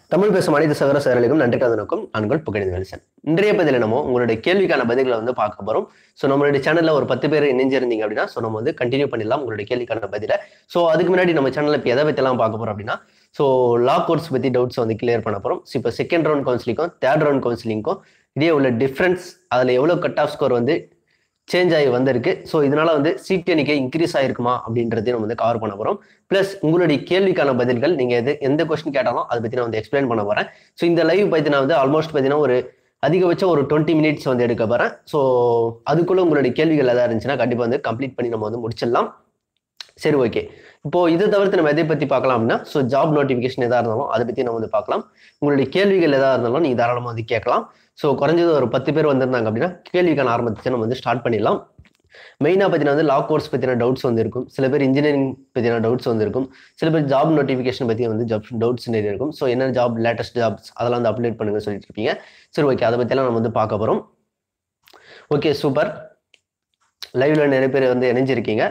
தமிழ் பேசும் அனைத்து சகர சகர்களுக்கும் நன்றி கதனுக்கும் நான்கள் புகழின் வெளிசன் இன்றைய பதில் நம்ம உங்களுடைய கேள்விக்கான பதில்களை வந்து பார்க்க போறோம் ஸோ நம்மளுடைய சேனல்ல ஒரு பத்து பேர் இணைஞ்சிருந்தீங்க அப்படின்னா ஸோ நம்ம வந்து கண்டினியூ பண்ணிடலாம் உங்களுடைய கேள்விக்கான பதில ஸோ அதுக்கு முன்னாடி நம்ம சேனல்ல இப்போ எதை பற்றிலாம் பார்க்க போறோம் அப்படின்னா ஸோ லா கோர்ஸ் பத்தி டவுட்ஸ் வந்து கிளியர் பண்ண போறோம் ஸோ இப்போ செகண்ட் ரவுண்ட் கவுன்சிலிங்கும் தேர்ட் ரவுண்ட் கவுன்சிலிங்கும் இதே உள்ள டிஃப்ரென்ஸ் அதில் எவ்வளோ கட் ஆஃப் ஸ்கோர் வந்து சேஞ்ச் ஆகி வந்திருக்கு ஸோ இதனால வந்து சீட் எண்ணிக்கை இன்க்ரீஸ் ஆயிருக்குமா அப்படின்றதையும் நம்ம வந்து கவர் பண்ண போறோம் ப்ளஸ் உங்களுடைய கேள்விக்கான பதில்கள் நீங்க எது எந்த கொஸ்டின் கேட்டாலும் அதை பத்தி நான் வந்து எக்ஸ்பிளைன் பண்ண போறேன் ஸோ இந்த லைவ் பத்தி நான் வந்து ஆல்மோஸ்ட் பார்த்தீங்கன்னா ஒரு அதிகபட்சம் ஒரு டுவெண்ட்டி மினிட்ஸ் வந்து எடுக்க போறேன் ஸோ அதுக்குள்ள உங்களுடைய கேள்விகள் எதாவது இருந்துச்சுன்னா கண்டிப்பா வந்து கம்ப்ளீட் பண்ணி நம்ம வந்து முடிச்சிடலாம் சரி ஓகே இப்போ இது தவிர்த்து நம்ம எதை பத்தி பார்க்கலாம் அப்படின்னா ஸோ ஜாப் நோட்டிஃபிகேஷன் எதா இருந்தாலும் அதை பத்தி நம்ம வந்து பார்க்கலாம் உங்களுடைய கேள்விகள் எதா இருந்தாலும் நீங்க தாராளமாக வந்து கேட்கலாம் ஸோ குறைஞ்சது ஒரு பத்து பேர் வந்திருந்தாங்க அப்படின்னா கேள்விக்கான ஆரம்பத்தை நம்ம வந்து ஸ்டார்ட் பண்ணிடலாம் மெயினாக பார்த்தீங்கன்னா வந்து லா கோர்ஸ் பற்றின டவுட்ஸ் வந்து இருக்கும் சில பேர் இன்ஜினியரிங் பற்றின டவுட்ஸ் வந்து இருக்கும் சில பேர் ஜாப் நோட்டிஃபிகேஷன் பற்றி வந்து ஜாப் டவுட்ஸ் நிறைய இருக்கும் ஸோ என்ன ஜாப் லேட்டஸ்ட் ஜாப்ஸ் அதெல்லாம் வந்து அப்டேட் பண்ணுங்க சொல்லிட்டு இருப்பீங்க சரி ஓகே அதை பற்றியெல்லாம் நம்ம வந்து பார்க்க போகிறோம் ஓகே சூப்பர் லைவ்ல நிறைய பேர் வந்து இணைஞ்சிருக்கீங்க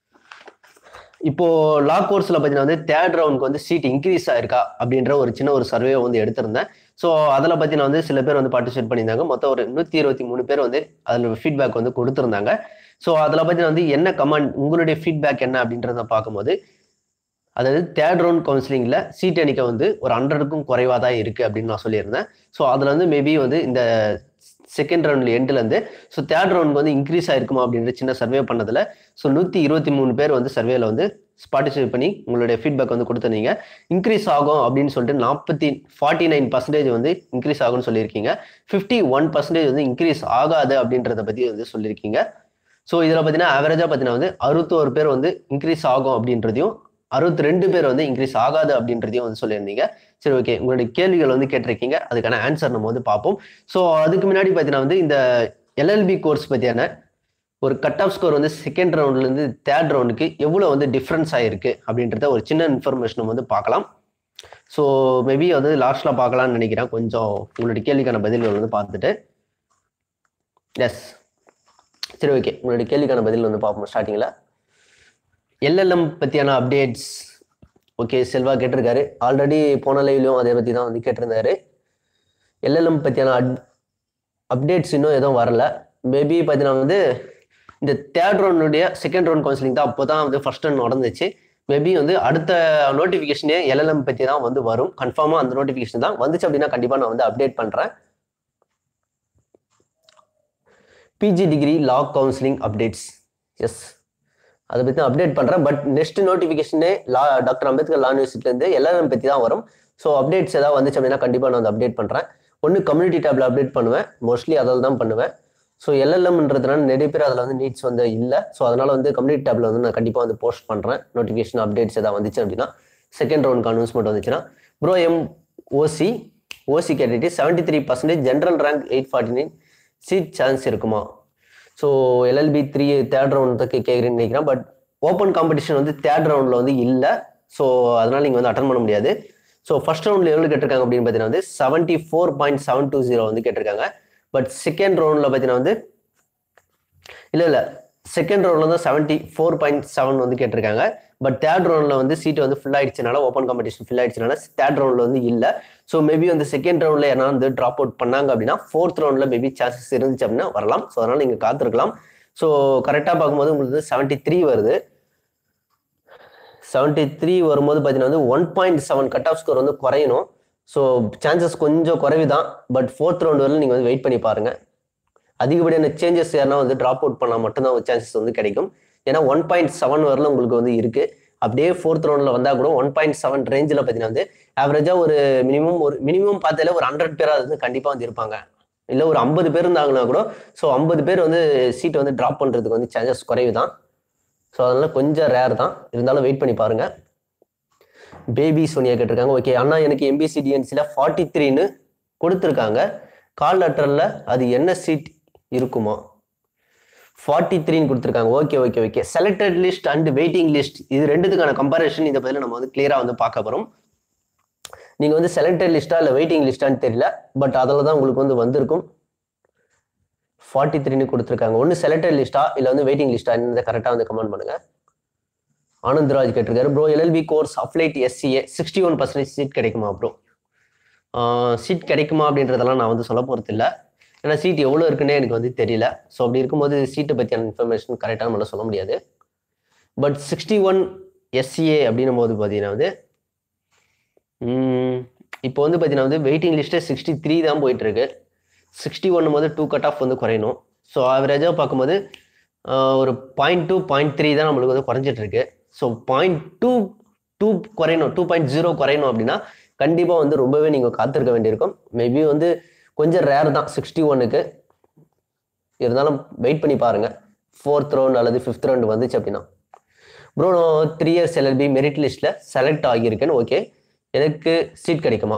இப்போ லா கோர்ஸ்ல பார்த்தீங்கன்னா வந்து தேர்ட் ரவுண்டுக்கு வந்து சீட் இன்க்ரீஸ் ஆயிருக்கா அப்படின்ற ஒரு சின்ன ஒரு சர்வே வந்து எடுத்திருந்தேன் ஸோ அதில் பற்றி நான் வந்து சில பேர் வந்து பார்ட்டிசிபேட் பண்ணியிருந்தாங்க மொத்தம் ஒரு நூற்றி இருபத்தி மூணு பேர் வந்து அதில் ஃபீட்பேக் வந்து கொடுத்துருந்தாங்க ஸோ அதில் பற்றி வந்து என்ன கமெண்ட் உங்களுடைய ஃபீட்பேக் என்ன அப்படின்றத பார்க்கும்போது அதாவது தேர்ட் ரவுண்ட் கவுன்சிலிங்கில் சீட் எண்ணிக்கை வந்து ஒரு ஹண்ட்ரடுக்கும் குறைவாக தான் இருக்குது அப்படின்னு நான் சொல்லியிருந்தேன் ஸோ அதில் வந்து மேபி வந்து இந்த செகண்ட் ரவுண்ட்ல எண்ட்லேருந்து ஸோ தேர்ட் ரவுண்டுக்கு வந்து இன்க்ரீஸ் ஆயிருக்குமா அப்படின்ற சின்ன சர்வே பண்ணதில் ஸோ நூற்றி இருபத்தி மூணு பேர் வந்து சர்வேல வந்து பார்ட்டிசிபேட் பண்ணி உங்களுடைய ஃபீட்பேக் வந்து கொடுத்துருந்தீங்க இன்க்ரீஸ் ஆகும் அப்படின்னு சொல்லிட்டு நாற்பத்தி ஃபார்ட்டி நைன் பர்சன்டேஜ் வந்து இன்க்ரீஸ் ஆகும்னு சொல்லியிருக்கீங்க ஃபிஃப்டி ஒன் பர்சன்டேஜ் வந்து இன்க்ரீஸ் ஆகாது அப்படின்றத பற்றி வந்து சொல்லியிருக்கீங்க ஸோ இதில் பார்த்தீங்கன்னா ஆவரேஜாக பார்த்தீங்கன்னா வந்து அறுபத்தோரு பேர் வந்து இன்க்ரீஸ் ஆகும் அப்படின்றதையும் அறுபத்தி ரெண்டு பேர் வந்து இன்க்ரீஸ் ஆகாது அப்படின்றதையும் வந்து சொல்லியிருந்தீங்க சரி ஓகே உங்களுடைய கேள்விகள் வந்து கேட்டிருக்கீங்க அதுக்கான ஆன்சர் நம்ம வந்து பார்ப்போம் ஸோ அதுக்கு முன்னாடி பார்த்தீங்கன்னா வந்து இந்த எல்எல்பி கோர்ஸ் பற்றியான ஒரு கட் ஆஃப் ஸ்கோர் வந்து செகண்ட் ரவுண்ட்லேருந்து தேர்ட் ரவுண்டுக்கு எவ்வளோ வந்து டிஃப்ரென்ஸ் ஆகிருக்கு அப்படின்றத ஒரு சின்ன இன்ஃபர்மேஷன் வந்து பார்க்கலாம் ஸோ மேபி வந்து லாஸ்ட்டில் பார்க்கலாம்னு நினைக்கிறேன் கொஞ்சம் உங்களுடைய கேள்விக்கான பதில்கள் வந்து பார்த்துட்டு எஸ் சரி ஓகே உங்களுடைய கேள்விக்கான பதில் வந்து பார்ப்போம் ஸ்டார்டிங்கில் எல்எல்எம் பற்றியான அப்டேட்ஸ் ஓகே செல்வா கேட்டிருக்காரு ஆல்ரெடி போன லைவ்லையும் அதை பற்றி தான் வந்து கேட்டிருந்தாரு எல்எல்எம் பற்றியான அட் அப்டேட்ஸ் இன்னும் எதுவும் வரல மேபி பார்த்தீங்கன்னா வந்து இந்த தேர்ட் ரவுண்டுடைய செகண்ட் ரவுண்ட் கவுன்சிலிங் தான் அப்போ தான் வந்து ஃபர்ஸ்ட் ரவுண்ட் நடந்துச்சு மேபி வந்து அடுத்த நோட்டிஃபிகேஷனே எல்எல்எம் பற்றி தான் வந்து வரும் கன்ஃபார்மாக அந்த நோட்டிஃபிகேஷன் தான் வந்துச்சு அப்படின்னா கண்டிப்பாக நான் வந்து அப்டேட் பண்ணுறேன் PG degree law counselling updates yes அதை பற்றி அப்டேட் பண்ணுறேன் பட் நெக்ஸ்ட் நோட்டிஃபிகேஷனே லா டாக்டர் அம்பேத்கர் லா யூனிவர்சிட்டிலேருந்து எல்எல்எம் பற்றி தான் வரும் ஸோ அப்டேட்ஸ் ஏதாவது வந்துச்சு அப்படின்னா கண்டிப்பாக நான் வந்து அப்டேட் பண்ணுறேன் ஒன்று கம்யூனிட்டி டேப்ல அப்டேட் பண்ணுவேன் மோஸ்ட்லி அதில் தான் பண்ணுவேன் ஸோ எல்எல்எம்ன்றதுனால நிறைய பேர் அதில் வந்து நீட்ஸ் வந்து இல்லை ஸோ அதனால வந்து கம்யூனிட்டி டேப்ல வந்து நான் கண்டிப்பாக வந்து போஸ்ட் பண்ணுறேன் நோட்டிஃபிகேஷன் அப்டேட்ஸ் ஏதாவது வந்துச்சு அப்படின்னா செகண்ட் ரவுண்ட் அனௌன்ஸ்மெண்ட் வந்துச்சுன்னா bro M OC OC category seventy three percentage general rank eight forty nine seat chance இருக்குமா so LLB three third round தான் கேட்குறேன்னு நினைக்கிறேன் பட் ஓப்பன் காம்படிஷன் வந்து தேர்ட் ரவுண்டில் வந்து இல்லை ஸோ அதனால் நீங்கள் வந்து அட்டன் பண்ண முடியாது ஸோ ஃபர்ஸ்ட் ரவுண்டில் எவ்வளோ கேட்டிருக்காங்க அப்படின்னு பார்த்தீங்கன்னா வந்து seventy four point seven two zero வந்து கேட்டிருக்காங்க பட் செகண்ட் ரவுண்டில் பார்த்தீங்கன்னா வந்து இல்லை இல்லை செகண்ட் ரவுண்டில் தான் செவன்ட்டி ஃபோர் பாயிண்ட் செவன் வந்து கேட்டிருக்காங்க பட் தேர்ட் ரவுண்டில் வந்து சீட் வந்து ஃபில் ஆயிடுச்சுனால ஓப்பன் காம்படிஷன் ஃபில் ஆயிடுச்சுனால தேர்ட் ரவுண்டில் வந்து இல்லை ஸோ மேபி வந்து செகண்ட் ரவுண்டில் யாரா வந்து ட்ராப் அவுட் பண்ணாங்க அப்படின்னா ஃபோர்த் ரவுண்டில் மேபி சான்சஸ் இருந்துச்சு அப்படின்னா வரலாம் ஸோ அதனால் நீங்கள் காத்திருக்கலாம் ஸோ கரெக்டாக பார்க்கும்போது உங்களுக்கு செவன்ட்டி த்ரீ வருது செவன்ட்டி த்ரீ வரும்போது பார்த்தீங்கன்னா வந்து one point seven cut off score வந்து குறையணும் ஸோ சான்சஸ் கொஞ்சம் குறைவு தான் பட் ஃபோர்த் ரவுண்ட் வரல நீங்கள் வந்து வெயிட் பண்ணி பாருங்கள் அதிகப்படியான சேஞ்சஸ் யாருன்னா வந்து ட்ராப் அவுட் பண்ணால் மட்டும்தான் சான்சஸ் வந்து கிடைக்கும் ஏன்னா ஒன் பாயிண்ட் செவன் வரல உங்களுக்கு வந்து இருக்குது அப்படியே ஃபோர்த் ரவுண்டில் வந்தால் கூட ஒன் பாயிண்ட் செவன் ரேஞ்சில் பார்த்தீங்கன்னா வந்து ஆவரேஜாக ஒரு மினிமம் ஒரு மினிமம் பார்த்தாலே ஒரு ஹண்ட்ரட் பேராக வந்து கண்டிப்பாக வந்து இருப்பாங்க இல்லை ஒரு ஐம்பது பேர் இருந்தாங்கன்னா கூட ஸோ ஐம்பது பேர் வந்து சீட்டை வந்து ட்ராப் பண்ணுறதுக்கு வந்து சான்சஸ் குறைவு தான் ஸோ அதனால் கொஞ்சம் ரேர் தான் இருந்தாலும் வெயிட் பண்ணி பாருங்கள் பேபி சோனியா கேட்டிருக்காங்க ஓகே அண்ணா எனக்கு எம்பிசி டிஎன்சியில் ஃபார்ட்டி த்ரீன்னு கொடுத்துருக்காங்க கால் லெட்டரில் அது என்ன சீட் இருக்குமா ஃபார்ட்டி த்ரீன்னு கொடுத்துருக்காங்க okay okay okay selected list and waiting list இது ரெண்டுத்துக்கான கம்பேரிஷன் இந்த பதில் நம்ம வந்து கிளியராக வந்து பார்க்க போகிறோம் நீங்கள் வந்து செலக்டட் லிஸ்ட்டா இல்லை வெயிட்டிங் லிஸ்ட்டான்னு தெரியல பட் அதில் தான் உங்களுக்கு வந்து வந்திருக்கும் ஃபார்ட்டி த்ரீன்னு கொடுத்துருக்காங்க ஒன்று செலக்டட் லிஸ்ட்டா இல்லை வந்து வெயிட்டிங் லிஸ்ட்டா இந்த கரெக்டாக வந்து கமெண்ட் பண்ணுங்க ஆனந்த்ராஜ் கேட்டிருக்காரு bro LLB course applied SCA sixty one percentage seat கிடைக்குமா ப்ரோ சீட் கிடைக்குமா அப்படின்றதெல்லாம் நான் வந்து சொல்ல போகிறது இல்லை ஏன்னா சீட் எவ்வளோ இருக்குன்னே எனக்கு வந்து தெரியல ஸோ அப்படி இருக்கும்போது சீட்டை பற்றியான இன்ஃபர்மேஷன் கரெக்டாக நம்மளால சொல்ல முடியாது பட் சிக்ஸ்டி ஒன் எஸ்சிஏ அப்படின்னும் போது பார்த்தீங்கன்னா வந்து ம், இப்போ வந்து பார்த்தீங்கன்னா வந்து வெயிட்டிங் லிஸ்ட்டே சிக்ஸ்டி த்ரீ தான் போயிட்டு இருக்கு சிக்ஸ்டி ஒன் போது டூ கட் ஆஃப் வந்து குறையணும் ஸோ ஆவரேஜாக பார்க்கும்போது ஆஹ், ஒரு பாயிண்ட் டூ பாயிண்ட் த்ரீ தான் நம்மளுக்கு வந்து குறைஞ்சிட்டு இருக்கு ஸோ பாயிண்ட் டூ டூ குறையணும் டூ பாயிண்ட் ஜீரோ குறையணும் அப்படின்னா கண்டிப்பாக வந்து ரொம்பவே நீங்கள் காத்திருக்க வேண்டியிருக்கும் மேபி வந்து கொஞ்சம் ரேர் தான் சிக்ஸ்டி ஒன்னுக்கு இருந்தாலும் வெயிட் பண்ணி பாருங்க ஃபோர்த் ரவுண்ட் அல்லது ஃபிஃப்த் ரவுண்ட் வந்துச்சு அப்படின்னா ப்ரோ நான் த்ரீ இயர்ஸ் எல்எல்பி மெரிட் லிஸ்ட்டில் செலக்ட் ஆகியிருக்கேன் ஓகே எனக்கு சீட் கிடைக்குமா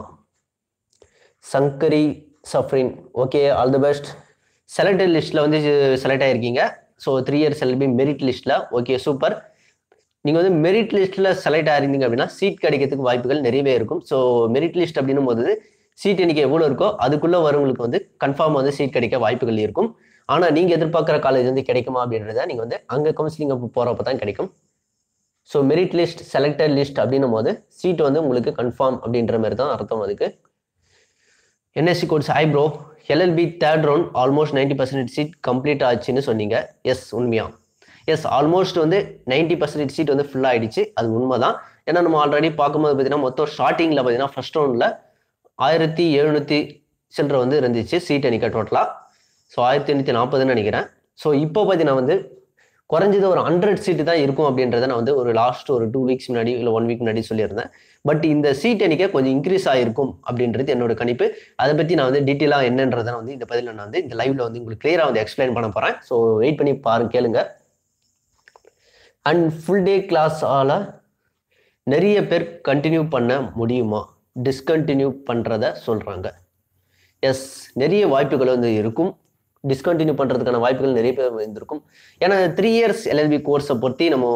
Sankari Safrin okay all the best selected லிஸ்ட்டில் வந்து செலக்ட் ஆகிருக்கீங்க so three years LLB merit லிஸ்ட்டில் ஓகே சூப்பர் நீங்கள் வந்து மெரிட் லிஸ்ட்டில் செலக்ட் ஆயிருந்தீங்க அப்படின்னா சீட் கிடைக்கிறதுக்கு வாய்ப்புகள் நிறையவே இருக்கும் ஸோ மெரிட் லிஸ்ட் அப்படின்னும் போது சீட் எண்ணிக்கை எவ்வளோ இருக்கோ அதுக்குள்ளே வரவங்களுக்கு வந்து கன்ஃபார்ம் வந்து சீட் கிடைக்க வாய்ப்புகள் இருக்கும் ஆனால் நீங்கள் எதிர்பார்க்குற காலேஜ் வந்து கிடைக்குமா அப்படின்றத நீங்கள் வந்து அங்கே கவுன்சிலிங் போகிறப்ப தான் கிடைக்கும் so merit list selected list அப்படின்னும் போது சீட் வந்து உங்களுக்கு கன்ஃபார்ம் அப்படின்ற மாதிரி தான் அர்த்தம் அதுக்கு என்எஸ்சி கோட்ஸ் ஐ bro LLB third round almost ninety percentage seat complete ஆச்சுன்னு சொன்னீங்க எஸ் உண்மையா எஸ் ஆல்மோஸ்ட் வந்து நைன்டி பர்சன்டேஜ் சீட் வந்து ஃபுல் ஆயிடுச்சு அது உண்மை தான் ஏன்னா நம்ம ஆல்ரெடி பார்க்கும்போது பார்த்தீங்கன்னா மொத்தம் ஸ்டார்டிங்கில் பார்த்தீங்கன்னா ஃபர்ஸ்ட் ரவுண்டில் ஆயிரத்தி எழுநூற்றி சில்லற வந்து இருந்துச்சு சீட் எண்ணிக்கை டோட்டலாக ஸோ ஆயிரத்தி எண்ணூற்றி நாற்பதுன்னு நினைக்கிறேன் ஸோ இப்போ பார்த்தீங்கன்னா வந்து குறைஞ்சது ஒரு ஹண்ட்ரட் சீட்டு தான் இருக்கும் அப்படின்றத நான் வந்து ஒரு லாஸ்ட் ஒரு டூ வீக்ஸ் முன்னாடி இல்லை ஒன் வீக் முன்னாடி சொல்லியிருந்தேன் பட் இந்த சீட் எண்ணிக்கை கொஞ்சம் இன்க்ரீஸ் ஆகிருக்கும் அப்படின்றது என்னோட கணிப்பு அதை பற்றி நான் வந்து டீட்டெயிலாக என்னன்றதை நான் வந்து இந்த பதிலில் நான் வந்து இந்த லைவ்ல வந்து உங்களுக்கு கிளியராக வந்து எக்ஸ்பிளைன் பண்ண போகிறேன் ஸோ வெயிட் பண்ணி பாருங்க கேளுங்க அண்ட் ஃபுல் டே கிளாஸ் ஆல நிறைய பேர் கண்டினியூ பண்ண முடியுமா டிஸ்கண்டினியூ பண்ணுறத சொல்கிறாங்க எஸ் நிறைய வாய்ப்புகள் வந்து இருக்கும் டிஸ்கண்டினியூ பண்ணுறதுக்கான வாய்ப்புகள் நிறைய பேர் இருந்திருக்கும் ஏன்னா த்ரீ இயர்ஸ் எல்எல்பி கோர்ஸை பொறுத்தி நம்ம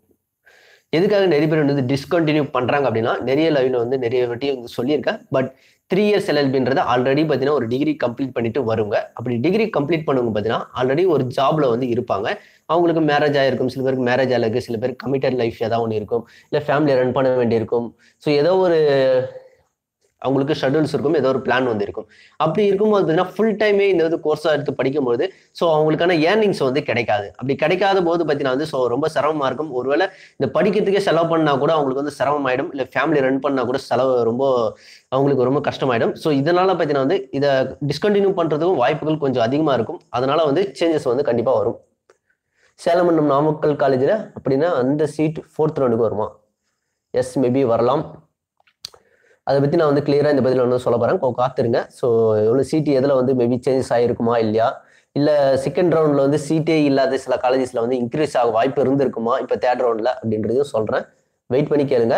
எதுக்காக நிறைய பேர் வந்து டிஸ்கண்டினியூ பண்ணுறாங்க அப்படின்னா நிறைய லைவ்ல வந்து நிறைய வாட்டி வந்து சொல்லியிருக்கேன் பட் த்ரீ இயர்ஸ் எல்எல்பின்றது ஆல்ரெடி பார்த்தீங்கன்னா ஒரு டிகிரி கம்ப்ளீட் பண்ணிட்டு வருங்க அப்படி டிகிரி கம்ப்ளீட் பண்ணவங்க பார்த்தீங்கன்னா ஆல்ரெடி ஒரு ஜாப்ல வந்து இருப்பாங்க அவங்களுக்கு மேரேஜ் ஆயிருக்கும் சில பேருக்கு மேரேஜ் ஆகிருக்கு சில பேருக்கு கமிட்டட் லைஃப் ஏதாவது ஒன்று இருக்கும் இல்லை ஃபேமிலியை ரன் பண்ண வேண்டியிருக்கும் ஸோ ஏதோ ஒரு அவங்களுக்கு ஷெடியூல்ஸ் இருக்கும் ஏதோ ஒரு பிளான் வந்து இருக்கும் அப்படி இருக்கும்போது பார்த்தீங்கன்னா ஃபுல் டைமே இந்த இது கோர்ஸாக எடுத்து படிக்கும்போது ஸோ அவங்களுக்கான ஏர்னிங்ஸ் வந்து கிடைக்காது அப்படி கிடைக்காத போது பார்த்தீங்கன்னா வந்து ஸோ ரொம்ப சிரமமாக இருக்கும் ஒருவேளை இந்த படிக்கிறதுக்கே செலவு பண்ணால் கூட அவங்களுக்கு வந்து சிரமமாயிடும் இல்லை ஃபேமிலி ரன் பண்ணால் கூட செலவு ரொம்ப அவங்களுக்கு ரொம்ப கஷ்டமாயிடும் ஸோ இதனால பார்த்தீங்கன்னா வந்து இதை டிஸ்கண்டினியூ பண்ணுறதுக்கும் வாய்ப்புகள் கொஞ்சம் அதிகமாக இருக்கும் அதனால வந்து சேஞ்சஸ் வந்து கண்டிப்பாக வரும் சேலம் மற்றும் நாமக்கல் காலேஜில் அப்படின்னா அந்த சீட் ஃபோர்த் ரவுண்டுக்கு வருமா எஸ் மேபி வரலாம் அதை பற்றி நான் வந்து கிளியராக இந்த பதில் வந்து சொல்ல போகிறேன் காத்துருங்க ஸோ எவ்வளோ சீட்டு எதில் வந்து மேபி சேஞ்சஸ் ஆகிருக்குமா இல்லையா இல்லை செகண்ட் ரவுண்டில் வந்து சீட்டே இல்லாத சில காலேஜஸில் வந்து இன்க்ரீஸ் ஆக வாய்ப்பு இருந்திருக்குமா இப்போ தேர்ட் ரவுண்டில் அப்படின்றதையும் சொல்கிறேன் வெயிட் பண்ணி கேளுங்க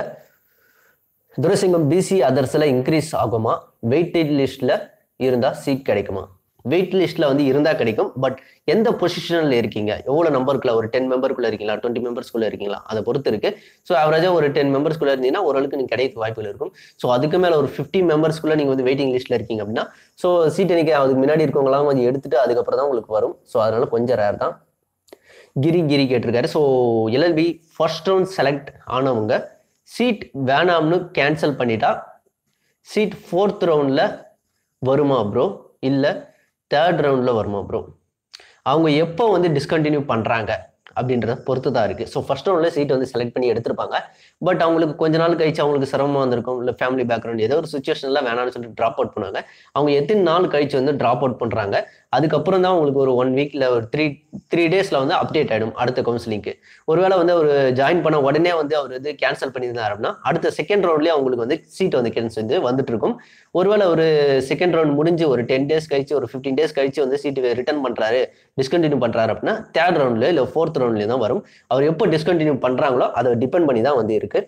துரசிங்கம் பிசி அதர்ஸில் இன்க்ரீஸ் ஆகுமா வெயிட்டேஜ் லிஸ்ட்டில் இருந்தால் சீட் கிடைக்குமா வெயிட் லிஸ்ட்டில் வந்து இருந்தால் கிடைக்கும் பட் எந்த பொசிஷனில் இருக்கீங்க எவ்வளோ நம்பருக்குள்ள ஒரு டென் மெம்பருக்குள்ள இருக்கீங்களா டுவெண்ட்டி மெம்பர்ஸ்குள்ள இருக்கீங்களா அதை பொறுத்து இருக்கு ஸோ ஆவரேஜாக ஒரு டென் மெம்பர்ஸ்குள்ள இருந்தீங்கன்னா ஓரளவுக்கு நீங்கள் கிடைக்க வாய்ப்புகள் இருக்கும் ஸோ அதுக்கு மேலே ஒரு ஃபிஃப்டி மெம்பர்ஸ்குள்ள நீங்கள் வந்து வெயிட்டிங் லிஸ்ட்டில் இருக்கீங்க அப்படின்னா ஸோ சீட் எண்ணிக்கை அதுக்கு முன்னாடி இருக்கவங்களாம் கொஞ்சம் எடுத்துட்டு அதுக்கப்புறம் தான் உங்களுக்கு வரும் ஸோ அதனால கொஞ்சம் ரேர் தான் கிரி கிரி கேட்டிருக்காரு so LLB first round select ஆனவங்க சீட் வேணாம்னு கேன்சல் பண்ணிட்டா சீட் ஃபோர்த் ரவுண்டில் வருமா ப்ரோ இல்லை தேர்ட் ரவுண்டில் வருமா ப்ரோ அவங்க எப்போ வந்து டிஸ்கண்டினியூ பண்ணுறாங்க அப்படின்றத பொறுத்து தான் இருக்குது ஸோ ஃபர்ஸ்ட் ரவுண்டில் சீட் வந்து செலக்ட் பண்ணி எடுத்திருப்பாங்க பட் அவங்களுக்கு கொஞ்ச நாள் கழிச்சு அவங்களுக்கு சிரமமாக வந்திருக்கும் இல்லை ஃபேமிலி பேக்ரவுண்ட் ஏதோ ஒரு சுச்சுவேஷனில் வேணாம்னு சொல்லிட்டு ட்ராப் அவுட் பண்ணுவாங்க அவங்க எத்தனை நாள் கழிச்சு வந்து ட்ராப் அவுட் பண்ணுறாங்க அதுக்கப்புறம் தான் உங்களுக்கு ஒரு ஒன் வீக்ல ஒரு த்ரீ த்ரீ டேஸில் வந்து அப்டேட் ஆகிடும் அடுத்த கவுன்சிலிங்க்கு ஒருவேளை வந்து அவர் ஜாயின் பண்ண உடனே வந்து அவர் வந்து கேன்சல் பண்ணியிருந்தார் அப்படின்னா அடுத்த செகண்ட் ரவுண்ட்லேயே அவங்களுக்கு வந்து சீட் வந்து கேன்சல் வந்து வந்துட்டு இருக்கும் ஒருவேளை ஒரு செகண்ட் ரவுண்ட் முடிஞ்சு ஒரு டென் டேஸ் கழிச்சு ஒரு ஃபிஃப்டீன் டேஸ் கழிச்சு வந்து சீட்டு ரிட்டர்ன் பண்ணுறாரு டிஸ்கண்டினியூ பண்ணுறாரு அப்படின்னா தேர்ட் ரவுண்ட்ல இல்லை ஃபோர்த் ரவுண்ட்லேயே தான் வரும் அவர் எப்போ டிஸ்கண்டினியூ பண்ணுறாங்களோ அதை டிபெண்ட் பண்ணி தான் வந்து இருக்கு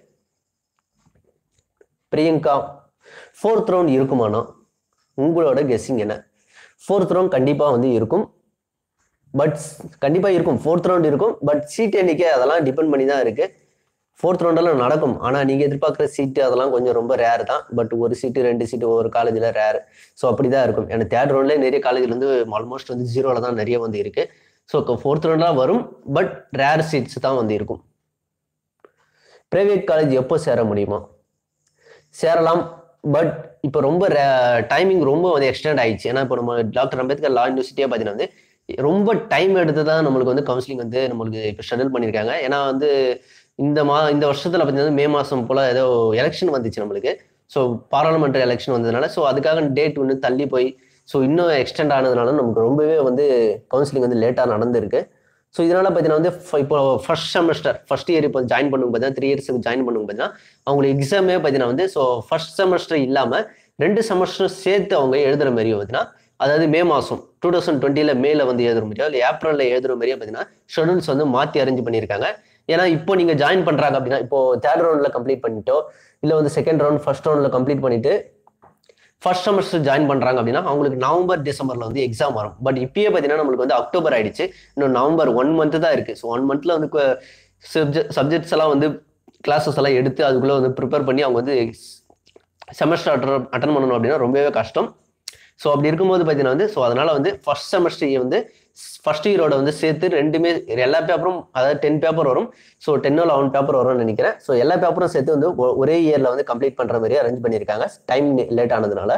பிரியங்கா ஃபோர்த் ரவுண்ட் இருக்குமானா உங்களோட கெஸ்ஸிங் என்ன ஃபோர்த் ரவுண்ட் கண்டிப்பாக வந்து இருக்கும் பட் கண்டிப்பாக இருக்கும் ஃபோர்த் ரவுண்ட் இருக்கும் பட் சீட் எண்ணிக்கை அதெல்லாம் டிபெண்ட் பண்ணி தான் இருக்கு ஃபோர்த் ரவுண்டெல்லாம் நடக்கும் ஆனால் நீங்கள் எதிர்பார்க்குற சீட்டு அதெல்லாம் கொஞ்சம் ரொம்ப ரேர் தான் பட் ஒரு சீட்டு ரெண்டு சீட்டு ஒரு காலேஜில் ரேர் ஸோ அப்படி தான் இருக்கும் ஏன்னா தேர்ட் ரவுண்ட்லேயே நிறைய காலேஜில் வந்து ஆல்மோஸ்ட் வந்து ஜீரோவில் தான் நிறைய வந்து இருக்கு ஸோ ஃபோர்த் ரவுண்ட்லாம் வரும் பட் ரேர் சீட்ஸ் தான் வந்து இருக்கும் ப்ரைவேட் காலேஜ் எப்போ சேர முடியுமா சேரலாம் பட் இப்போ ரொம்ப டைமிங் ரொம்ப வந்து எக்ஸ்டெண்ட் ஆயிடுச்சு ஏன்னா இப்போ நம்ம டாக்டர் அம்பேத்கர் லா யூனிவர்சிட்டியே பார்த்தீங்கன்னா வந்து ரொம்ப டைம் எடுத்து தான் நம்மளுக்கு வந்து கவுன்சிலிங் வந்து நம்மளுக்கு இப்போ ஷெடியூல் பண்ணியிருக்காங்க ஏன்னா வந்து இந்த மா இந்த வருஷத்துல பார்த்தீங்கன்னா மே மாதம் போல் ஏதோ எலெக்ஷன் வந்துச்சு நம்மளுக்கு ஸோ பாராளுமன்ற எலெக்ஷன் வந்ததுனால ஸோ அதுக்காக டேட் ஒன்று தள்ளி போய் ஸோ இன்னும் எக்ஸ்டெண்ட் ஆனதுனால நமக்கு ரொம்பவே வந்து கவுன்சிலிங் வந்து லேட்டாக நடந்திருக்கு ஸோ இதனால பார்த்தீங்கன்னா வந்து ஃப- இப்போ ஃபர்ஸ்ட் செமஸ்டர் ஃபர்ஸ்ட் இயர் இப்போ ஜாயின் பண்ணுங்க பார்த்தீங்கன்னா த்ரீ இயர்ஸுக்கு ஜாயின் பண்ணுங்க பார்த்தீங்கன்னா அவங்களுக்கு எக்ஸாமே பார்த்தீங்கன்னா வந்து ஸோ ஃபர்ஸ்ட் செமஸ்டர் இல்லாமல் ரெண்டு செமஸ்டர் சேர்த்து அவங்க எழுதுற மாதிரி பார்த்தீங்கன்னா அதாவது மே மாதம் டூ தௌசண்ட் டுவெண்ட்டியில் மேல வந்து எழுதுற மாதிரியோ இல்லை ஏப்ரலில் எழுதுற மாதிரியோ பார்த்தீங்கன்னா ஷெடியூல்ஸ் வந்து மாற்றி அரேஞ்ச் பண்ணியிருக்காங்க ஏன்னா இப்போ நீங்கள் ஜாயின் பண்ணுறாங்க அப்படின்னா இப்போ தேர்ட் ரவுண்டில் கம்ப்ளீட் பண்ணிட்டோ இல்லை வந்து செகண்ட் ரவுண்ட் ஃபர்ஸ்ட் ரவுண்டில் கம்ப்ளீட் பண்ணிட்டு ஃபர்ஸ்ட் செமஸ்டர் ஜாயின் பண்றாங்க அப்படின்னா அவங்களுக்கு நவம்பர் டிசம்பர்ல வந்து எக்ஸாம் வரும் பட் இப்பயே பார்த்தீங்கன்னா நம்மளுக்கு வந்து அக்டோபர் ஆயிடுச்சு இன்னும் நவம்பர் ஒன் மந்த் தான் இருக்கு ஸோ ஒன் மந்த்ல வந்து சப்ஜெக்ட்ஸ் எல்லாம் வந்து கிளாஸஸ் எல்லாம் எடுத்து அதுக்குள்ள வந்து ப்ரிப்பேர் பண்ணி அவங்க வந்து செமஸ்டர் அட்டன் அட்டன் பண்ணணும் அப்படின்னா ரொம்பவே கஷ்டம் ஸோ அப்படி இருக்கும்போது பார்த்தீங்கன்னா வந்து ஸோ அதனால வந்து ஃபர்ஸ்ட் செமஸ்டர் வந்து ஃபர்ஸ்ட் இயரோட வந்து சேர்த்து ரெண்டுமே எல்லா பேப்பரும் அதாவது டென் பேப்பர் வரும் ஸோ டென்னோ லெவன் பேப்பர் வரும்னு நினைக்கிறேன் ஸோ எல்லா பேப்பரும் சேர்த்து வந்து ஒ- ஒரே இயர்ல வந்து கம்ப்ளீட் பண்ற மாதிரி அரேஞ்ச் பண்ணியிருக்காங்க டைம் லேட் ஆனதுனால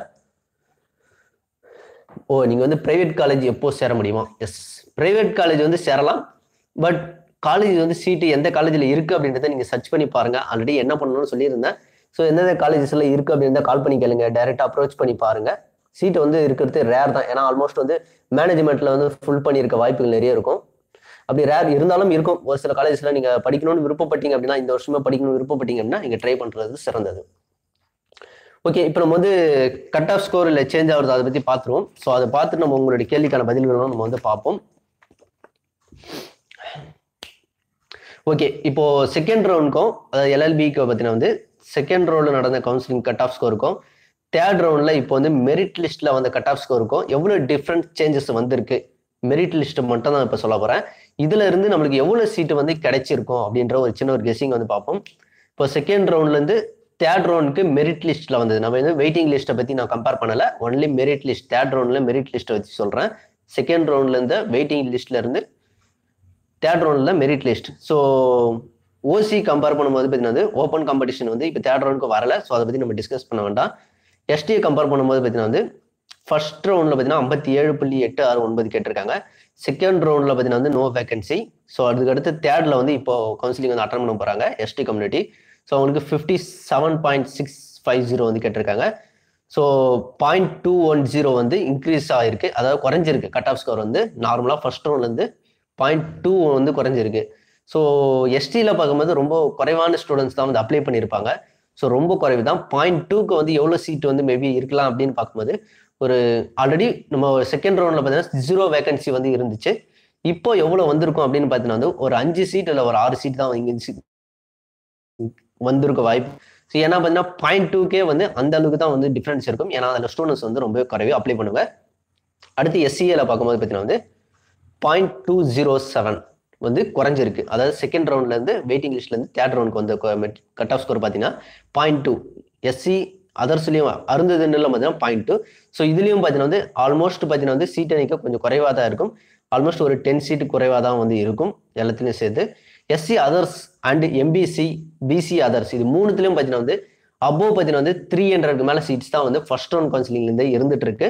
ஓ நீங்க வந்து பிரைவேட் காலேஜ் எப்போ சேர முடியுமா எஸ் பிரைவேட் காலேஜ் வந்து சேரலாம் பட் காலேஜ் வந்து சீட்டு எந்த காலேஜில் இருக்கு அப்படின்றத நீங்க சர்ச் பண்ணி பாருங்க ஆல்ரெடி என்ன பண்ணணும்னு சொல்லியிருந்தேன் ஸோ எந்தெந்த காலேஜஸ்ல இருக்கு அப்படின்றத கால் பண்ணி கேளுங்க டைரக்ட் அப்ரோச் பண்ணி பாருங்க சீட் வந்து இருக்கிறது ரேர் தான் ஏன்னா ஆல்மோஸ்ட் வந்து மேனேஜ்மெண்ட்ல வந்து ஃபுல் பண்ணியிருக்க வாய்ப்புகள் நிறைய இருக்கும் அப்படி ரேர் இருந்தாலும் இருக்கும் ஒரு சில காலேஜஸ்ல நீங்க படிக்கணும்னு விருப்பப்பட்டீங்க அப்படின்னா இந்த வருஷமே படிக்கணும்னு விருப்பப்பட்டீங்க அப்படின்னா நீங்க ட்ரை பண்றது சிறந்தது ஓகே இப்போ நம்ம வந்து கட் ஆஃப் ஸ்கோர் இல்லை சேஞ்ச் ஆகுறது அதை பத்தி பார்த்துருவோம் ஸோ அதை பார்த்துட்டு நம்ம உங்களுடைய கேள்விக்கான பதில்களும் நம்ம வந்து பார்ப்போம் ஓகே இப்போ செகண்ட் ரவுண்டுக்கும் அதாவது எல்எல்பிக்கு பார்த்தீங்கன்னா வந்து செகண்ட் ரவுண்டில் நடந்த கவுன்சிலிங் கட் ஆஃப் ஸ்கோருக்கும் தேர்ட் ரவுண்டில் இப்போ வந்து மெரிட் லிஸ்ட்டில் வந்த கட் ஆஃப் ஸ்கோருக்கும் எவ்வளோ டிஃப்ரெண்ட் சேஞ்சஸ் வந்திருக்கு மெரிட் லிஸ்ட் மட்டும் தான் இப்போ சொல்ல போகிறேன் இதுல இருந்து நம்மளுக்கு எவ்வளோ சீட்டு வந்து கிடைச்சிருக்கும் அப்படின்ற ஒரு சின்ன ஒரு கெஸிங் வந்து பார்ப்போம் இப்போ செகண்ட் ரவுண்ட்லேருந்து தேர்ட் ரவுண்டுக்கு மெரிட் லிஸ்ட்ல வந்தது நம்ம வந்து வெயிட்டிங் லிஸ்ட்டை பற்றி நான் கம்பேர் பண்ணல ஒன்லி மெரிட் லிஸ்ட் தேர்ட் ரவுண்டில் மெரிட் லிஸ்ட்டை வச்சு சொல்கிறேன் செகண்ட் ரவுண்ட்லேருந்து வெயிட்டிங் லிஸ்ட்ல இருந்து தேர்ட் ரவுண்டில் merit list so OC compare பண்ணும்போது பார்த்தீங்கன்னா ஓப்பன் காம்படிஷன் வந்து இப்போ தேர்ட் ரவுண்டுக்கு வரல ஸோ அதை பற்றி நம்ம டிஸ்கஸ் பண்ண வேண்டாம் எஸ்டியை கம்பேர் பண்ணும்போது பார்த்தீங்கன்னா வந்து ஃபர்ஸ்ட் ரவுண்டில் பார்த்தீங்கன்னா ஐம்பத்தி ஏழு புள்ளி எட்டு ஆறு ஒன்பது கேட்டிருக்காங்க செகண்ட் ரவுண்டில் பார்த்தீங்கன்னா வந்து நோ வேகன்சி ஸோ அதுக்கு அடுத்து தேர்டில் வந்து இப்போ கவுன்சிலிங் வந்து அட்டன் பண்ண போகிறாங்க எஸ்டி கம்யூனிட்டி ஸோ அவங்களுக்கு fifty seven point six five zero வந்து கேட்டிருக்காங்க so point two one zero வந்து இன்க்ரீஸ் ஆகிருக்கு அதாவது குறைஞ்சிருக்கு கட் ஆஃப் ஸ்கோர் வந்து நார்மலாக ஃபர்ஸ்ட் ரவுண்ட்லேருந்து பாயிண்ட் டூ வந்து குறைஞ்சிருக்கு ஸோ எஸ்டியில் பார்க்கும்போது ரொம்ப குறைவான ஸ்டூடெண்ட்ஸ் தான் வந்து அப்ளை பண்ணியிருப்பாங்க ஸோ ரொம்ப குறைவு தான் பாயிண்ட் டூக்கு வந்து எவ்வளோ சீட் வந்து மேபி இருக்கலாம் அப்படின்னு பார்க்கும்போது ஒரு ஆல்ரெடி நம்ம செகண்ட் ரவுண்டில் பார்த்தீங்கன்னா ஜீரோ வேகன்சி வந்து இருந்துச்சு இப்போ எவ்வளோ வந்திருக்கும் அப்படின்னு பார்த்தீங்கன்னா வந்து ஒரு அஞ்சு சீட் இல்லை ஒரு ஆறு சீட் தான் இங்கே வந்திருக்க வாய்ப்பு ஸோ ஏன்னா பார்த்தீங்கன்னா பாயிண்ட் டூக்கே வந்து அந்த அளவுக்கு தான் வந்து டிஃப்ரென்ஸ் இருக்கும் ஏன்னா அதில் ஸ்டூடெண்ட்ஸ் வந்து ரொம்ப குறைவே அப்ளை பண்ணுவாங்க அடுத்து எஸ்சிஏல பார்க்கும்போது பார்த்தீங்கன்னா வந்து பாயிண்ட் டூ ஜீரோ செவன் வந்து குறைஞ்சிருக்கு அதாவது செகண்ட் ரவுண்ட்ல இருந்து வெயிட்டிங் லிஸ்ட்ல இருந்து தேர்ட் ரவுண்டுக்கு வந்த கட் ஆஃப் ஸ்கோர் பார்த்தீங்கன்னா பாயிண்ட் டூ எஸ்சி அதர்ஸ்லையும் அருந்ததுன்னு பார்த்தீங்கன்னா பாயிண்ட் டூ ஸோ இதுலயும் பார்த்தீங்கன்னா வந்து ஆல்மோஸ்ட் பார்த்தீங்கன்னா வந்து சீட் எண்ணிக்கை கொஞ்சம் குறைவாக தான் இருக்கும் ஆல்மோஸ்ட் ஒரு டென் சீட்டு குறைவாக தான் வந்து இருக்கும் எல்லாத்துலையும் சேர்த்து SC others and MBC BC others இது மூணுத்துலையும் பார்த்தீங்கன்னா வந்து அபோவ் பார்த்தீங்கன்னா வந்து த்ரீ ஹண்ட்ரட்க்கு மேலே சீட்ஸ் தான் வந்து ஃபர்ஸ்ட் ரவுண்ட் கவுன்சிலிங்லேருந்து இருந்துட்டு இருக்கு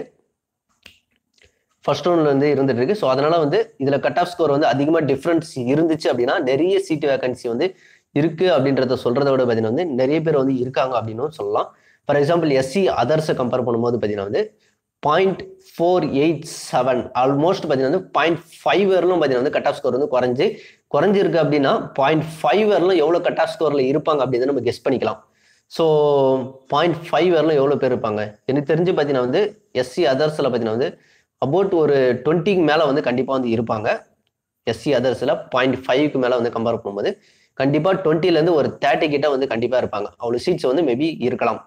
ஃபர்ஸ்ட் ரவுண்ட்ல வந்து இருந்துட்டு இருக்கு ஸோ அதனால வந்து இதுல கட் ஆஃப் ஸ்கோர் வந்து அதிகமாக டிஃப்ரென்ஸ் இருந்துச்சு அப்படின்னா நிறைய சீட் வேகன்சி வந்து இருக்கு அப்படின்றத சொல்றத விட பார்த்தீங்கன்னா வந்து நிறைய பேர் வந்து இருக்காங்க அப்படின்னு சொல்லலாம் ஃபார் எக்ஸாம்பிள் எஸ்சி அதர்ஸை கம்பேர் பண்ணும்போது பார்த்தீங்கன்னா வந்து point four eight seven almost பார்த்தீங்கன்னா வந்து பாயிண்ட் ஃபைவ் வரலும் பார்த்தீங்கன்னா வந்து கட் ஆஃப் ஸ்கோர் வந்து குறைஞ்சு குறைஞ்சிருக்கு அப்படின்னா பாயிண்ட் ஃபைவ் வரலும் எவ்வளோ கட் ஆஃப் ஸ்கோரில் இருப்பாங்க அப்படின்னு நம்ம கெஸ் பண்ணிக்கலாம் ஸோ பாயிண்ட் ஃபைவ் வரலும் எவ்வளோ பேர் இருப்பாங்க எனக்கு தெரிஞ்சு பார்த்தீங்கன்னா வந்து எஸ்சி அதர்ஸில் பார்த்தீங்கன்னா வந்து அபவுட் ஒரு டுவெண்ட்டிக்கு மேலே வந்து கண்டிப்பாக வந்து இருப்பாங்க எஸ்சி அதர்ஸில் பாயிண்ட் ஃபைவ்க்கு மேலே வந்து கம்பேர் பண்ணும்போது கண்டிப்பாக டுவெண்ட்டிலேருந்து ஒரு தேர்ட்டி கிட்ட வந்து கண்டிப்பாக இருப்பாங்க அவ்வளோ சீட்ஸ் வந்து மேபி இருக்கலாம்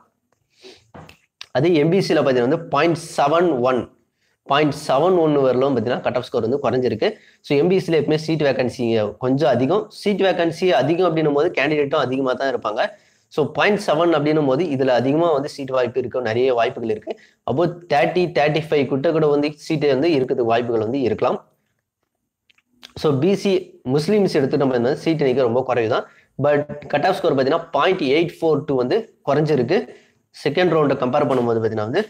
அது எம்பிசியில் பார்த்தீங்கன்னா வந்து point seven one point seven one வரலும் பார்த்தீங்கன்னா கட் ஆஃப் ஸ்கோர் வந்து குறைஞ்சிருக்கு ஸோ எம்பிசியில் எப்பவுமே சீட் வேகன்சி கொஞ்சம் அதிகம் சீட் வேகன்சி அதிகம் அப்படின்னும் போது கேண்டிடேட்டும் அதிகமாக தான் இருப்பாங்க ஸோ பாயிண்ட் செவன் அப்படின்னும் போது இதில் அதிகமாக வந்து சீட் வாய்ப்பு இருக்கும் நிறைய வாய்ப்புகள் இருக்கு அப்போ தேர்ட்டி தேர்ட்டி ஃபைவ் கிட்ட கூட வந்து சீட்டு வந்து இருக்கிறதுக்கு வாய்ப்புகள் வந்து இருக்கலாம் ஸோ பிசி முஸ்லீம்ஸ் எடுத்து நம்ம இந்த சீட் எண்ணிக்கை ரொம்ப குறைவு தான் பட் கட் ஆஃப் ஸ்கோர் பார்த்தீங்கன்னா பாயிண்ட் எயிட் ஃபோர் டூ வந்து குறைஞ்சிருக்கு செகண்ட் ரவுண்டை கம்பேர் பண்ணும்போது பார்த்தீங்கன்னா வந்து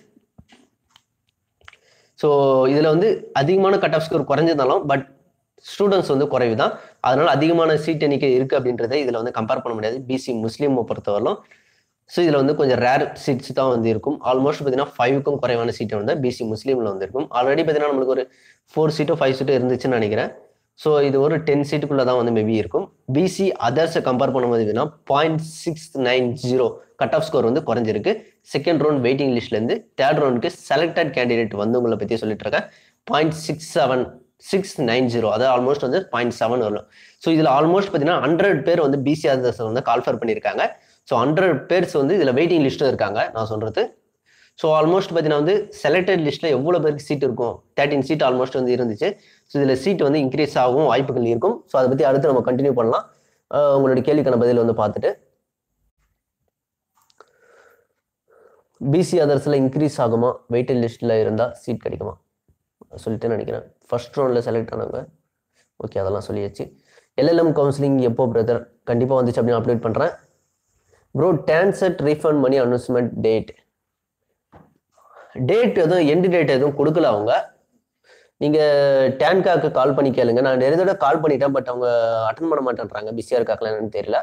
ஸோ இதில் வந்து அதிகமான கட் ஆஃப் ஸ்கோர் குறைஞ்சிருந்தாலும் பட் ஸ்டூடெண்ட்ஸ் வந்து குறைவு தான் அதனால அதிகமான சீட் எண்ணிக்கை இருக்குது அப்படின்றத இதில் வந்து கம்பேர் பண்ண முடியாது பிசி முஸ்லீமை பொறுத்தவரையிலும் ஸோ இதில் வந்து கொஞ்சம் ரேர் சீட்ஸ் தான் வந்து இருக்கும் ஆல்மோஸ்ட் பார்த்தீங்கன்னா ஃபைவுக்கும் குறைவான சீட்டு வந்து பிசி முஸ்லீமில் வந்து இருக்கும் ஆல்ரெடி பார்த்தீங்கன்னா நம்மளுக்கு ஒரு ஃபோர் சீட்டோ ஃபைவ் சீட்டோ இருந்துச்சுன்னு நினைக்கிறேன் ஸோ இது ஒரு டென் சீட்டுக்குள்ளே தான் வந்து மேபி இருக்கும் பிசி அதர்ஸை கம்பேர் பண்ணும்போது பார்த்தீங்கன்னா point six nine zero cut off score வந்து குறைஞ்சிருக்கு செகண்ட் ரவுண்ட் வெயிட்டிங் லிஸ்ட்லேருந்து தேர்ட் ரவுண்டுக்கு செலக்டட் கேண்டிடேட் வந்து உங்களை பற்றி சொல்லிட்டு இருக்கேன் point six seven six nine zero அதாவது ஆல்மோஸ்ட் வந்து பாயிண்ட் செவன் வரும் ஸோ இதில் ஆல்மோஸ்ட் பார்த்தீங்கன்னா ஹண்ட்ரட் பேர் வந்து பிசி அதர்ஸ் வந்து கால்ஃபர் பண்ணியிருக்காங்க ஸோ ஹண்ட்ரட் பேர்ஸ் வந்து இதில் வெயிட்டிங் லிஸ்ட்டும் இருக்காங்க நான் சொல்கிறது ஸோ ஆல்மோஸ்ட் பார்த்தீங்கன்னா வந்து செலக்டட் லிஸ்ட்டில் எவ்வளோ பேருக்கு சீட் இருக்கும் தேர்ட்டின் சீட் ஆல்மோஸ்ட் வந்து இருந்துச்சு ஸோ இதில் சீட் வந்து இன்க்ரீஸ் ஆகும் வாய்ப்புகள் இருக்கும் ஸோ அதை பற்றி அடுத்து நம்ம கண்டினியூ பண்ணலாம் அஹ் உங்களுடைய கேள்விக்கான பதில் வந்து பார்த்துட்டு பிசி அதர்ஸில் இன்க்ரீஸ் ஆகுமா வெயிட்டட் லிஸ்ட்டில் இருந்தால் சீட் கிடைக்குமா சொல்லிட்டு நினைக்கிறேன் ஃபர்ஸ்ட் ரவுண்டில் செலக்ட் ஆனவங்க ஓகே அதெல்லாம் சொல்லியாச்சு எல்எல்எம் கவுன்சிலிங் எப்போ பிரதர் கண்டிப்பாக வந்துச்சு அப்படின்னு அப்டேட் பண்ணுறேன் bro TANCET refund money announcement date date எதுவும் எண்டு டேட் எதுவும் கொடுக்கல அவங்க நீங்கள் டேன்காக்கு கால் பண்ணி கேளுங்க நான் நிறைய தடவை கால் பண்ணிட்டேன் பட் அவங்க அட்டன் பண்ண மாட்டேன்றாங்க பிஸியாக இருக்காங்களா என்னன்னு தெரியல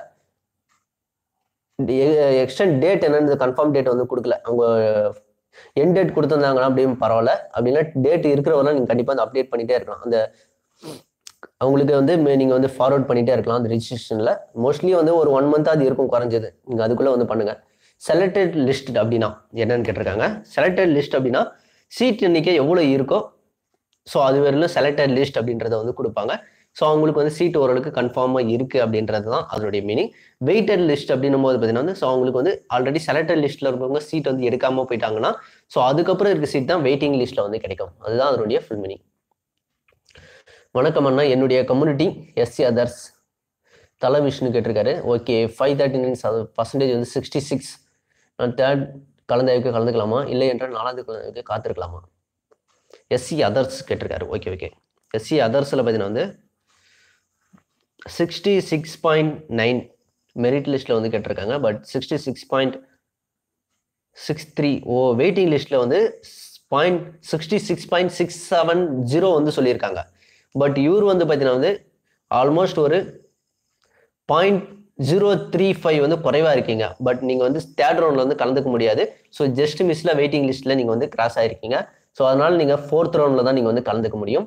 எக்ஸ்டென்ட் டேட் என்னன்னு கன்ஃபார்ம் டேட் வந்து கொடுக்கல அவங்க என் டேட் கொடுத்துருந்தாங்கன்னா அப்படியும் பரவாயில்ல அப்படின்னா டேட் இருக்கிறவரெல்லாம் நீங்கள் கண்டிப்பாக வந்து அப்டேட் பண்ணிட்டே இருக்கலாம் அந்த அவங்களுக்கு வந்து நீங்கள் வந்து ஃபார்வர்ட் பண்ணிட்டே இருக்கலாம் அந்த ரிஜிஸ்ட்ரேஷனில் மோஸ்ட்லி வந்து ஒரு ஒன் மந்த் அது இருக்கும் குறைஞ்சது நீங்கள் அதுக்குள்ளே வந்து பண்ணுங்க செலக்டட் லிஸ்ட் அப்படின்னா என்னன்னு கேட்டிருக்காங்க செலக்டட் லிஸ்ட் அப்படின்னா சீட் எண்ணிக்கை எவ்வளோ இருக்கோ ஸோ அது வரையிலும் செலக்டட் லிஸ்ட் அப்படின்றத வந்து கொடுப்பாங்க ஸோ அவங்களுக்கு வந்து சீட் ஓரளவுக்கு கன்ஃபார்மாக இருக்குது அப்படின்றது தான் அதனுடைய மீனிங் வெயிட்டட் லிஸ்ட் அப்படின்னும் போது பார்த்தீங்கன்னா வந்து ஸோ அவங்களுக்கு வந்து ஆல்ரெடி செலக்டட் லிஸ்ட்டில் இருக்கவங்க சீட் வந்து எடுக்காமல் போயிட்டாங்கன்னா ஸோ அதுக்கப்புறம் இருக்க சீட் தான் வெயிட்டிங் லிஸ்ட்டில் வந்து கிடைக்கும் அதுதான் அதனுடைய ஃபுல் மீனிங் வணக்கம் அண்ணா என்னுடைய கம்யூனிட்டி எஸ்சி அதர்ஸ் தல விஷ்ணு கேட்டிருக்காரு okay five thirty nine percentage வந்து சிக்ஸ்டி சிக்ஸ் நான் தேர்ட் கலந்தாய்வுக்கு கலந்துக்கலாமா இல்லை என்றால் நாலாவது கலந்தாய்வுக்கு காத்திருக்கலாமா எஸ்சி அதர்ஸ் கேட்டிருக்காரு ஓகே ஓகே எஸ்சி அதர்ஸில் பார்த்தீங்கன்னா வந்து sixty six point nine merit லிஸ்ட்டில் வந்து கேட்டிருக்காங்க but sixty six point six three oh waiting லிஸ்ட்டில் வந்து point sixty six point six seven zero வந்து சொல்லியிருக்காங்க பட் இவர் வந்து பார்த்தீங்கன்னா வந்து ஆல்மோஸ்ட் ஒரு பாயிண்ட் ஜீரோ த்ரீ ஃபைவ் வந்து குறைவாக இருக்கீங்க பட் நீங்கள் வந்து தேர்ட் ரவுண்டில் வந்து கலந்துக்க முடியாது ஸோ ஜஸ்ட் மிஸ்ல வெயிட்டிங் லிஸ்ட்டில் நீங்கள் வந்து கிராஸ் ஆயிருக்கீங்க ஸோ அதனால நீங்கள் ஃபோர்த் ரவுண்டில் தான் நீங்கள் வந்து கலந்துக்க முடியும்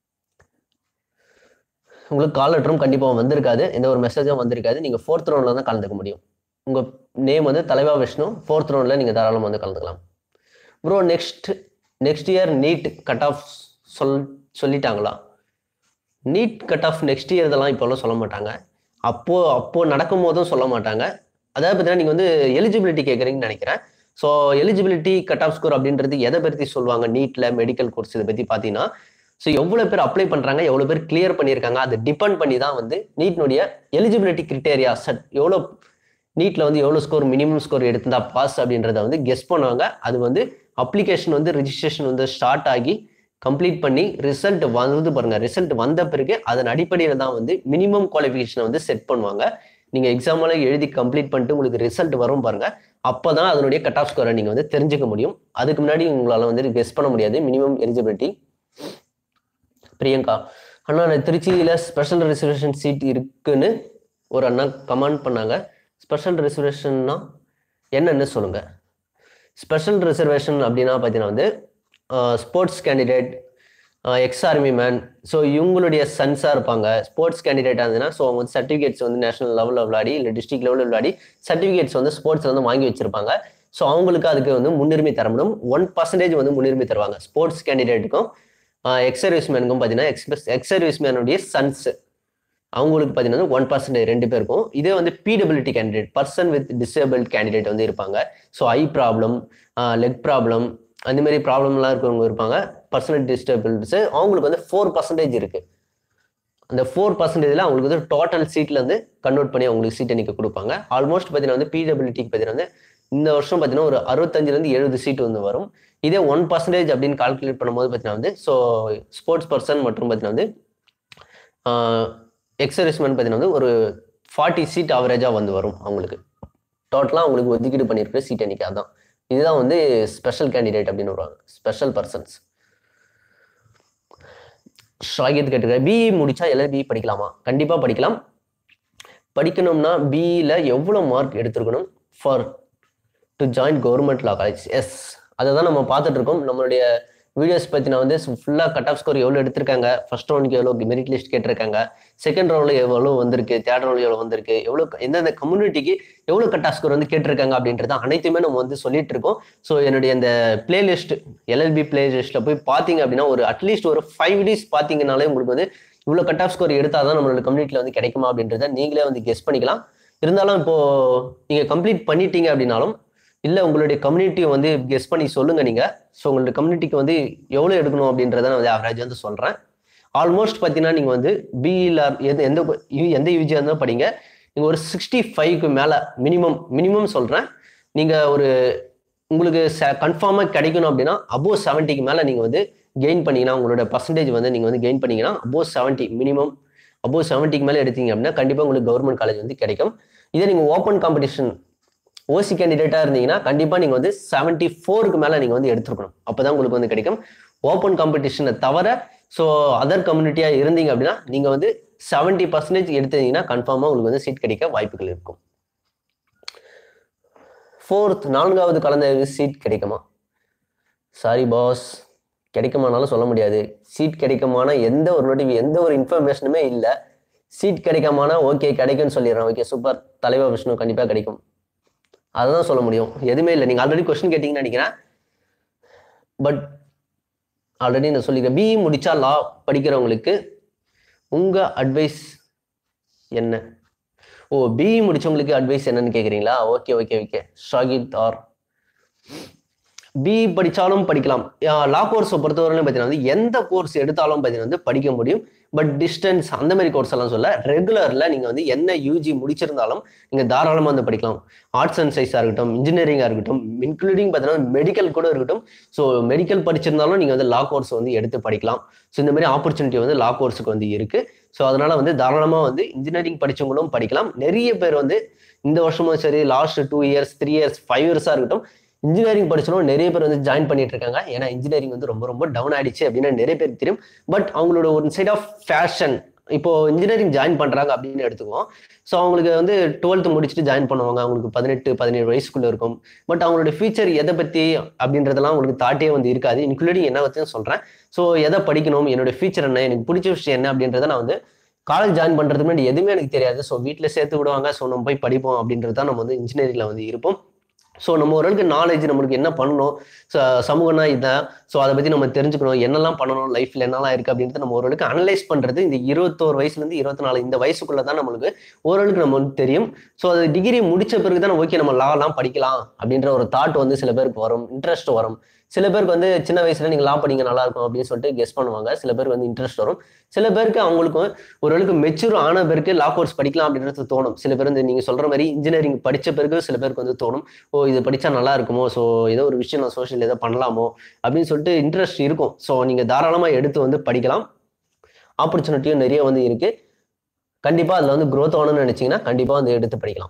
உங்களுக்கு கால் லெட்டரும் கண்டிப்பாக வந்திருக்காது எந்த ஒரு மெசேஜும் வந்திருக்காது நீங்கள் ஃபோர்த் ரவுண்டில் தான் கலந்துக்க முடியும் உங்கள் நேம் வந்து தலைவா விஷ்ணு ஃபோர்த் ரவுண்டில் நீங்கள் தாராளமாக வந்து கலந்துக்கலாம் bro next next year NEET cut off சொல் சொல்லிட்டாங்களா NEET cut off next year இதெல்லாம் இப்போல்லாம் சொல்ல மாட்டாங்க அப்போ அப்போ நடக்கும் போதும் சொல்ல மாட்டாங்க அதாவது பார்த்தீங்கன்னா நீங்கள் வந்து எலிஜிபிலிட்டி கேட்குறீங்கன்னு நினைக்கிறேன் so eligibility cut off score அப்படின்றது எதை பற்றி சொல்லுவாங்க நீட்டில் மெடிக்கல் கோர்ஸ் இதை பற்றி பார்த்தீங்கன்னா ஸோ எவ்வளோ பேர் அப்ளை பண்ணுறாங்க எவ்வளோ பேர் கிளியர் பண்ணியிருக்காங்க அதை டிபெண்ட் பண்ணி தான் வந்து நீட்னுடைய எலிஜிபிலிட்டி கிரிட்டேரியா செட் எவ்வளோ நீட்டில் வந்து எவ்வளோ ஸ்கோர் மினிமம் ஸ்கோர் எடுத்திருந்தா பாஸ் அப்படின்றத வந்து கெஸ் பண்ணுவாங்க அது வந்து அப்ளிகேஷன் வந்து ரிஜிஸ்ட்ரேஷன் வந்து ஸ்டார்ட் ஆகி கம்ப்ளீட் பண்ணி ரிசல்ட் வந்து பாருங்க ரிசல்ட் வந்த பிறகு அதன் அடிப்படையில் தான் வந்து மினிமம் குவாலிஃபிகேஷனை வந்து செட் பண்ணுவாங்க நீங்கள் எக்ஸாமெல்லாம் எழுதி கம்ப்ளீட் பண்ணிட்டு உங்களுக்கு ரிசல்ட் வரும் பாருங்க அப்போ தான் அதனுடைய கட் ஆஃப் ஸ்கோரை நீங்கள் வந்து தெரிஞ்சுக்க முடியும் அதுக்கு முன்னாடி உங்களால் வந்து கெஸ் பண்ண முடியாது மினிமம் எலிஜிபிலிட்டி பிரியங்கா அண்ணா நான் திருச்சியில் ஸ்பெஷல் ரிசர்வேஷன் சீட் இருக்குன்னு ஒரு அண்ணா கமெண்ட் பண்ணாங்க ஸ்பெஷல் ரிசர்வேஷன்னா என்னன்னு சொல்லுங்க ஸ்பெஷல் ரிசர்வேஷன் அப்படின்னா பார்த்தீங்கன்னா வந்து sports candidate ex army man so இவங்களுடைய சன்ஸாக இருப்பாங்க ஸ்போர்ட்ஸ் கேண்டிடேட்டாக இருந்ததுன்னா ஸோ அவங்க வந்து சர்டிஃபிகேட்ஸ் வந்து நேஷனல் லெவலில் விளையாடி இல்லை டிஸ்ட்ரிக்ட் லெவலில் விளையாடி சர்டிஃபிகேட்ஸ் வந்து ஸ்போர்ட்ஸில் வந்து வாங்கி வச்சிருப்பாங்க ஸோ அவங்களுக்கு அதுக்கு வந்து முன்னுரிமை தரப்படும் ஒன் பர்சன்டேஜ் வந்து முன்னுரிமை தருவாங்க ஸ்போர்ட்ஸ் கேண்டிடேட்டுக்கும் எக்ஸ் சர்வீஸ்மேனுக்கும் பார்த்தீங்கன்னா எக்ஸ்பிரஸ் எக்ஸ் சர்வீஸ்மேனுடைய சன்ஸ் அவங்களுக்கு பார்த்தீங்கன்னா ஒன் பர்சன்டேஜ் ரெண்டு பேருக்கும் இதே வந்து disability candidate person with disable candidate வந்து இருப்பாங்க so eye problem leg problem அந்த மாதிரி ப்ராப்ளம்லாம் இருக்கிறவங்க இருப்பாங்க பர்சனல் டிஸ்டர்பிலிட்டிஸ் அவங்களுக்கு வந்து ஃபோர் பர்சன்டேஜ் இருக்கு அந்த ஃபோர் பர்சன்டேஜில் அவங்களுக்கு வந்து டோட்டல் சீட்ல இருந்து கன்வெர்ட் பண்ணி அவங்களுக்கு சீட் எண்ணிக்கை கொடுப்பாங்க ஆல்மோஸ்ட் பார்த்தீங்கன்னா வந்து பிடபிலிட்டிக்கு பார்த்தீங்கன்னா வந்து இந்த வருஷம் பார்த்தீங்கன்னா ஒரு அறுபத்தஞ்சிலேருந்து எழுபது சீட் வந்து வரும் இதே ஒன் பர்சன்டேஜ் அப்படின்னு கால்குலேட் பண்ணும்போது பார்த்தீங்கன்னா வந்து ஸோ ஸ்போர்ட்ஸ் பர்சன் மற்றும் பார்த்தீங்கன்னா வந்து எக்ஸர்விஸ்மேன் பார்த்தீங்கன்னா வந்து ஒரு ஃபார்ட்டி சீட் ஆவரேஜாக வந்து வரும் அவங்களுக்கு டோட்டலாக அவங்களுக்கு ஒதுக்கீடு பண்ணியிருக்கிற சீட் எண்ணிக்கை அதான் இதுதான் வந்து ஸ்பெஷல் கேண்டிடேட் அப்படின்னு வருவாங்க ஸ்பெஷல் பர்சன்ஸ் ஷாகித் கேட்டுருக்காரு பிஇ முடிச்சா எல்எல்பி படிக்கலாமா கண்டிப்பாக படிக்கலாம் படிக்கணும்னா பிஇயில் எவ்வளோ மார்க் எடுத்திருக்கணும் for to join government law college yes அதை தான் நம்ம பார்த்துட்டு இருக்கோம் நம்மளுடைய வீடியோஸ் பற்றின வந்து ஃபுல்லாக கட் ஆஃப் ஸ்கோர் எவ்வளோ எடுத்திருக்காங்க ஃபர்ஸ்ட் ரவுண்டுக்கு எவ்வளோ மெரிட் லிஸ்ட் கேட்டிருக்காங்க செகண்ட் ரவுண்டில் எவ்வளோ வந்திருக்கு தேர்ட் ரவுண்டில் எவ்வளோ வந்திருக்கு எவ்வளோ எந்தெந்த கம்யூனிட்டிக்கு எவ்வளோ கட் ஆஃப் ஸ்கோர் வந்து கேட்டிருக்காங்க அப்படின்றத அனைத்துமே நம்ம வந்து சொல்லிட்டு இருக்கோம் ஸோ என்னுடைய இந்த பிளேலிஸ்ட் எல்எல்பி பிளேலிஸ்ட்டில் போய் பார்த்தீங்க அப்படின்னா ஒரு அட்லீஸ்ட் ஒரு ஃபைவ் டேஸ் பார்த்தீங்கனாலே உங்களுக்கு வந்து இவ்வளோ கட் ஆஃப் ஸ்கோர் எடுத்தால் தான் நம்மளோட கம்யூனிட்டியில் வந்து கிடைக்குமா அப்படின்றத நீங்களே வந்து கெஸ் பண்ணிக்கலாம் இருந்தாலும் இப்போ நீங்கள் கம்ப்ளீட் பண்ணிட்டீங்க அப்படின்னாலும் இல்லை உங்களுடைய கம்யூனிட்டியை வந்து கெஸ் பண்ணி சொல்லுங்க நீங்கள் ஸோ உங்களுடைய கம்யூனிட்டிக்கு வந்து எவ்வளோ எடுக்கணும் அப்படின்றத நான் வந்து ஆவரேஜ் வந்து சொல்கிறேன் ஆல்மோஸ்ட் பார்த்தீங்கன்னா நீங்கள் வந்து பிஇல எது எந்த U- எந்த யூஜியாக இருந்தாலும் படிங்க நீங்கள் ஒரு சிக்ஸ்டி ஃபைவ்க்கு மேலே மினிமம் மினிமம் சொல்கிறேன் நீங்கள் ஒரு உங்களுக்கு கன்ஃபார்மாக கிடைக்கணும் அப்படின்னா அபோவ் செவன்ட்டிக்கு மேலே நீங்கள் வந்து கெயின் பண்ணீங்கன்னா உங்களோட பர்சன்டேஜ் வந்து நீங்கள் வந்து கெயின் பண்ணீங்கன்னா அபோவ் செவன்ட்டி மினிமம் அபோவ் செவன்ட்டிக்கு மேலே எடுத்தீங்க அப்படின்னா கண்டிப்பாக உங்களுக்கு கவர்மெண்ட் காலேஜ் வந்து கிடைக்கும் இதே நீங்கள் ஓப்பன் காம்படிஷன் ஓசி கேண்டிடேட்டாக இருந்தீங்கன்னா கண்டிப்பாக நீங்கள் வந்து செவன்ட்டி ஃபோருக்கு மேலே நீங்கள் வந்து எடுத்துருக்கணும் அப்போ தான் உங்களுக்கு வந்து கிடைக்கும் ஓப்பன் காம்படிஷனை தவிர ஸோ அதர் கம்யூனிட்டியாக இருந்தீங்க அப்படின்னா நீங்கள் வந்து செவன்ட்டி பர்சன்டேஜ் எடுத்தீங்கன்னா கன்ஃபார்மாக உங்களுக்கு வந்து சீட் கிடைக்க வாய்ப்புகள் இருக்கும் ஃபோர்த் நான்காவது கலந்த சீட் கிடைக்குமா சாரி பாஸ் கிடைக்குமானாலும் சொல்ல முடியாது சீட் கிடைக்குமானா எந்த ஒரு நோட்டிஃபி எந்த ஒரு இன்ஃபர்மேஷனுமே இல்லை சீட் கிடைக்குமானா ஓகே கிடைக்கும்னு சொல்லிடுறேன் ஓகே சூப்பர் தலைவர் விஷ்ணு கண்டிப்பாக கிடைக்கும் அதுதான் சொல்ல முடியும் எதுவுமே இல்லை நீங்கள் ஆல்ரெடி கொஸ்டின் கேட்டிங்கன்னு நினைக்கிறேன் பட் ஆல்ரெடி நான் சொல்லிக்கிறேன் பிஇ முடிச்சா லா படிக்கிறவங்களுக்கு உங்கள் அட்வைஸ் என்ன ஓ பிஇ முடிச்சவங்களுக்கு அட்வைஸ் என்னன்னு கேட்குறீங்களா okay okay okay Shahid R BE படித்தாலும் படிக்கலாம் லா கோர்ஸை பொறுத்தவரையிலும் பார்த்தீங்கன்னா வந்து எந்த கோர்ஸ் எடுத்தாலும் பார்த்தீங்கன்னா வந்து படிக்க முடியும் பட் டிஸ்டன்ஸ் அந்த மாதிரி கோர்ஸ் எல்லாம் சொல்ல ரெகுலரில் நீங்கள் வந்து என்ன யூஜி முடிச்சிருந்தாலும் நீங்கள் தாராளமாக வந்து படிக்கலாம் ஆர்ட்ஸ் அண்ட் சயின்ஸாக இருக்கட்டும் இன்ஜினியரிங்காக இருக்கட்டும் இன்க்ளூடிங் பார்த்தீங்கன்னா மெடிக்கல் கூட இருக்கட்டும் ஸோ மெடிக்கல் படிச்சிருந்தாலும் நீங்கள் வந்து லா கோர்ஸ் வந்து எடுத்து படிக்கலாம் ஸோ இந்த மாதிரி ஆப்பர்ச்சுனிட்டி வந்து லா கோர்ஸுக்கு வந்து இருக்குது ஸோ அதனால வந்து தாராளமாக வந்து இன்ஜினியரிங் படிச்சவங்களும் படிக்கலாம் நிறைய பேர் வந்து இந்த வருஷமும் சரி last two years three years five இயர்ஸாக இருக்கட்டும் இன்ஜினியரிங் படிச்சவங்க நிறைய பேர் வந்து ஜாயின் பண்ணிட்டு இருக்காங்க ஏன்னா இன்ஜினியரிங் வந்து ரொம்ப ரொம்ப டவுன் ஆயிடுச்சு அப்படின்னு நிறைய பேருக்கு தெரியும் பட் அவங்களோட ஒரு சைட் ஆஃப் ஃபேஷன் இப்போ இன்ஜினியரிங் ஜாயின் பண்றாங்க அப்படின்னு எடுத்துக்குவோம் ஸோ அவங்களுக்கு வந்து டுவெல்த் முடிச்சுட்டு ஜாயின் பண்ணுவாங்க அவங்களுக்கு பதினெட்டு பதினேழு வயசுக்குள்ள இருக்கும் பட் அவங்களோட ஃபியூச்சர் எதை பத்தி அப்படின்றதெல்லாம் அவங்களுக்கு தாட்டே வந்து இருக்காது இன்க்ளூடிங் என்ன பற்றியும் சொல்றேன் ஸோ எதை படிக்கணும் என்னோட ஃபியூச்சர் என்ன எனக்கு பிடிச்ச விஷயம் என்ன அப்படின்றத நான் வந்து காலேஜ் ஜாயின் பண்றதுக்கு முன்னாடி எதுவுமே எனக்கு தெரியாது ஸோ வீட்டில் சேர்த்து விடுவாங்க ஸோ நம்ம போய் படிப்போம் அப்படின்றது தான் நம்ம வந்து இன்ஜினியரிங்ல வந்து இருப்போம் ஸோ நம்ம ஓரளவுக்கு நாலேஜ் நம்மளுக்கு என்ன பண்ணணும் ச- சமூகம்னா இதான் ஸோ அதை பற்றி நம்ம தெரிஞ்சுக்கணும் என்னெல்லாம் பண்ணணும் லைஃப்ல என்னெல்லாம் இருக்குது அப்படின்றது நம்ம ஓரளவுக்கு அனலைஸ் பண்ணுறது இந்த இருபத்தோரு வயசுலேருந்து இருபத்தி நாலு இந்த வயசுக்குள்ள தான் நம்மளுக்கு ஓரளவுக்கு நம்ம வந்து தெரியும் ஸோ அது டிகிரி முடிச்ச பிறகு தான் ஓகே நம்ம லாலாம் படிக்கலாம் அப்படின்ற ஒரு தாட் வந்து சில பேருக்கு வரும் இன்ட்ரெஸ்ட் வரும் சில பேருக்கு வந்து சின்ன வயசுல நீங்க லா படிங்க நல்லா இருக்கும் அப்படின்னு சொல்லிட்டு கெஸ் பண்ணுவாங்க சில பேருக்கு வந்து இன்ட்ரெஸ்ட் வரும் சில பேருக்கு அவங்களுக்கும் ஓரளவுக்கு மெச்சூர் ஆன பிறகு லா கோர்ஸ் படிக்கலாம் அப்படின்றது தோணும் சில பேர் வந்து நீங்க சொல்ற மாதிரி இன்ஜினியரிங் படிச்ச பிறகு சில பேருக்கு வந்து தோணும் ஓ இது படிச்சா நல்லா இருக்குமோ ஸோ ஏதோ ஒரு விஷயம் நான் சோஷியல் ஏதோ பண்ணலாமோ அப்படின்னு சொல்லிட்டு இன்ட்ரெஸ்ட் இருக்கும் ஸோ நீங்க தாராளமா எடுத்து வந்து படிக்கலாம் ஆப்பர்ச்சுனிட்டியும் நிறைய வந்து இருக்கு கண்டிப்பா அதுல வந்து growth ஆகணும்னு நினைச்சீங்கன்னா கண்டிப்பா வந்து எடுத்து படிக்கலாம்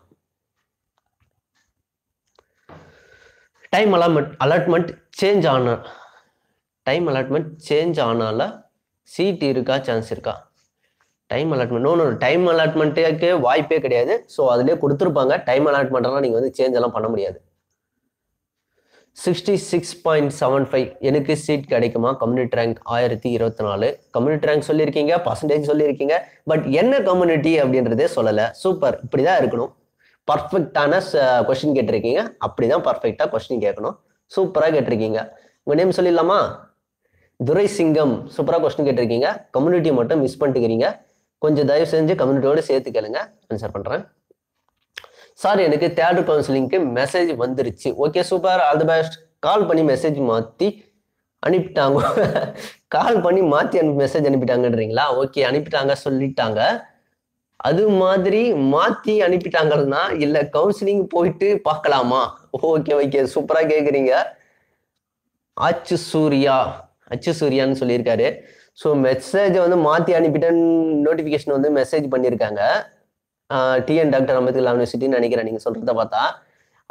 டைம் அலாட்மெண்ட் அலாட்மெண்ட் சேஞ்ச் ஆன டைம் அலாட்மெண்ட் சேஞ்ச் ஆனால சீட் இருக்கா சான்ஸ் இருக்கா டைம் அலாட்மெண்ட் நோ டைம் அலாட்மெண்ட்டுக்கு வாய்ப்பே கிடையாது ஸோ அதுலேயே கொடுத்துருப்பாங்க டைம் அலாட்மெண்ட்லாம் நீங்கள் வந்து சேஞ்ச் எல்லாம் பண்ண முடியாது sixty six point seven five எனக்கு சீட் கிடைக்குமா கம்யூனிட்டி ரேங்க் ஆயிரத்தி இருபத்தி நாலு கம்யூனிட்டி ரேங்க் சொல்லியிருக்கீங்க பர்சன்டேஜ் சொல்லியிருக்கீங்க பட் என்ன கம்யூனிட்டி அப்படின்றதே சொல்லலை சூப்பர் இப்படி தான் இருக்கணும் பர்ஃபெக்டான கொஸ்டின் கேட்டிருக்கீங்க அப்படிதான் பர்ஃபெக்டாக கொஸ்டின் கேட்கணும் சூப்பராக கேட்டிருக்கீங்க உங்கள் நேம் சொல்லிடலாமா துரை சிங்கம் சூப்பராக கொஸ்டின் கேட்டிருக்கீங்க கம்யூனிட்டி மட்டும் மிஸ் பண்ணிட்டுக்கிறீங்க கொஞ்சம் தயவு செஞ்சு கம்யூனிட்டியோட சேர்த்து கேளுங்க ஆன்சர் பண்ணுறேன் சார் எனக்கு தேட்டர் கவுன்சிலிங்க்கு மெசேஜ் வந்துருச்சு okay super all the best call பண்ணி மெசேஜ் மாற்றி அனுப்பிட்டாங்க கால் பண்ணி மாற்றி அனுப்பி மெசேஜ் அனுப்பிட்டாங்கன்றீங்களா ஓகே அனுப்பிட்டாங்க சொல்லிட்டாங்க அது மாதிரி மாத்தி அனுப்பிட்டாங்கன்னா இல்ல கவுன்சிலிங் போயிட்டு பார்க்கலாமா ஓகே ஓகே சூப்பரா கேக்குறீங்க அச்சு சூர்யா அச்சு சூர்யான்னு சொல்லியிருக்காரு ஸோ மெசேஜை வந்து மாத்தி அனுப்பிட்டேன்னு நோட்டிஃபிகேஷன் வந்து மெசேஜ் பண்ணியிருக்காங்க டிஎன் டாக்டர் அம்பேத்கர் யூனிவர்சிட்டின்னு நினைக்கிறேன் நீங்க சொல்றத பார்த்தா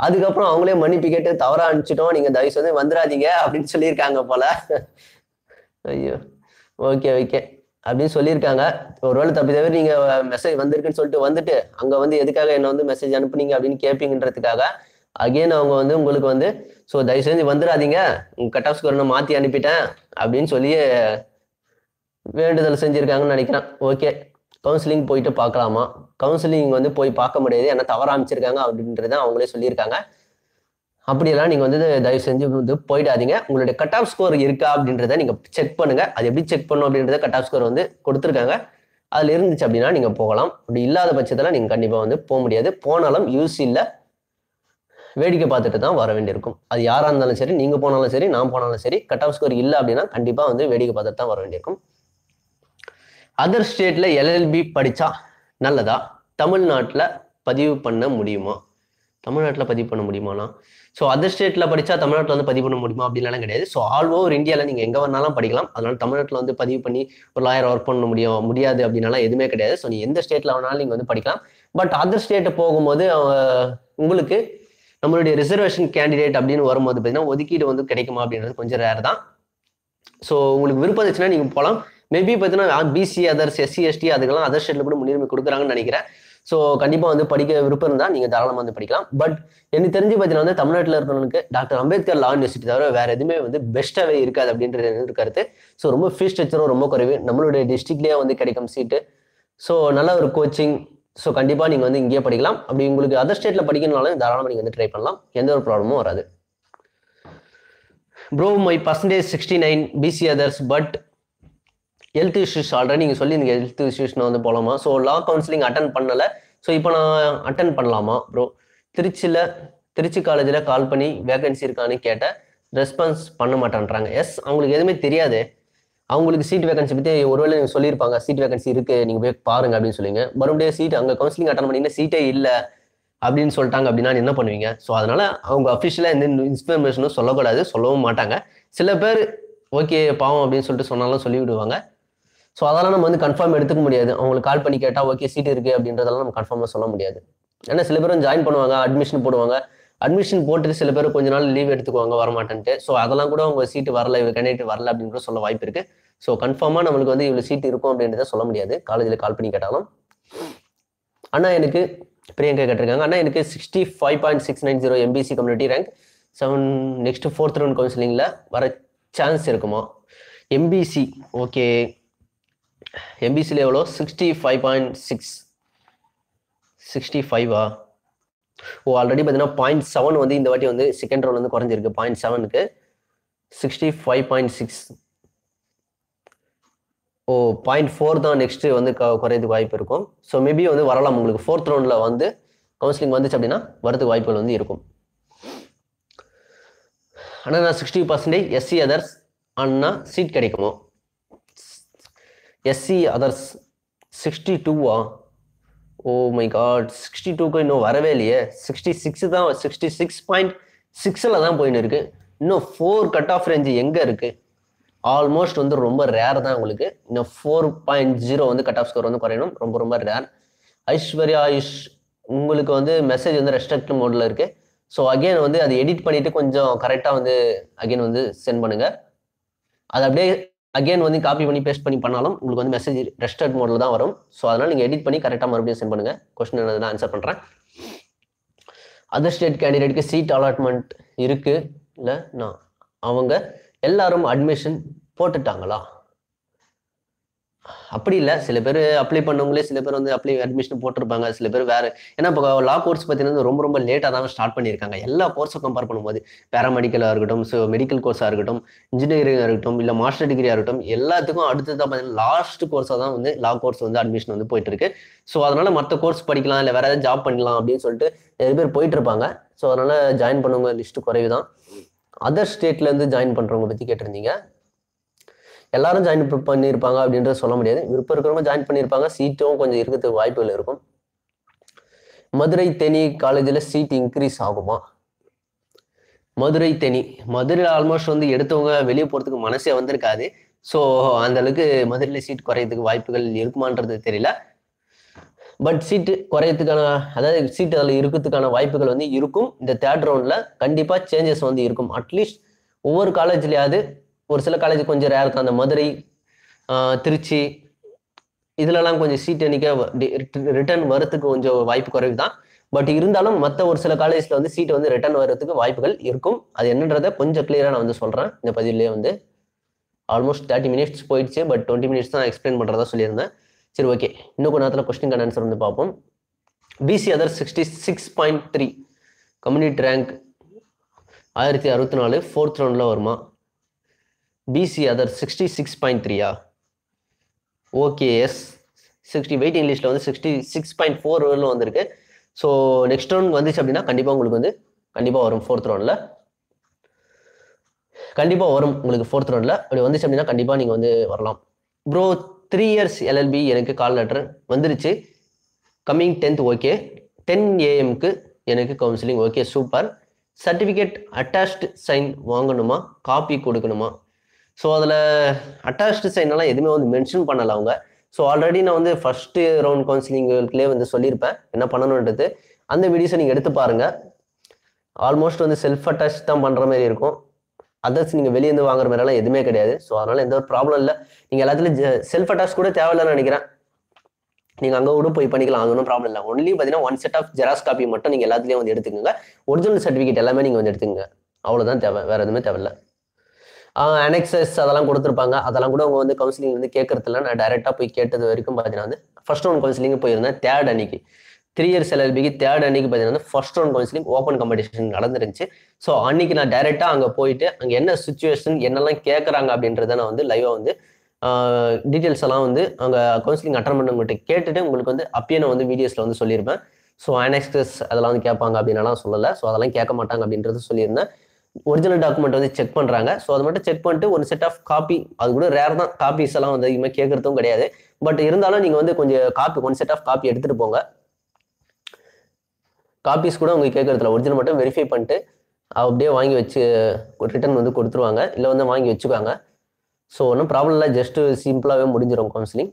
அதுக்கப்புறம் அவங்களே மன்னிப்பு கேட்டு தவறா அனுப்பிச்சிட்டோம் நீங்க தயவு செய்து வந்துடாதீங்க அப்படின்னு சொல்லியிருக்காங்க போல ஐயோ ஓகே ஓகே அப்படின்னு சொல்லியிருக்காங்க ஒருவேளை தப்பி தவிர நீங்க மெசேஜ் வந்திருக்குன்னு சொல்லிட்டு வந்துட்டு அங்க வந்து எதுக்காக என்ன வந்து மெசேஜ் அனுப்புனீங்க அப்படின்னு கேட்பீங்கன்றதுக்காக அகைன் அவங்க வந்து உங்களுக்கு வந்து ஸோ தயவு செஞ்சு வந்துடாதீங்க உங்க கட் ஆஃப் ஸ்கோர் நான் மாத்தி அனுப்பிட்டேன் அப்படின்னு சொல்லி வேண்டுதல் செஞ்சிருக்காங்கன்னு நினைக்கிறேன் ஓகே கவுன்சிலிங் போயிட்டு பார்க்கலாமா கவுன்சிலிங் வந்து போய் பார்க்க முடியாது ஏன்னா தவற அமைச்சிருக்காங்க அப்படின்றத அவங்களே சொல்லியிருக்காங்க அப்படியெல்லாம் நீங்க வந்து தயவு செஞ்சு வந்து போயிடாதீங்க உங்களுடைய கட் ஆஃப் ஸ்கோர் இருக்கா அப்படின்றத நீங்க செக் பண்ணுங்க அது எப்படி செக் பண்ணும் அப்படின்றத கட் ஆஃப் ஸ்கோர் வந்து கொடுத்துருக்காங்க அதுல இருந்துச்சு அப்படின்னா நீங்க போகலாம் அப்படி இல்லாத பட்சத்துல நீங்க கண்டிப்பா வந்து போக முடியாது போனாலும் யூசியில் வேடிக்கை பார்த்துட்டு தான் வர வேண்டியிருக்கும் அது யாரா இருந்தாலும் சரி நீங்க போனாலும் சரி நான் போனாலும் சரி கட் ஆஃப் ஸ்கோர் இல்லை அப்படின்னா கண்டிப்பா வந்து வேடிக்கை பார்த்துட்டு தான் வர வேண்டியிருக்கும் அதர் ஸ்டேட்ல எல்எல்பி படிச்சா நல்லதா தமிழ்நாட்டில் பதிவு பண்ண முடியுமா தமிழ்நாட்டில் பதிவு பண்ண முடியுமாண்ணா ஸோ அதர் ஸ்டேட்டில் படித்தா தமிழ்நாட்டில் வந்து பதிவு பண்ண முடியுமா அப்படின்லாம் கிடையாது ஸோ ஆல் ஓவர் இந்தியாவில் நீங்கள் எங்கே வேணாலும் படிக்கலாம் அதனால தமிழ்நாட்டில் வந்து பதிவு பண்ணி ஒரு லாயர் ஒர்க் பண்ண முடியும் முடியாது அப்படின்னாலாம் எதுவுமே கிடையாது ஸோ நீ எந்த ஸ்டேட்டில் வேணாலும் நீங்கள் வந்து படிக்கலாம் பட் அதர் ஸ்டேட்டை போகும்போது அஹ், உங்களுக்கு நம்மளுடைய ரிசர்வேஷன் கேண்டிடேட் அப்படின்னு வரும்போது பார்த்தீங்கன்னா ஒதுக்கீடு வந்து கிடைக்குமா அப்படின்றது கொஞ்சம் ரேர் தான் ஸோ உங்களுக்கு விருப்பம் இருந்துச்சுன்னா நீங்கள் போகலாம் மேபி பார்த்தீங்கன்னா பிசி அதர்ஸ் எஸ்சி எஸ்டி அதுக்கெல்லாம் அதர் ஸ்டேட்டில் கூட முன்னுரிமை கொடுக்குறாங்கன்னு நினைக்கிறேன் ஸோ கண்டிப்பாக வந்து படிக்க விருப்பம் இருந்தால் நீங்கள் தாராளமாக வந்து படிக்கலாம் பட் எனக்கு தெரிஞ்சு பார்த்தீங்கன்னா வந்து தமிழ்நாட்டில் இருக்கிறவங்களுக்கு டாக்டர் அம்பேத்கர் லா யூனிவர்சிட்டி தவிர வேற எதுவுமே வந்து பெஸ்ட்டாகவே இருக்காது அப்படின்றது என்னோட கருத்து ஸோ ரொம்ப ஃபீஸ் ஸ்ட்ரக்சரும் ரொம்ப குறைவு நம்மளுடைய டிஸ்ட்ரிக்ட்லேயே வந்து கிடைக்கும் சீட்டு ஸோ நல்ல ஒரு கோச்சிங் ஸோ கண்டிப்பாக நீங்கள் வந்து இங்கேயே படிக்கலாம் அப்படி உங்களுக்கு அதர் ஸ்டேட்டில் படிக்கணும்னாலும் தாராளமாக நீங்கள் வந்து ட்ரை பண்ணலாம் எந்த ஒரு ப்ராப்ளமும் வராது bro my percentage sixty nine BC others but health issues already நீங்கள் சொல்லி நீங்கள் ஹெல்த் இஷ்யூஸ் நான் வந்து போகலாமா ஸோ லா கவுன்சிலிங் அட்டன் பண்ணலை ஸோ இப்போ நான் அட்டன் பண்ணலாமா ப்ரோ திருச்சியில் திருச்சி காலேஜில் கால் பண்ணி வேகன்சி இருக்கான்னு கேட்டேன் ரெஸ்பான்ஸ் பண்ண மாட்டேன்றாங்க எஸ் அவங்களுக்கு எதுவுமே தெரியாது அவங்களுக்கு சீட் வேகன்சி பற்றி ஒருவேளை நீங்கள் சொல்லியிருப்பாங்க சீட் வேகன்சி இருக்கு நீங்கள் போய் பாருங்க அப்படின்னு சொல்லுவீங்க மறுபடியும் சீட் அங்கே கவுன்சிலிங் அட்டன் பண்ணீங்கன்னா சீட்டே இல்லை அப்படின்னு சொல்லிட்டாங்க அப்படின்னா என்ன பண்ணுவீங்க ஸோ அதனால அவங்க அஃபிஷியலாக எந்த இன்ஃபர்மேஷனும் சொல்லக்கூடாது சொல்லவும் மாட்டாங்க சில பேர் ஓகே பாவம் அப்படின்னு சொல்லிட்டு சொன்னாலும் சொல்லி விடுவாங்க ஸோ அதெல்லாம் நம்ம வந்து கன்ஃபார்ம் எடுத்துக்க முடியாது அவங்களுக்கு கால் பண்ணி கேட்டால் ஓகே சீட் இருக்கு அப்படின்றதெல்லாம் நம்ம கன்ஃபார்மாக சொல்ல முடியாது ஏன்னா சில பேரும் ஜாயின் பண்ணுவாங்க அட்மிஷன் போடுவாங்க அட்மிஷன் போட்டுட்டு சில பேர் கொஞ்ச நாள் லீவ் எடுத்துக்குவாங்க வரமாட்டேன்ட்டு ஸோ அதெல்லாம் கூட அவங்க சீட்டு வரல இவ்வளோ கேண்டிடேட் வரல அப்படின்னு கூட சொல்ல வாய்ப்பு இருக்கு ஸோ கன்ஃபார்மாக நம்மளுக்கு வந்து இவ்வளோ சீட் இருக்கும் அப்படின்றத சொல்ல முடியாது காலேஜில் கால் பண்ணி கேட்டாலும் அண்ணா எனக்கு பிரியங்கா கேட்டிருக்காங்க அண்ணா எனக்கு sixty five point six nine zero MBC community rank seven next fourth round கவுன்சிலிங்கில் வர சான்ஸ் இருக்குமா எம்பிசி ஓகே எம்பிசியில் எவ்வளோ sixty five point six sixty ஃபைவா ஓ ஆல்ரெடி பார்த்தீங்கன்னா பாயிண்ட் செவன் வந்து இந்த வாட்டி வந்து செகண்ட் ரவுண்ட் வந்து குறைஞ்சிருக்கு பாயிண்ட் செவனுக்கு sixty five point six oh point four தான் நெக்ஸ்ட் வந்து க- குறையதுக்கு வாய்ப்பு இருக்கும் ஸோ மேபி வந்து வரலாம் உங்களுக்கு ஃபோர்த் ரவுண்டில் வந்து கவுன்சிலிங் வந்துச்சு அப்படின்னா வரதுக்கு வாய்ப்புகள் வந்து இருக்கும் ஆனால் நான் சிக்ஸ்டி பர்சன்டேஜ் எஸ்சி அதர்ஸ் அண்ணா சீட் கிடைக்குமோ எஸ்சி அதர்ஸ் சிக்ஸ்டி டூவா ஓ மை காட் சிக்ஸ்டி டூக்கு இன்னும் வரவே இல்லையே சிக்ஸ்டி சிக்ஸ் தான் சிக்ஸ்டி சிக்ஸ் பாயிண்ட் சிக்ஸில் தான் போயின்னு இருக்கு இன்னும் ஃபோர் கட் ஆஃப் ரேஞ்சு எங்கே இருக்கு ஆல்மோஸ்ட் வந்து ரொம்ப ரேர் தான் உங்களுக்கு இன்னும் ஃபோர் பாயிண்ட் ஜீரோ வந்து கட் ஆஃப் ஸ்கோர் வந்து குறையணும் ரொம்ப ரொம்ப ரேர் ஐஸ்வர்யா ஆயுஷ் உங்களுக்கு வந்து மெசேஜ் வந்து ரெஸ்ட்ரிக்ட் மோடில் இருக்கு ஸோ அகைன் வந்து அதை எடிட் பண்ணிட்டு கொஞ்சம் கரெக்டாக வந்து அகைன் வந்து சென்ட் பண்ணுங்க அது அப்படியே அகைன் வந்து காப்பி பண்ணி பேஸ்ட் பண்ணி பண்ணாலும் உங்களுக்கு வந்து மெசேஜ் ரெஸ்டர்ட் மோடில் தான் வரும் ஸோ அதனால் நீங்கள் எடிட் பண்ணி கரெக்டாக மறுபடியும் சென்ட் பண்ணுங்க கொஸ்டின் நான் ஆன்சர் பண்ணுறேன் அதர் ஸ்டேட் கேண்டிடேட்க்கு சீட் அலாட்மெண்ட் இருக்கு இல்லை நான் அவங்க எல்லாரும் அட்மிஷன் போட்டுட்டாங்களா அப்படி இல்லை சில பேர் அப்ளை பண்ணவங்களே சில பேர் வந்து அப்ளை அட்மிஷன் போட்டிருப்பாங்க சில பேர் வேற ஏன்னா இப்போ லா கோர்ஸ் பார்த்தீங்கன்னா ரொம்ப ரொம்ப லேட்டாக தான் ஸ்டார்ட் பண்ணியிருக்காங்க எல்லா கோர்ஸும் கம்பேர் பண்ணும்போது பேராமெடிக்கலாக இருக்கட்டும் ஸோ மெடிக்கல் கோர்ஸாக இருக்கட்டும் இன்ஜினியரிங்காக இருக்கட்டும் இல்லை மாஸ்டர் டிகிரியாக இருக்கட்டும் எல்லாத்துக்கும் அடுத்தது தான் பார்த்தீங்கன்னா லாஸ்ட் கோர்ஸாக தான் வந்து லா கோர்ஸ் வந்து அட்மிஷன் வந்து போயிட்டு இருக்கு ஸோ அதனால மற்ற கோர்ஸ் படிக்கலாம் இல்லை வேற ஏதாவது ஜாப் பண்ணலாம் அப்படின்னு சொல்லிட்டு நிறைய பேர் போயிட்டு இருப்பாங்க ஸோ அதனால ஜாயின் பண்ணவங்க லிஸ்ட் குறைவு தான் அதர் ஸ்டேட்ல இருந்து ஜாயின் பண்றவங்க பத்தி கேட்டிருந்தீங்க எல்லாரும் ஜாயின் பண்ணியிருப்பாங்க அப்படின்றத சொல்ல முடியாது விருப்பம் இருக்கிறவங்க ஜாயின் பண்ணியிருப்பாங்க சீட்டும் கொஞ்சம் இருக்கிறதுக்கு வாய்ப்புகள் இருக்கும் மதுரை தேனி காலேஜில் சீட் இன்க்ரீஸ் ஆகுமா மதுரை தேனி மதுரையில் ஆல்மோஸ்ட் வந்து எடுத்தவங்க வெளியே போகிறதுக்கு மனசே வந்திருக்காது ஸோ அந்த அளவுக்கு மதுரையில் சீட் குறையறதுக்கு வாய்ப்புகள் இருக்குமான்றது தெரியல பட் சீட்டு குறையத்துக்கான அதாவது சீட்டு அதில் இருக்கிறதுக்கான வாய்ப்புகள் வந்து இருக்கும் இந்த தேர்ட் ரவுண்டில் கண்டிப்பாக சேஞ்சஸ் வந்து இருக்கும் அட்லீஸ்ட் ஒவ்வொரு காலேஜ்லையாவது ஒரு சில காலேஜ் கொஞ்சம் ரேர் தான் அந்த மதுரை ஆஹ் திருச்சி இதுலலாம் கொஞ்சம் சீட் எண்ணிக்கை ரிட்டர்ன் வரத்துக்கு கொஞ்சம் வாய்ப்பு குறைவு தான் பட் இருந்தாலும் மற்ற ஒரு சில காலேஜில் வந்து சீட் வந்து ரிட்டர்ன் வர்றதுக்கு வாய்ப்புகள் இருக்கும் அது என்னன்றதை கொஞ்சம் கிளியராக நான் வந்து சொல்கிறேன் இந்த பதிவுலேயே வந்து ஆல்மோஸ்ட் தேர்ட்டி மினிட்ஸ் போயிடுச்சு பட் டுவெண்ட்டி மினிட்ஸ் தான் எக்ஸ்பிளைன் பண்ணுறதா சொல்லியிருந்தேன் சரி ஓகே இன்னும் கொஞ்ச நேரத்தில் கொஸ்டின் ஆன்சர் வந்து பார்ப்போம் BC other sixty six point three community rank ஆயிரத்தி அறுபத்தி நாலு ஃபோர்த் ரவுண்டில் வருமா BC other sixty six point த்ரீயா ஓகே எஸ் சிக்ஸ்டி வெயிட் இங்கிலீஷில் வந்து சிக்ஸ்டி சிக்ஸ் பாயிண்ட் ஃபோர் வரலும் வந்திருக்கு ஸோ நெக்ஸ்ட் ரவுண்ட் வந்துச்சு அப்படின்னா கண்டிப்பாக உங்களுக்கு வந்து கண்டிப்பாக வரும் ஃபோர்த் ரவுண்டில் கண்டிப்பாக வரும் உங்களுக்கு ஃபோர்த் ரவுண்டில் அப்படி வந்துச்சு அப்படின்னா கண்டிப்பாக நீங்கள் வந்து வரலாம் ப்ரோ த்ரீ இயர்ஸ் எல்எல்பி எனக்கு கால் லெட்டர் வந்துருச்சு கம்மிங் டென்த் ஓகே டென் ஏஎம்க்கு எனக்கு counselling okay super certificate attached sign வாங்கணுமா காப்பி கொடுக்கணுமா ஸோ அதில் அட்டாச்டு சைனெல்லாம் எதுவுமே வந்து மென்ஷன் பண்ணலை அவங்க ஸோ ஆல்ரெடி நான் வந்து ஃபஸ்ட்டு ரவுண்ட் கவுன்சிலிங்களுக்குலேயே வந்து சொல்லியிருப்பேன் என்ன பண்ணணுன்றது அந்த வீடியோஸை நீங்கள் எடுத்து பாருங்கள் ஆல்மோஸ்ட் வந்து செல்ஃப் அட்டாச் தான் பண்ணுற மாதிரி இருக்கும் அதர்ஸ் நீங்கள் வெளியேந்து வாங்குற மாதிரிலாம் எதுவுமே கிடையாது ஸோ அதனால் எந்த ஒரு ப்ராப்ளம் இல்லை நீங்கள் எல்லாத்துலையும் செல்ஃப் அட்டாச் கூட தேவையில்லைன்னு நினைக்கிறேன் நீங்கள் அங்கே கூட போய் பண்ணிக்கலாம் அது ஒன்றும் ப்ராப்ளம் இல்லை ஒன்லி பார்த்தீங்கன்னா one set of xerox copy மட்டும் நீங்கள் எல்லாத்துலேயும் வந்து எடுத்துக்கோங்க ஒரிஜினல் சர்டிஃபிகேட் எல்லாமே நீங்கள் வந்து எடுத்துக்கோங்க அவ்வளோதான் தேவை வேறு எதுவுமே தேவையில்ல அனெக்சஸ் அதெல்லாம் கொடுத்துருப்பாங்க அதெல்லாம் கூட அவங்க வந்து கவுன்சிலிங் வந்து கேட்கறதுல நான் டைரெக்டாக போய் கேட்டது வரைக்கும் பார்த்தீங்கன்னா வந்து ஃபர்ஸ்ட் ரவுண்ட் கவுன்சிலிங் போயிருந்தேன் தேர்ட் அன்னைக்கு த்ரீ இயர்ஸ் எல்எல்பிக்கு தேர்ட் அன்னைக்கு பார்த்தீங்கன்னா வந்து first round counselling open competition நடந்துருந்துச்சு ஸோ அன்னைக்கு நான் டைரெக்டாக அங்கே போயிட்டு அங்கே என்ன சுச்சுவேஷன் என்னெல்லாம் கேட்குறாங்க அப்படின்றத நான் வந்து லைவாக வந்து டீட்டெயில்ஸ் எல்லாம் வந்து அங்கே கவுன்சிலிங் அட்டன் பண்ணவங்ககிட்ட கேட்டுட்டு உங்களுக்கு வந்து அப்பயே நான் வந்து வீடியோஸில் வந்து சொல்லியிருப்பேன் ஸோ அனெக்சஸ் அதெல்லாம் வந்து கேட்பாங்க அப்படின்னலாம் சொல்லலை ஸோ அதெல்லாம் கேட்க மாட்டாங்க அப்படின்றது சொல்லியிருந்தேன் ஒரிஜினல் டாக்குமெண்ட் வந்து செக் பண்ணுறாங்க ஸோ அது மட்டும் செக் பண்ணிட்டு ஒரு செட் ஆஃப் காப்பி அது கூட ரேர் தான் காப்பீஸ் எல்லாம் வந்து அதிகமாக கேட்குறதும் கிடையாது பட் இருந்தாலும் நீங்கள் வந்து கொஞ்சம் copy one set of copy எடுத்துகிட்டு போங்க காப்பீஸ் கூட அவங்க கேட்கறதுல ஒரிஜினல் மட்டும் வெரிஃபை பண்ணிட்டு அப்படியே வாங்கி வச்சு ரிட்டர்ன் வந்து கொடுத்துருவாங்க இல்லை வந்து வாங்கி வச்சுக்காங்க ஸோ ஒன்றும் ப்ராப்ளம் இல்லை ஜஸ்ட்டு சிம்பிளாகவே முடிஞ்சிடும் கவுன்சிலிங்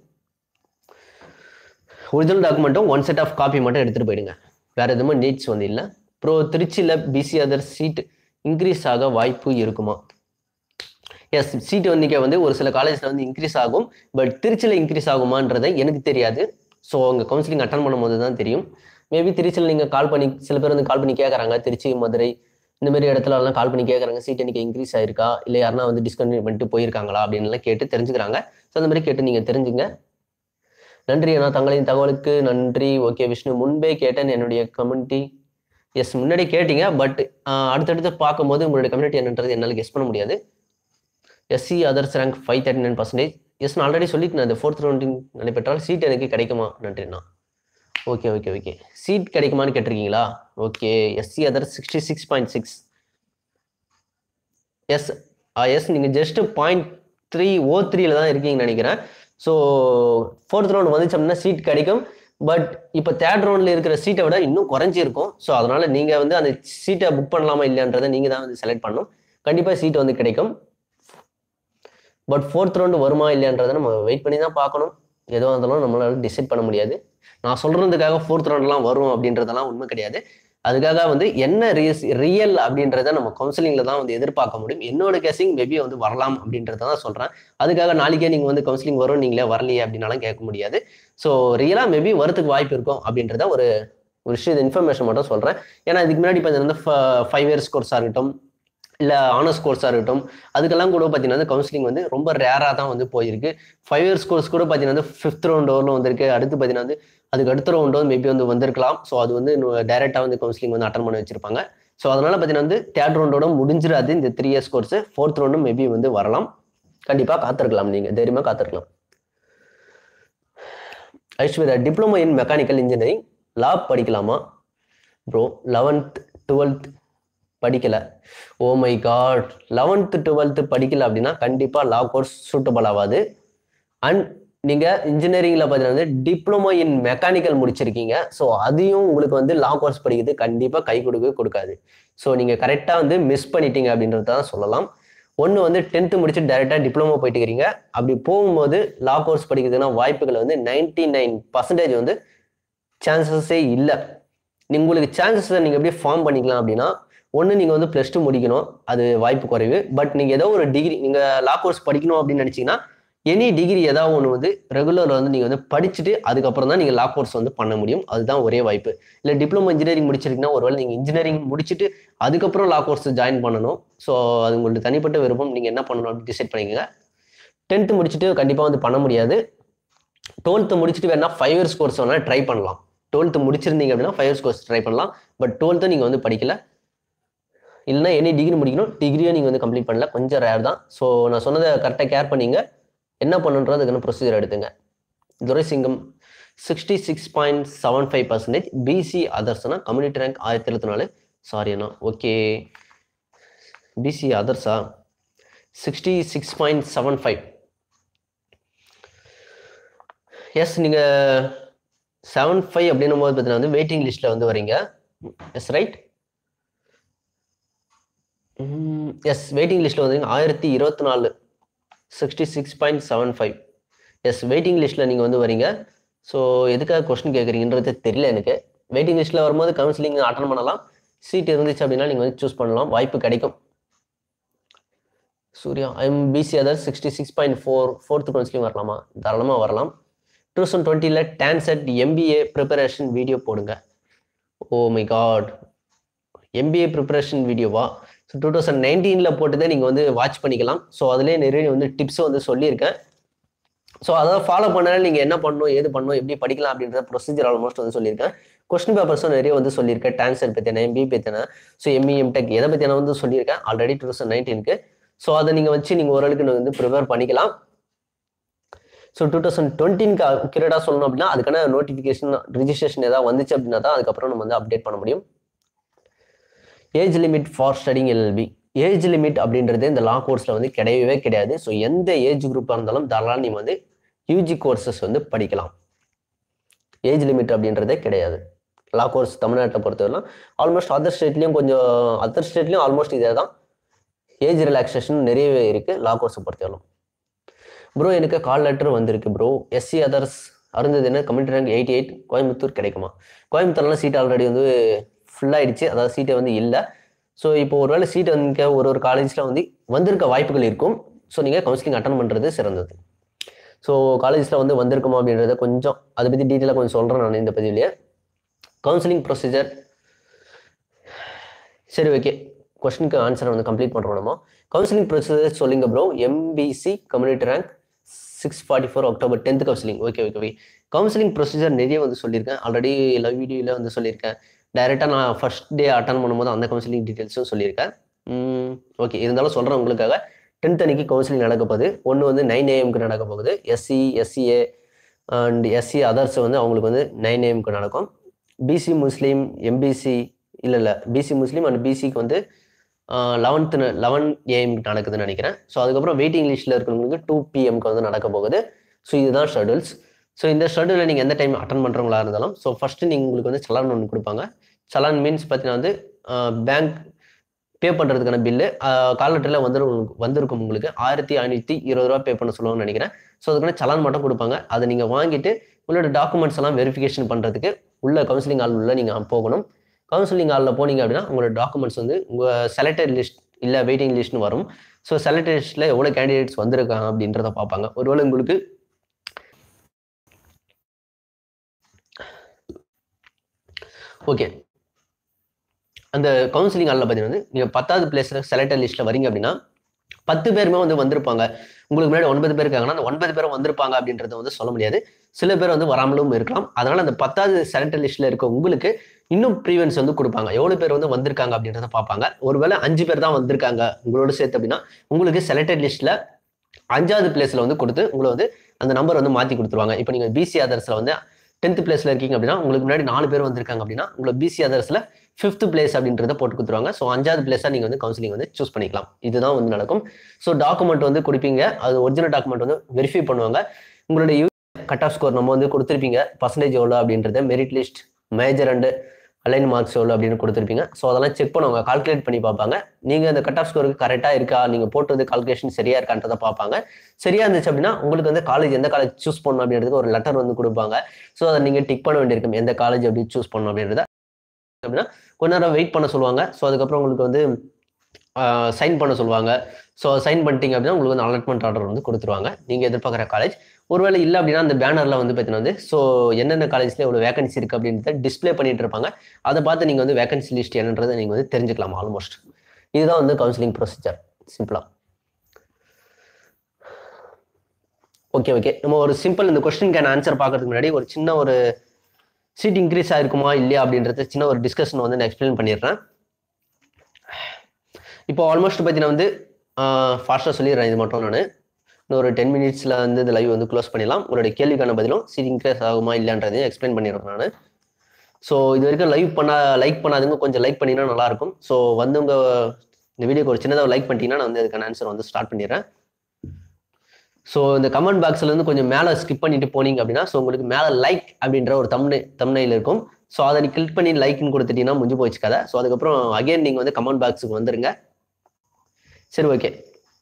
ஒரிஜினல் டாக்குமெண்ட்டும் ஒன் செட் ஆஃப் காப்பி மட்டும் எடுத்துகிட்டு போயிடுங்க வேறு எதுவுமே நீட்ஸ் வந்து இல்லை ப்ரோ திருச்சியில் பிசி அதர் சீட் இன்க்ரீஸ் ஆக வாய்ப்பு இருக்குமா எஸ் சீட் வந்து வந்து ஒரு சில காலேஜில் வந்து இன்க்ரீஸ் ஆகும் பட் திருச்சியில் இன்க்ரீஸ் ஆகுமான்றதை எனக்கு தெரியாது ஸோ அவங்க கவுன்சிலிங் அட்டன் பண்ணும்போது தான் தெரியும் மேபி திருச்சியில் நீங்கள் கால் பண்ணி சில பேர் வந்து கால் பண்ணி கேட்குறாங்க திருச்சி மதுரை இந்த மாதிரி இடத்துல எல்லாம் கால் பண்ணி கேட்குறாங்க சீட் எனக்கு இன்க்ரீஸ் ஆயிருக்கா இல்லை யாருனா வந்து டிஸ்கண்டினியூ பண்ணிட்டு போயிருக்காங்களா அப்படின்லாம் கேட்டு தெரிஞ்சுக்கிறாங்க ஸோ அந்த மாதிரி கேட்டு நீங்கள் தெரிஞ்சுங்க நன்றி அண்ணா தங்களின் தகவலுக்கு நன்றி ஓகே விஷ்ணு முன்பே கேட்டேன் என்னுடைய கம்யூனிட்டி எஸ் முன்னாடி கேட்டீங்க பட் அடுத்தடுத்து பார்க்கும்போது உங்களுடைய கம்யூனிட்டி என்னன்றது என்னால் கெஸ் பண்ண முடியாது SC others rank five thirty nine percentage yes நான் ஆல்ரெடி சொல்லிட்டு அந்த ஃபோர்த் ரவுண்டிங் நடைபெற்றால் சீட் எனக்கு கிடைக்குமா நன்றிண்ணா ஓகே ஓகே ஓகே சீட் கிடைக்குமான்னு கேட்டிருக்கீங்களா okay SC other sixty six point six yes yes நீங்கள் ஜஸ்ட் பாயிண்ட் த்ரீ ஓ த்ரீல தான் இருக்கீங்கன்னு நினைக்கிறேன் ஸோ ஃபோர்த் ரவுண்ட் வந்துச்சு அப்படின்னா சீட் கிடைக்கும் பட் இப்போ தேர்ட் ரவுண்டில் இருக்கிற சீட்டை விட இன்னும் குறைஞ்சிருக்கும் ஸோ அதனால நீங்கள் வந்து அந்த சீட்டை புக் பண்ணலாமா இல்லைன்றதை நீங்கள் தான் வந்து செலக்ட் பண்ணணும் கண்டிப்பாக சீட் வந்து கிடைக்கும் பட் ஃபோர்த் ரவுண்டு வருமா இல்லைன்றதை நம்ம வெயிட் பண்ணி தான் பார்க்கணும் எதுவாக இருந்தாலும் நம்மளால டிசைட் பண்ண முடியாது நான் சொல்றதுக்காக ஃபோர்த் ரவுண்ட்லாம் வரும் அப்படின்றதெல்லாம் உண்மை கிடையாது அதுக்காக வந்து என்ன ரீஸ் ரியல் அப்படின்றத நம்ம கவுன்சிலிங்ல தான் வந்து எதிர்பார்க்க முடியும் என்னோட கெஸிங் மேபி வந்து வரலாம் அப்படின்றத தான் சொல்றேன் அதுக்காக நாளைக்கே நீங்க வந்து கவுன்சிலிங் வரும் நீங்களே வரலையே அப்படின்னாலும் கேட்க முடியாது ஸோ ரியலா மேபி வரதுக்கு வாய்ப்பு இருக்கும் அப்படின்றத ஒரு ஒரு விஷயம் இன்ஃபர்மேஷன் மட்டும் சொல்றேன் ஏன்னா இதுக்கு முன்னாடி பார்த்தீங்கன்னா ஃபைவ் இயர்ஸ் கோர்ஸாக இருக்கட்டும் இல்லை ஆனர்ஸ் கோர்ஸாக இருக்கட்டும் அதுக்கெல்லாம் கூட பார்த்தீங்கன்னா கவுன்சிலிங் வந்து ரொம்ப ரேராக தான் வந்து போயிருக்கு ஃபைவ் இயர்ஸ் கோர்ஸ் கூட பார்த்தீங்கன்னா வந்து ஃபிஃப்த் ரவுண்ட் ஓவரில் வந்திருக்கு அடுத்து பார்த்தீங்கன்னா வந்து அதுக்கு அடுத்த ரவுண்ட் வந்து மேபி வந்து வந்திருக்கலாம் ஸோ அது வந்து டைரெக்டாக வந்து கவுன்சிலிங் வந்து அட்டன் பண்ணி வச்சிருப்பாங்க ஸோ அதனால பார்த்தீங்கன்னா வந்து தேர்ட் ரவுண்டோட முடிஞ்சிடாது இந்த த்ரீ இயர்ஸ் கோர்ஸ் ஃபோர்த் ரவுண்டும் மேபி வந்து வரலாம் கண்டிப்பாக காத்திருக்கலாம் நீங்கள் தைரியமாக காத்திருக்கலாம் Aishwarya diploma in mechanical engineering law படிக்கலாமா ப்ரோ லெவன்த் டுவெல்த் படிக்கல oh my god eleventh twelfth படிக்கல அப்படின்னா கண்டிப்பாக லா கோர்ஸ் சூட்டபிள் ஆகாது அண்ட் நீங்கள் இன்ஜினியரிங்கில் பார்த்தீங்கன்னா வந்து டிப்ளமோ இன் மெக்கானிக்கல் முடிச்சிருக்கீங்க ஸோ அதையும் உங்களுக்கு வந்து லா கோர்ஸ் படிக்கிறது கண்டிப்பாக கை கொடுக்க கொடுக்காது ஸோ நீங்கள் கரெக்டாக வந்து மிஸ் பண்ணிட்டீங்க அப்படின்றத தான் சொல்லலாம் ஒன்று வந்து டென்த்து முடிச்சு டைரெக்டாக டிப்ளமோ போயிட்டு இருக்கிறீங்க அப்படி போகும்போது லா கோர்ஸ் படிக்கிறதுனா வாய்ப்புகள் வந்து நைன்டி நைன் பர்சன்டேஜ் வந்து சான்சஸே இல்லை உங்களுக்கு சான்சஸை நீங்கள் எப்படி ஃபார்ம் பண்ணிக்கலாம் அப்படின்னா ஒன்று நீங்கள் வந்து ப்ளஸ் டூ முடிக்கணும் அது வாய்ப்பு குறைவு பட் நீங்கள் ஏதோ ஒரு டிகிரி நீங்கள் லா கோர்ஸ் படிக்கணும் அப்படின்னு நினச்சிங்கன்னா எனி டிகிரி ஏதாவது ஒன்று வந்து ரெகுலரில் வந்து நீங்கள் வந்து படிச்சுட்டு அதுக்கப்புறம் தான் நீங்கள் லா கோர்ஸ் வந்து பண்ண முடியும் அதுதான் ஒரே வாய்ப்பு இல்லை டிப்ளமோ இன்ஜினியரிங் முடிச்சிருக்கீங்கன்னா ஒருவேளை நீங்கள் இன்ஜினியரிங் முடிச்சுட்டு அதுக்கப்புறம் லா கோர்ஸ் ஜாயின் பண்ணணும் ஸோ அது உங்களுக்கு தனிப்பட்ட விருப்பம் நீங்கள் என்ன பண்ணணும் அப்படின்னு டிசைட் பண்ணிக்கோங்க டென்த்து முடிச்சுட்டு கண்டிப்பாக வந்து பண்ண முடியாது டுவெல்த்து முடிச்சுட்டு வேணா ஃபைவ் இயர்ஸ் கோர்ஸ் வேணால் ட்ரை பண்ணலாம் டுவெல்த்து முடிச்சிருந்தீங்க அப்படின்னா ஃபைவ் இயர்ஸ் கோர்ஸ் ட்ரை பண்ணலாம் பட் டுவெல்த்து நீங்கள் வந்து படிக்கல இல்லைனா எனி டிகிரி முடிக்கணும் டிகிரியும் நீங்கள் வந்து கம்ப்ளீட் பண்ணல கொஞ்சம் ரேர் தான் ஸோ நான் சொன்னதை கரெக்டாக கேர் பண்ணீங்க என்ன பண்ணுன்றது அதுக்கான ப்ரொசீஜர் எடுத்துங்க Duraisingam sixty six point seven five percentage BC அதர்ஸ்னா கம்யூனிட்டி ரேங்க் ஆயிரத்தி எழுபத்தி நாலு சாரி அண்ணா ஓகே பிசி அதர்ஸா sixty six point seven five yes நீங்கள் செவன் ஃபைவ் அப்படின்னும் போது பார்த்தீங்கன்னா வந்து வெயிட்டிங் லிஸ்ட்டில் வந்து வரீங்க எஸ் ரைட் எஸ் வெயிட்டிங் லிஸ்ட்டில் வந்து ஆயிரத்தி இருபத்தி நாலு sixty six point seven five yes waiting லிஸ்ட்டில் நீங்கள் வந்து வரீங்க ஸோ எதுக்காக கொஸ்டின் கேட்குறீங்கன்றது தெரியல எனக்கு வெயிட்டிங் லிஸ்ட்டில் வரும்போது கவுன்சிலிங் அட்டன் பண்ணலாம் சீட் இருந்துச்சு அப்படின்னா நீங்கள் வந்து சூஸ் பண்ணலாம் வாய்ப்பு கிடைக்கும் Surya I'm BC other sixty six point four fourth counselling வரலாமா தாராளமாக வரலாம் டூ தௌசண்ட் டுவெண்ட்டியில் டான்செட் எம்பிஏ ப்ரிப்பரேஷன் வீடியோ போடுங்க oh my god MBA preparation வீடியோவா ஸோ டூ தௌசண்ட் நைன்டீனில் போட்டு தான் நீங்கள் வந்து வாட்ச் பண்ணிக்கலாம் ஸோ அதுலேயே நிறைய வந்து டிப்ஸும் வந்து சொல்லியிருக்கேன் ஸோ அதை ஃபாலோ பண்ணாலும் நீங்கள் என்ன பண்ணணும் ஏது பண்ணணும் எப்படி படிக்கலாம் அப்படின்ற ப்ரொசீஜர் ஆல்மோஸ்ட் வந்து சொல்லியிருக்கேன் கொஸ்டின் பேப்பர்ஸும் நிறைய வந்து சொல்லியிருக்கேன் டான்சர் பற்றின எம்பி பற்றின ஸோ எம்இ எம்டெக் எதை பற்றின வந்து சொல்லியிருக்கேன் ஆல்ரெடி டூ தௌசண்ட் நைன்டீனுக்கு ஸோ அதை நீங்கள் வச்சு நீங்கள் ஓரளவுக்கு வந்து ப்ரிப்பேர் பண்ணிக்கலாம் ஸோ டூ தௌசண்ட் டுவெண்ட்டின்க்கு அக்யூரேட்டாக சொல்லணும் அப்படின்னா அதுக்கான நோட்டிஃபிகேஷன் ரிஜிஸ்ட்ரேஷன் ஏதாவது வந்துச்சு அப்படின்னா தான் அதுக்கப்புறம் நம்ம வந்து அப்டேட் பண்ண முடியும் age limit for studying LLB age limit அப்படின்றது இந்த லா கோர்ஸில் வந்து கிடையவே கிடையாது ஸோ எந்த ஏஜ் குரூப்பாக இருந்தாலும் தாராளம் நீங்கள் வந்து யூஜி கோர்சஸ் வந்து படிக்கலாம் ஏஜ் லிமிட் அப்படின்றதே கிடையாது லா கோர்ஸ் தமிழ்நாட்டை பொறுத்தவரைலாம் ஆல்மோஸ்ட் அதர் ஸ்டேட்லேயும் கொஞ்சம் அதர் ஸ்டேட்லேயும் ஆல்மோஸ்ட் இதே தான் ஏஜ் ரிலாக்ஸேஷன் நிறையவே இருக்குது லா கோர்ஸை பொறுத்தவரைக்கும் ப்ரோ எனக்கு கால் லெட்டர் வந்திருக்கு ப்ரோ எஸ்சி அதர்ஸ் அருந்ததுன்னு community rank eighty eight Coimbatore கிடைக்குமா கோயம்புத்தூர்லாம் சீட் ஆல்ரெடி வந்து ஃபுல் ஆயிடுச்சு அதாவது சீட்டை வந்து இல்லை ஸோ இப்போ ஒருவேளை சீட் வந்து ஒரு ஒரு காலேஜில் வந்து வந்திருக்க வாய்ப்புகள் இருக்கும் ஸோ நீங்கள் கவுன்சிலிங் அட்டன் பண்ணுறது சிறந்தது ஸோ காலேஜில் வந்து வந்திருக்குமா அப்படின்றத கொஞ்சம் அதை பற்றி டீட்டெயிலாக கொஞ்சம் சொல்கிறேன் நான் இந்த பதிவிலேயே கவுன்சிலிங் ப்ரொசீஜர் சரி ஓகே கொஸ்டினுக்கு ஆன்சரை வந்து கம்ப்ளீட் பண்ணுறோம் நம்ம கவுன்சிலிங் ப்ரொசீஜர் சொல்லுங்க bro MBC community rank six forty four October tenth counselling okay okay okay counselling procedure நிறைய வந்து சொல்லியிருக்கேன் ஆல்ரெடி லவ் வீடியோவில் வந்து சொல்லியிருக்கேன் டைரெக்டாக நான் ஃபர்ஸ்ட் டே அட்டன் பண்ணும்போது அந்த கவுன்சிலிங் டீட்டெயில்ஸும் சொல்லியிருக்கேன் ஓகே இருந்தாலும் சொல்கிறேன் உங்களுக்காக டென்த் அன்னைக்கு கவுன்சிலிங் நடக்க போகுது ஒன்று வந்து நைன் ஏஎம்க்கு நடக்க போகுது SC SCA and SC others வந்து அவங்களுக்கு வந்து நைன் ஏஎம்க்கு நடக்கும் பிசி முஸ்லீம் எம்பிசி இல்லை இல்லை பிசி முஸ்லீம் அண்ட் பிசிக்கு வந்து லெவன்த்து லெவன் ஏஎம்க்கு நடக்குதுன்னு நினைக்கிறேன் ஸோ அதுக்கப்புறம் வெயிட்டிங் லிஸ்ட்டில் இருக்கிறவங்களுக்கு டூ பிஎம்க்கு வந்து நடக்க போகுது ஸோ இதுதான் ஷெடியூல்ஸ் ஸோ இந்த ஷெடியூலில் நீங்கள் எந்த டைம் அட்டன் பண்ணுறவங்களா இருந்தாலும் ஸோ ஃபஸ்ட்டு நீங்கள் உங்களுக்கு வந்து சலான் ஒன்று கொடுப்பாங்க சலான் மீன்ஸ் பார்த்தீங்கன்னா வந்து பேங்க் பே பண்ணுறதுக்கான பில்லு கால் லெட்டரில் வந்து வந்திருக்கும் உங்களுக்கு ஆயிரத்தி ஐநூற்றி இருபது ரூபா பே பண்ண சொல்லுவாங்கன்னு நினைக்கிறேன் ஸோ அதுக்கான சலான் மட்டும் கொடுப்பாங்க அதை நீங்கள் வாங்கிட்டு உங்களோட டாக்குமெண்ட்ஸ் எல்லாம் வெரிஃபிகேஷன் பண்ணுறதுக்கு உள்ள கவுன்சிலிங் ஹால் உள்ள நீங்கள் போகணும் கவுன்சிலிங் ஹாலில் போனீங்க அப்படின்னா உங்களோட டாக்குமெண்ட்ஸ் வந்து உங்கள் செலக்டட் லிஸ்ட் இல்லை வெயிட்டிங் லிஸ்ட்னு வரும் ஸோ செலக்டட் லிஸ்ட்டில் எவ்வளோ கேண்டிடேட்ஸ் வந்திருக்காங்க அப்படின்றத பார்ப்பாங்க ஒருவேளை உங்களுக்கு ஓகே அந்த கவுன்சிலிங் ஹாலில் பார்த்தீங்கன்னா வந்து நீங்கள் பத்தாவது பிளேஸில் செலக்டட் லிஸ்ட்டில் வரீங்க அப்படின்னா பத்து பேருமே வந்து வந்திருப்பாங்க உங்களுக்கு முன்னாடி ஒன்பது பேர் இருக்காங்கன்னா அந்த ஒன்பது பேரும் வந்திருப்பாங்க அப்படின்றத வந்து சொல்ல முடியாது சில பேர் வந்து வராமலும் இருக்கலாம் அதனால அந்த பத்தாவது செலக்டட் லிஸ்ட்ல இருக்க உங்களுக்கு இன்னும் ப்ரீவென்ஸ் வந்து கொடுப்பாங்க எவ்வளவு பேர் வந்து வந்திருக்காங்க அப்படின்றத பார்ப்பாங்க ஒருவேளை அஞ்சு பேர் தான் வந்திருக்காங்க உங்களோட சேர்த்து அப்படின்னா உங்களுக்கு செலக்டட் லிஸ்ட்ல அஞ்சாவது பிளேஸ்ல வந்து கொடுத்து உங்களை வந்து அந்த நம்பர் வந்து மாத்தி கொடுத்துருவாங்க இப்போ நீங்க பிசி அதர்ஸ்ல வந்து டென்த் பிளேஸ்ல இருக்கீங்க அப்படின்னா உங்களுக்கு முன்னாடி நாலு பேர் வந்திருக்காங்க அப்படின்னா உங்களை பிசி அதர்ஸ்ல ஃபிஃப்த் பிளேஸ் அப்படின்றத போட்டு கொடுத்துருவாங்க ஸோ அஞ்சாவது பிளேஸாக நீங்கள் வந்து கவுன்சிலிங் வந்து சூஸ் பண்ணிக்கலாம் இதுதான் வந்து நடக்கும் ஸோ டாக்குமெண்ட் வந்து கொடுப்பீங்க அது ஒரிஜினல் டாக்குமெண்ட் வந்து வெரிஃபை பண்ணுவாங்க உங்களுடைய யூ கட் ஆஃப் ஸ்கோர் நம்ம வந்து கொடுத்துருப்பீங்க பர்சன்டேஜ் எவ்வளோ அப்படின்றத merit list major and allied marks எவ்வளோ அப்படின்னு கொடுத்துருப்பீங்க ஸோ அதெல்லாம் செக் பண்ணுவாங்க கால்குலேட் பண்ணி பார்ப்பாங்க நீங்கள் அந்த கட் ஆஃப் ஸ்கோருக்கு கரெக்டாக இருக்கா நீங்கள் போட்டது கால்குலேஷன் சரியா இருக்கான்றதை பார்ப்பாங்க சரியா இருந்துச்சு அப்படின்னா உங்களுக்கு வந்து காலேஜ் எந்த காலேஜ் சூஸ் பண்ணணும் அப்படின்றதுக்கு ஒரு லெட்டர் வந்து கொடுப்பாங்க ஸோ அதை நீங்கள் டிக் பண்ண வேண்டியிருக்கும் எந்த காலேஜ் எப்படி சூஸ் பண்ணணும் அப்படின்றத அப்படின்னா கொஞ்ச நேரம் வெயிட் பண்ண சொல்லுவாங்க ஸோ அதுக்கப்புறம் உங்களுக்கு வந்து சைன் பண்ண சொல்லுவாங்க ஸோ சைன் பண்ணிட்டீங்க அப்படின்னா உங்களுக்கு வந்து அலாட்மெண்ட் ஆர்டர் வந்து கொடுத்துருவாங்க நீங்கள் எதிர்பார்க்குற காலேஜ் ஒருவேளை இல்லை அப்படின்னா அந்த பேனரில் வந்து பார்த்தீங்கன்னா வந்து ஸோ என்னென்ன காலேஜில் எவ்வளோ வேகன்சி இருக்குது அப்படின்றத டிஸ்ப்ளே பண்ணிட்டு இருப்பாங்க அதை பார்த்து நீங்கள் வந்து வேகன்சி லிஸ்ட் என்னன்றதை நீங்கள் வந்து தெரிஞ்சுக்கலாம் ஆல்மோஸ்ட் இதுதான் வந்து கவுன்சிலிங் ப்ரொசீஜர் சிம்பிளாக ஓகே ஓகே நம்ம ஒரு சிம்பிள் இந்த கொஸ்டினுக்கான ஆன்சர் பார்க்கறதுக்கு முன்னாடி ஒரு சின்ன ஒரு சீட் இன்க்ரீஸ் ஆயிருக்குமா இல்லையா அப்படின்றத சின்ன ஒரு டிஸ்கஷன் வந்து நான் எக்ஸ்பிளைன் பண்ணிடுறேன் இப்போ ஆல்மோஸ்ட் பார்த்தீங்கன்னா வந்து ஃபாஸ்ட்டாக சொல்லிடுறேன் இது மட்டும் நான் இன்னும் ஒரு டென் மினிட்ஸில் வந்து இந்த லைவ் வந்து க்ளோஸ் பண்ணிடலாம் உங்களுடைய கேள்விக்கான பதிலும் சீட் இன்க்ரீஸ் ஆகுமா இல்லைன்றதையும் எக்ஸ்பிளைன் பண்ணிடுறேன் நான் ஸோ இது வரைக்கும் லைவ் பண்ணா லைக் பண்ணாதவங்க கொஞ்சம் லைக் பண்ணிங்கன்னா நல்லாயிருக்கும் ஸோ வந்தவங்க இந்த வீடியோக்கு ஒரு சின்னதாக லைக் பண்ணிட்டீங்கன்னா நான் வந்து அதுக்கான ஆன்சர் வந்து ஸ்டார்ட் பண்ணிடுறேன் ஸோ இந்த கமெண்ட் பாக்ஸ்ல இருந்து கொஞ்சம் மேலே ஸ்கிப் பண்ணிட்டு போனீங்க அப்படின்னா ஸோ உங்களுக்கு மேலே லைக் அப்படின்ற ஒரு தம்னை தம்னையில் இருக்கும் ஸோ அதை நீ கிளிக் பண்ணி லைக்னு கொடுத்துட்டீங்கன்னா முடிஞ்சு போச்சு கதை ஸோ அதுக்கப்புறம் அகைன் நீங்கள் வந்து கமெண்ட் பாக்ஸுக்கு வந்துருங்க சரி ஓகே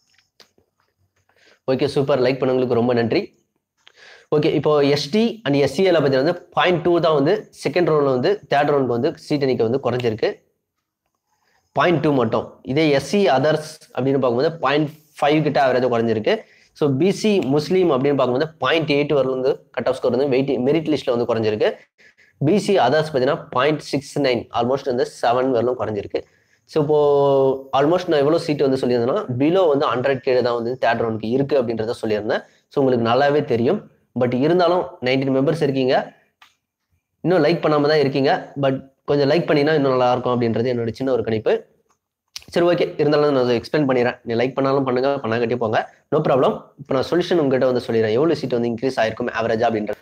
ஓகே சூப்பர் லைக் பண்ணவங்களுக்கு ரொம்ப நன்றி ஓகே இப்போ எஸ்டி அண்ட் எஸ்சிஎல் பார்த்தீங்கன்னா வந்து பாயிண்ட் டூ தான் வந்து செகண்ட் ரவுண்டில் வந்து தேர்ட் ரவுண்டுக்கு வந்து சீட் எண்ணிக்கை வந்து குறைஞ்சிருக்கு பாயிண்ட் டூ மட்டும் இதே எஸ்சி அதர்ஸ் அப்படின்னு பார்க்கும்போது பாயிண்ட் ஃபைவ் கிட்ட ஆவரேஜாக குறைஞ்சிருக்கு ஸோ பிசி முஸ்லீம் அப்படின்னு பார்க்கும்போது பாயிண்ட் எயிட் வரல வந்து கட் ஆஃப் ஸ்கோர் வந்து வெயிட் மெரிட் லிஸ்ட்டில் வந்து குறைஞ்சிருக்கு பிசி அதர்ஸ் பார்த்தீங்கன்னா பாயிண்ட் சிக்ஸ் நைன் ஆல்மோஸ்ட் வந்து செவன் வரலும் குறைஞ்சிருக்கு ஸோ இப்போ ஆல்மோஸ்ட் நான் எவ்வளோ சீட் வந்து சொல்லியிருந்தேன்னா பிலோ வந்து ஹண்ட்ரட் கீழே தான் வந்து தேர்ட் ரவுண்டுக்கு இருக்கு அப்படின்றத சொல்லியிருந்தேன் ஸோ உங்களுக்கு நல்லாவே தெரியும் பட் இருந்தாலும் நைன்டீன் மெம்பர்ஸ் இருக்கீங்க இன்னும் லைக் பண்ணாம தான் இருக்கீங்க பட் கொஞ்சம் லைக் பண்ணினா இன்னும் நல்லா இருக்கும் அப்படின்றது என்னோட சின்ன ஒரு கணிப்பு சரி ஓகே இருந்தாலும் நான் எக்ஸ்பிளைன் பண்ணிடுறேன் நீ லைக் பண்ணாலும் பண்ணுங்க பண்ணாங்கட்டி போங்க நோ ப்ராப்ளம் இப்போ நான் சொல்யூஷன் உங்ககிட்ட வந்து சொல்லிடுறேன் எவ்வளோ சீட் வந்து இன்க்ரீஸ் ஆயிருக்கும் ஆவரேஜா அப்படின்றது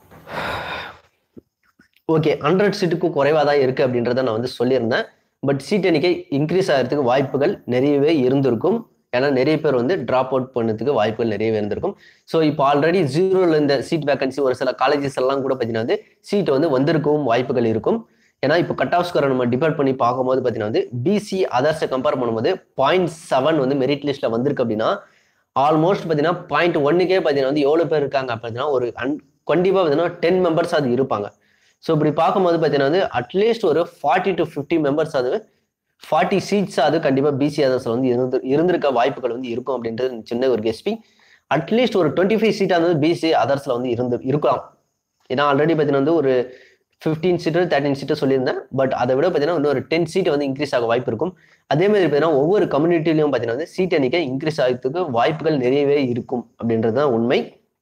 ஓகே ஹண்ட்ரட் சீட்டுக்கும் குறைவாக தான் இருக்குது அப்படின்றத நான் வந்து சொல்லியிருந்தேன் பட் சீட் எண்ணிக்கை இன்க்ரீஸ் ஆகிறதுக்கு வாய்ப்புகள் நிறையவே இருந்திருக்கும் ஏன்னா நிறைய பேர் வந்து ட்ராப் அவுட் பண்ணதுக்கு வாய்ப்புகள் நிறையவே இருந்திருக்கும் ஸோ இப்போ ஆல்ரெடி ஜீரோல இந்த சீட் வேகன்சி ஒரு சில காலேஜஸ் எல்லாம் கூட பார்த்தீங்கன்னா வந்து சீட் வந்து வந்திருக்கவும் வாய்ப்புகள் இருக்கும் ஏன்னா இப்போ கட் ஆஃப் ஸ்கோரை நம்ம டிபெண்ட் பண்ணி பார்க்கும்போது பார்த்தீங்கன்னா வந்து பிசி அதர்ஸை கம்பேர் பண்ணும்போது பாயிண்ட் செவன் வந்து மெரிட் லிஸ்ட்ல வந்திருக்கு அப்படின்னா ஆல்மோஸ்ட் பார்த்தீங்கன்னா பாயிண்ட் ஒன்னுக்கே பார்த்தீங்கன்னா வந்து எவ்வளோ பேர் இருக்காங்க அப்படின்னா ஒரு அன் கண்டிப்பாக பார்த்தீங்கன்னா டென் மெம்பர்ஸ் அது இருப்பாங்க ஸோ இப்படி பார்க்கும்போது பார்த்தீங்கன்னா வந்து அட்லீஸ்ட் ஒரு ஃபார்ட்டி டு ஃபிஃப்டி மெம்பர்ஸ் அது ஃபார்ட்டி சீட்ஸ் அது கண்டிப்பாக பிசி அதர்ஸில் வந்து இருந்து இருந்திருக்க வாய்ப்புகள் வந்து இருக்கும் அப்படின்றது சின்ன ஒரு கெஸ்டிங் அட்லீஸ்ட் ஒரு டுவெண்ட்டி ஃபைவ் சீட்டாக வந்து பிசி அதர்ஸில் வந்து இருந்து இருக்கலாம் ஏன்னா ஆல்ரெடி பார்த்தீங்கன்னா வந்து ஒரு ஃபிஃப்டீன் சீட்டு தேர்ட்டின் சீட்டு சொல்லியிருந்தேன் பட் அதை விட பார்த்தீங்கன்னா இன்னொரு டென் சீட் வந்து இன்க்ரீஸ் ஆக வாய்ப்பு இருக்கும் அதே மாதிரி பார்த்தீங்கன்னா ஒவ்வொரு கம்யூனிட்டிலையும் பார்த்தீங்கன்னா வந்து சீட் எண்ணிக்கை இன்க்ரீஸ் ஆகிறதுக்கு வாய்ப்புகள் நிறையவே இருக்கும் அப்படின்றது தான் உண்மை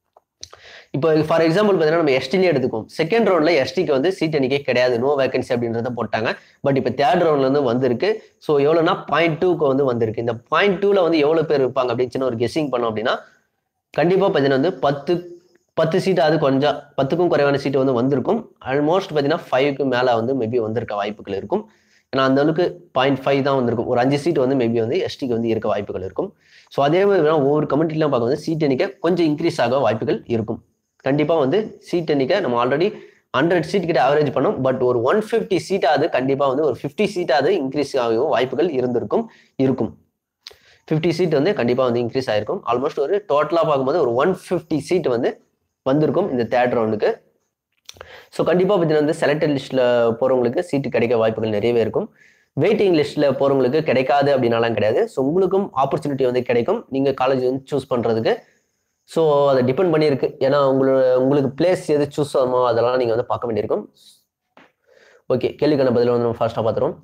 இப்போ ஃபார் எக்ஸாம்பிள் பார்த்தீங்கன்னா நம்ம எஸ்டிலே எடுத்துக்கோம் செகண்ட் ரவுண்ட்ல எஸ்டிக்கு வந்து சீட் எண்ணிக்கை கிடையாது நோ வேகன்சி அப்படின்றத போட்டாங்க பட் இப்போ தேர்ட் ரவுண்ட்ல இருந்து வந்திருக்கு ஸோ எவ்வளோனா பாயிண்ட் டூக்கு வந்து வந்திருக்கு இந்த பாயிண்ட் டூல வந்து எவ்வளோ பேர் இருப்பாங்க அப்படின்னு சின்ன ஒரு கெஸ்ஸிங் பண்ணோம் அப்படின்னா கண்டிப்பாக பார்த்தீங்கன்னா வந்து பத்து பத்து சீட்டு அது கொஞ்சம் பத்துக்கும் குறைவான சீட்டு வந்து வந்திருக்கும் ஆல்மோஸ்ட் பார்த்தீங்கன்னா ஃபைவ்க்கு மேலே வந்து மேபி வந்திருக்க வாய்ப்புகள் இருக்கும் ஏன்னா அந்த அளவுக்கு பாயிண்ட் ஃபைவ் தான் வந்திருக்கும் ஒரு அஞ்சு சீட் வந்து மேபி வந்து எஸ்டிக்கு வந்து இருக்க வாய்ப்புகள் இருக்கும் ஸோ அதே மாதிரி ஒவ்வொரு கமிட்டிலாம் பார்க்கும்போது சீட் எண்ணிக்கை கொஞ்சம் இன்க்ரீஸ் ஆக வாய்ப்புகள் இருக்கும் கண்டிப்பாக வந்து சீட் எண்ணிக்கை நம்ம ஆல்ரெடி ஹண்ட்ரட் சீட் கிட்ட ஆவரேஜ் பண்ணோம் பட் ஒரு ஒன் ஃபிஃப்டி சீட்டாவது கண்டிப்பாக வந்து ஒரு ஃபிஃப்டி சீட்டாவது இன்க்ரீஸ் ஆகவும் வாய்ப்புகள் இருந்திருக்கும் இருக்கும் ஃபிஃப்டி சீட் வந்து கண்டிப்பாக வந்து இன்க்ரீஸ் ஆயிருக்கும் ஆல்மோஸ்ட் ஒரு டோட்டலாக பார்க்கும்போது ஒரு ஒன் ஃபிஃப்டி சீட் வந்து வந்திருக்கும் இந்த தேர்ட் ரவுண்டுக்கு ஸோ கண்டிப்பாக பார்த்தீங்கன்னா வந்து செலக்டட் லிஸ்ட்டில் போகிறவங்களுக்கு சீட்டு கிடைக்க வாய்ப்புகள் நிறையவே இருக்கும் வெயிட்டிங் லிஸ்ட்டில் போகிறவங்களுக்கு கிடைக்காது அப்படின்னாலாம் கிடையாது ஸோ உங்களுக்கும் ஆப்பர்ச்சுனிட்டி வந்து கிடைக்கும் நீங்கள் காலேஜ் வந்து சூஸ் பண்ணுறதுக்கு ஸோ அதை டிபெண்ட் பண்ணியிருக்கு ஏன்னா உங்களோட உங்களுக்கு பிளேஸ் எது சூஸ் ஆகுமோ அதெல்லாம் நீங்கள் வந்து பார்க்க வேண்டியிருக்கும் ஓகே கேள்விக்கான பதில் வந்து நம்ம ஃபாஸ்ட்டாக பார்த்துருவோம்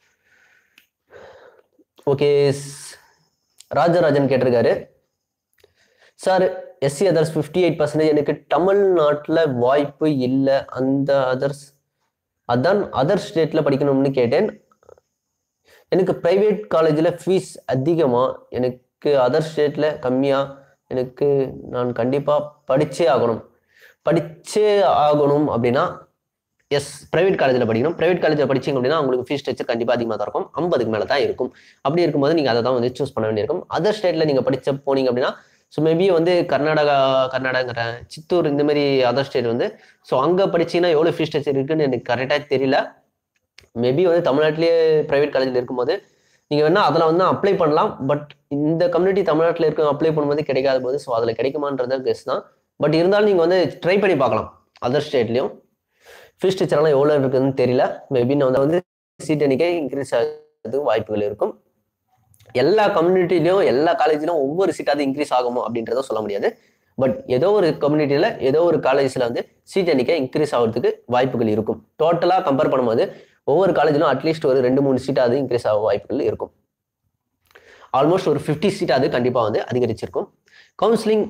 ஓகே ராஜராஜன் கேட்டிருக்காரு sir SC others fifty eight percentage எனக்கு தமிழ்நாட்டில் வாய்ப்பு இல்லை அந்த அதர்ஸ் அதான் அதர் ஸ்டேட்டில் படிக்கணும்னு கேட்டேன் எனக்கு ப்ரைவேட் காலேஜில் ஃபீஸ் அதிகமாக எனக்கு அதர் ஸ்டேட்டில் கம்மியாக எனக்கு நான் கண்டிப்பாக படித்தே ஆகணும் படித்தே ஆகணும் அப்படின்னா எஸ் ப்ரைவேட் காலேஜில் படிக்கணும் ப்ரைவேட் காலேஜில் படிச்சிங்க அப்படின்னா உங்களுக்கு ஃபீஸ் ஸ்ட்ரக்சர் கண்டிப்பாக அதிகமாக தான் இருக்கும் ஐம்பதுக்கு மேலே தான் இருக்கும் அப்படி இருக்கும்போது நீங்கள் அதை தான் வந்து சூஸ் பண்ண வேண்டியிருக்கும் அதர் ஸ்டேட்டில் நீங்கள் படித்த போனீங்க அப்படின்னா ஸோ மேபி வந்து கர்நாடகா கர்நாடகாங்கிற சித்தூர் இந்த மாதிரி அதர் ஸ்டேட் வந்து ஸோ அங்கே படிச்சீங்கன்னா எவ்வளோ ஃபீஸ் ஸ்ட்ரக்சர் இருக்குன்னு எனக்கு கரெக்டாக தெரியல மேபி வந்து தமிழ்நாட்டிலேயே ப்ரைவேட் காலேஜில் இருக்கும்போது நீங்கள் வேணால் அதில் வந்து அப்ளை பண்ணலாம் பட் இந்த கம்யூனிட்டி தமிழ்நாட்டில் இருக்க அப்ளை பண்ணும்போது கிடைக்காத போது ஸோ அதில் கிடைக்குமான்றத கெஸ் தான் பட் இருந்தாலும் நீங்கள் வந்து ட்ரை பண்ணி பார்க்கலாம் அதர் ஸ்டேட்லேயும் ஃபீஸ் ஸ்ட்ரக்சர்லாம் எவ்வளோ இருக்குதுன்னு தெரியல மேபி நான் வந்து சீட் எண்ணிக்கை இன்க்ரீஸ் ஆகிறதுக்கு வாய்ப்புகள் இருக்கும் எல்லா கம்யூனிட்டிலையும் எல்லா காலேஜ்லையும் ஒவ்வொரு சீட்டாவது இன்க்ரீஸ் ஆகுமோ அப்படின்றத சொல்ல முடியாது பட் ஏதோ ஒரு கம்யூனிட்டியில் ஏதோ ஒரு காலேஜில் வந்து சீட் எண்ணிக்கை இன்க்ரீஸ் ஆகிறதுக்கு வாய்ப்புகள் இருக்கும் டோட்டலாக கம்பேர் பண்ணும்போது ஒவ்வொரு காலேஜிலும் அட்லீஸ்ட் ஒரு ரெண்டு மூணு சீட்டாவது இன்க்ரீஸ் ஆக வாய்ப்புகள் இருக்கும் ஆல்மோஸ்ட் ஒரு ஃபிஃப்டி சீட்டாவது கண்டிப்பாக வந்து அதிகரிச்சிருக்கும் கவுன்சிலிங்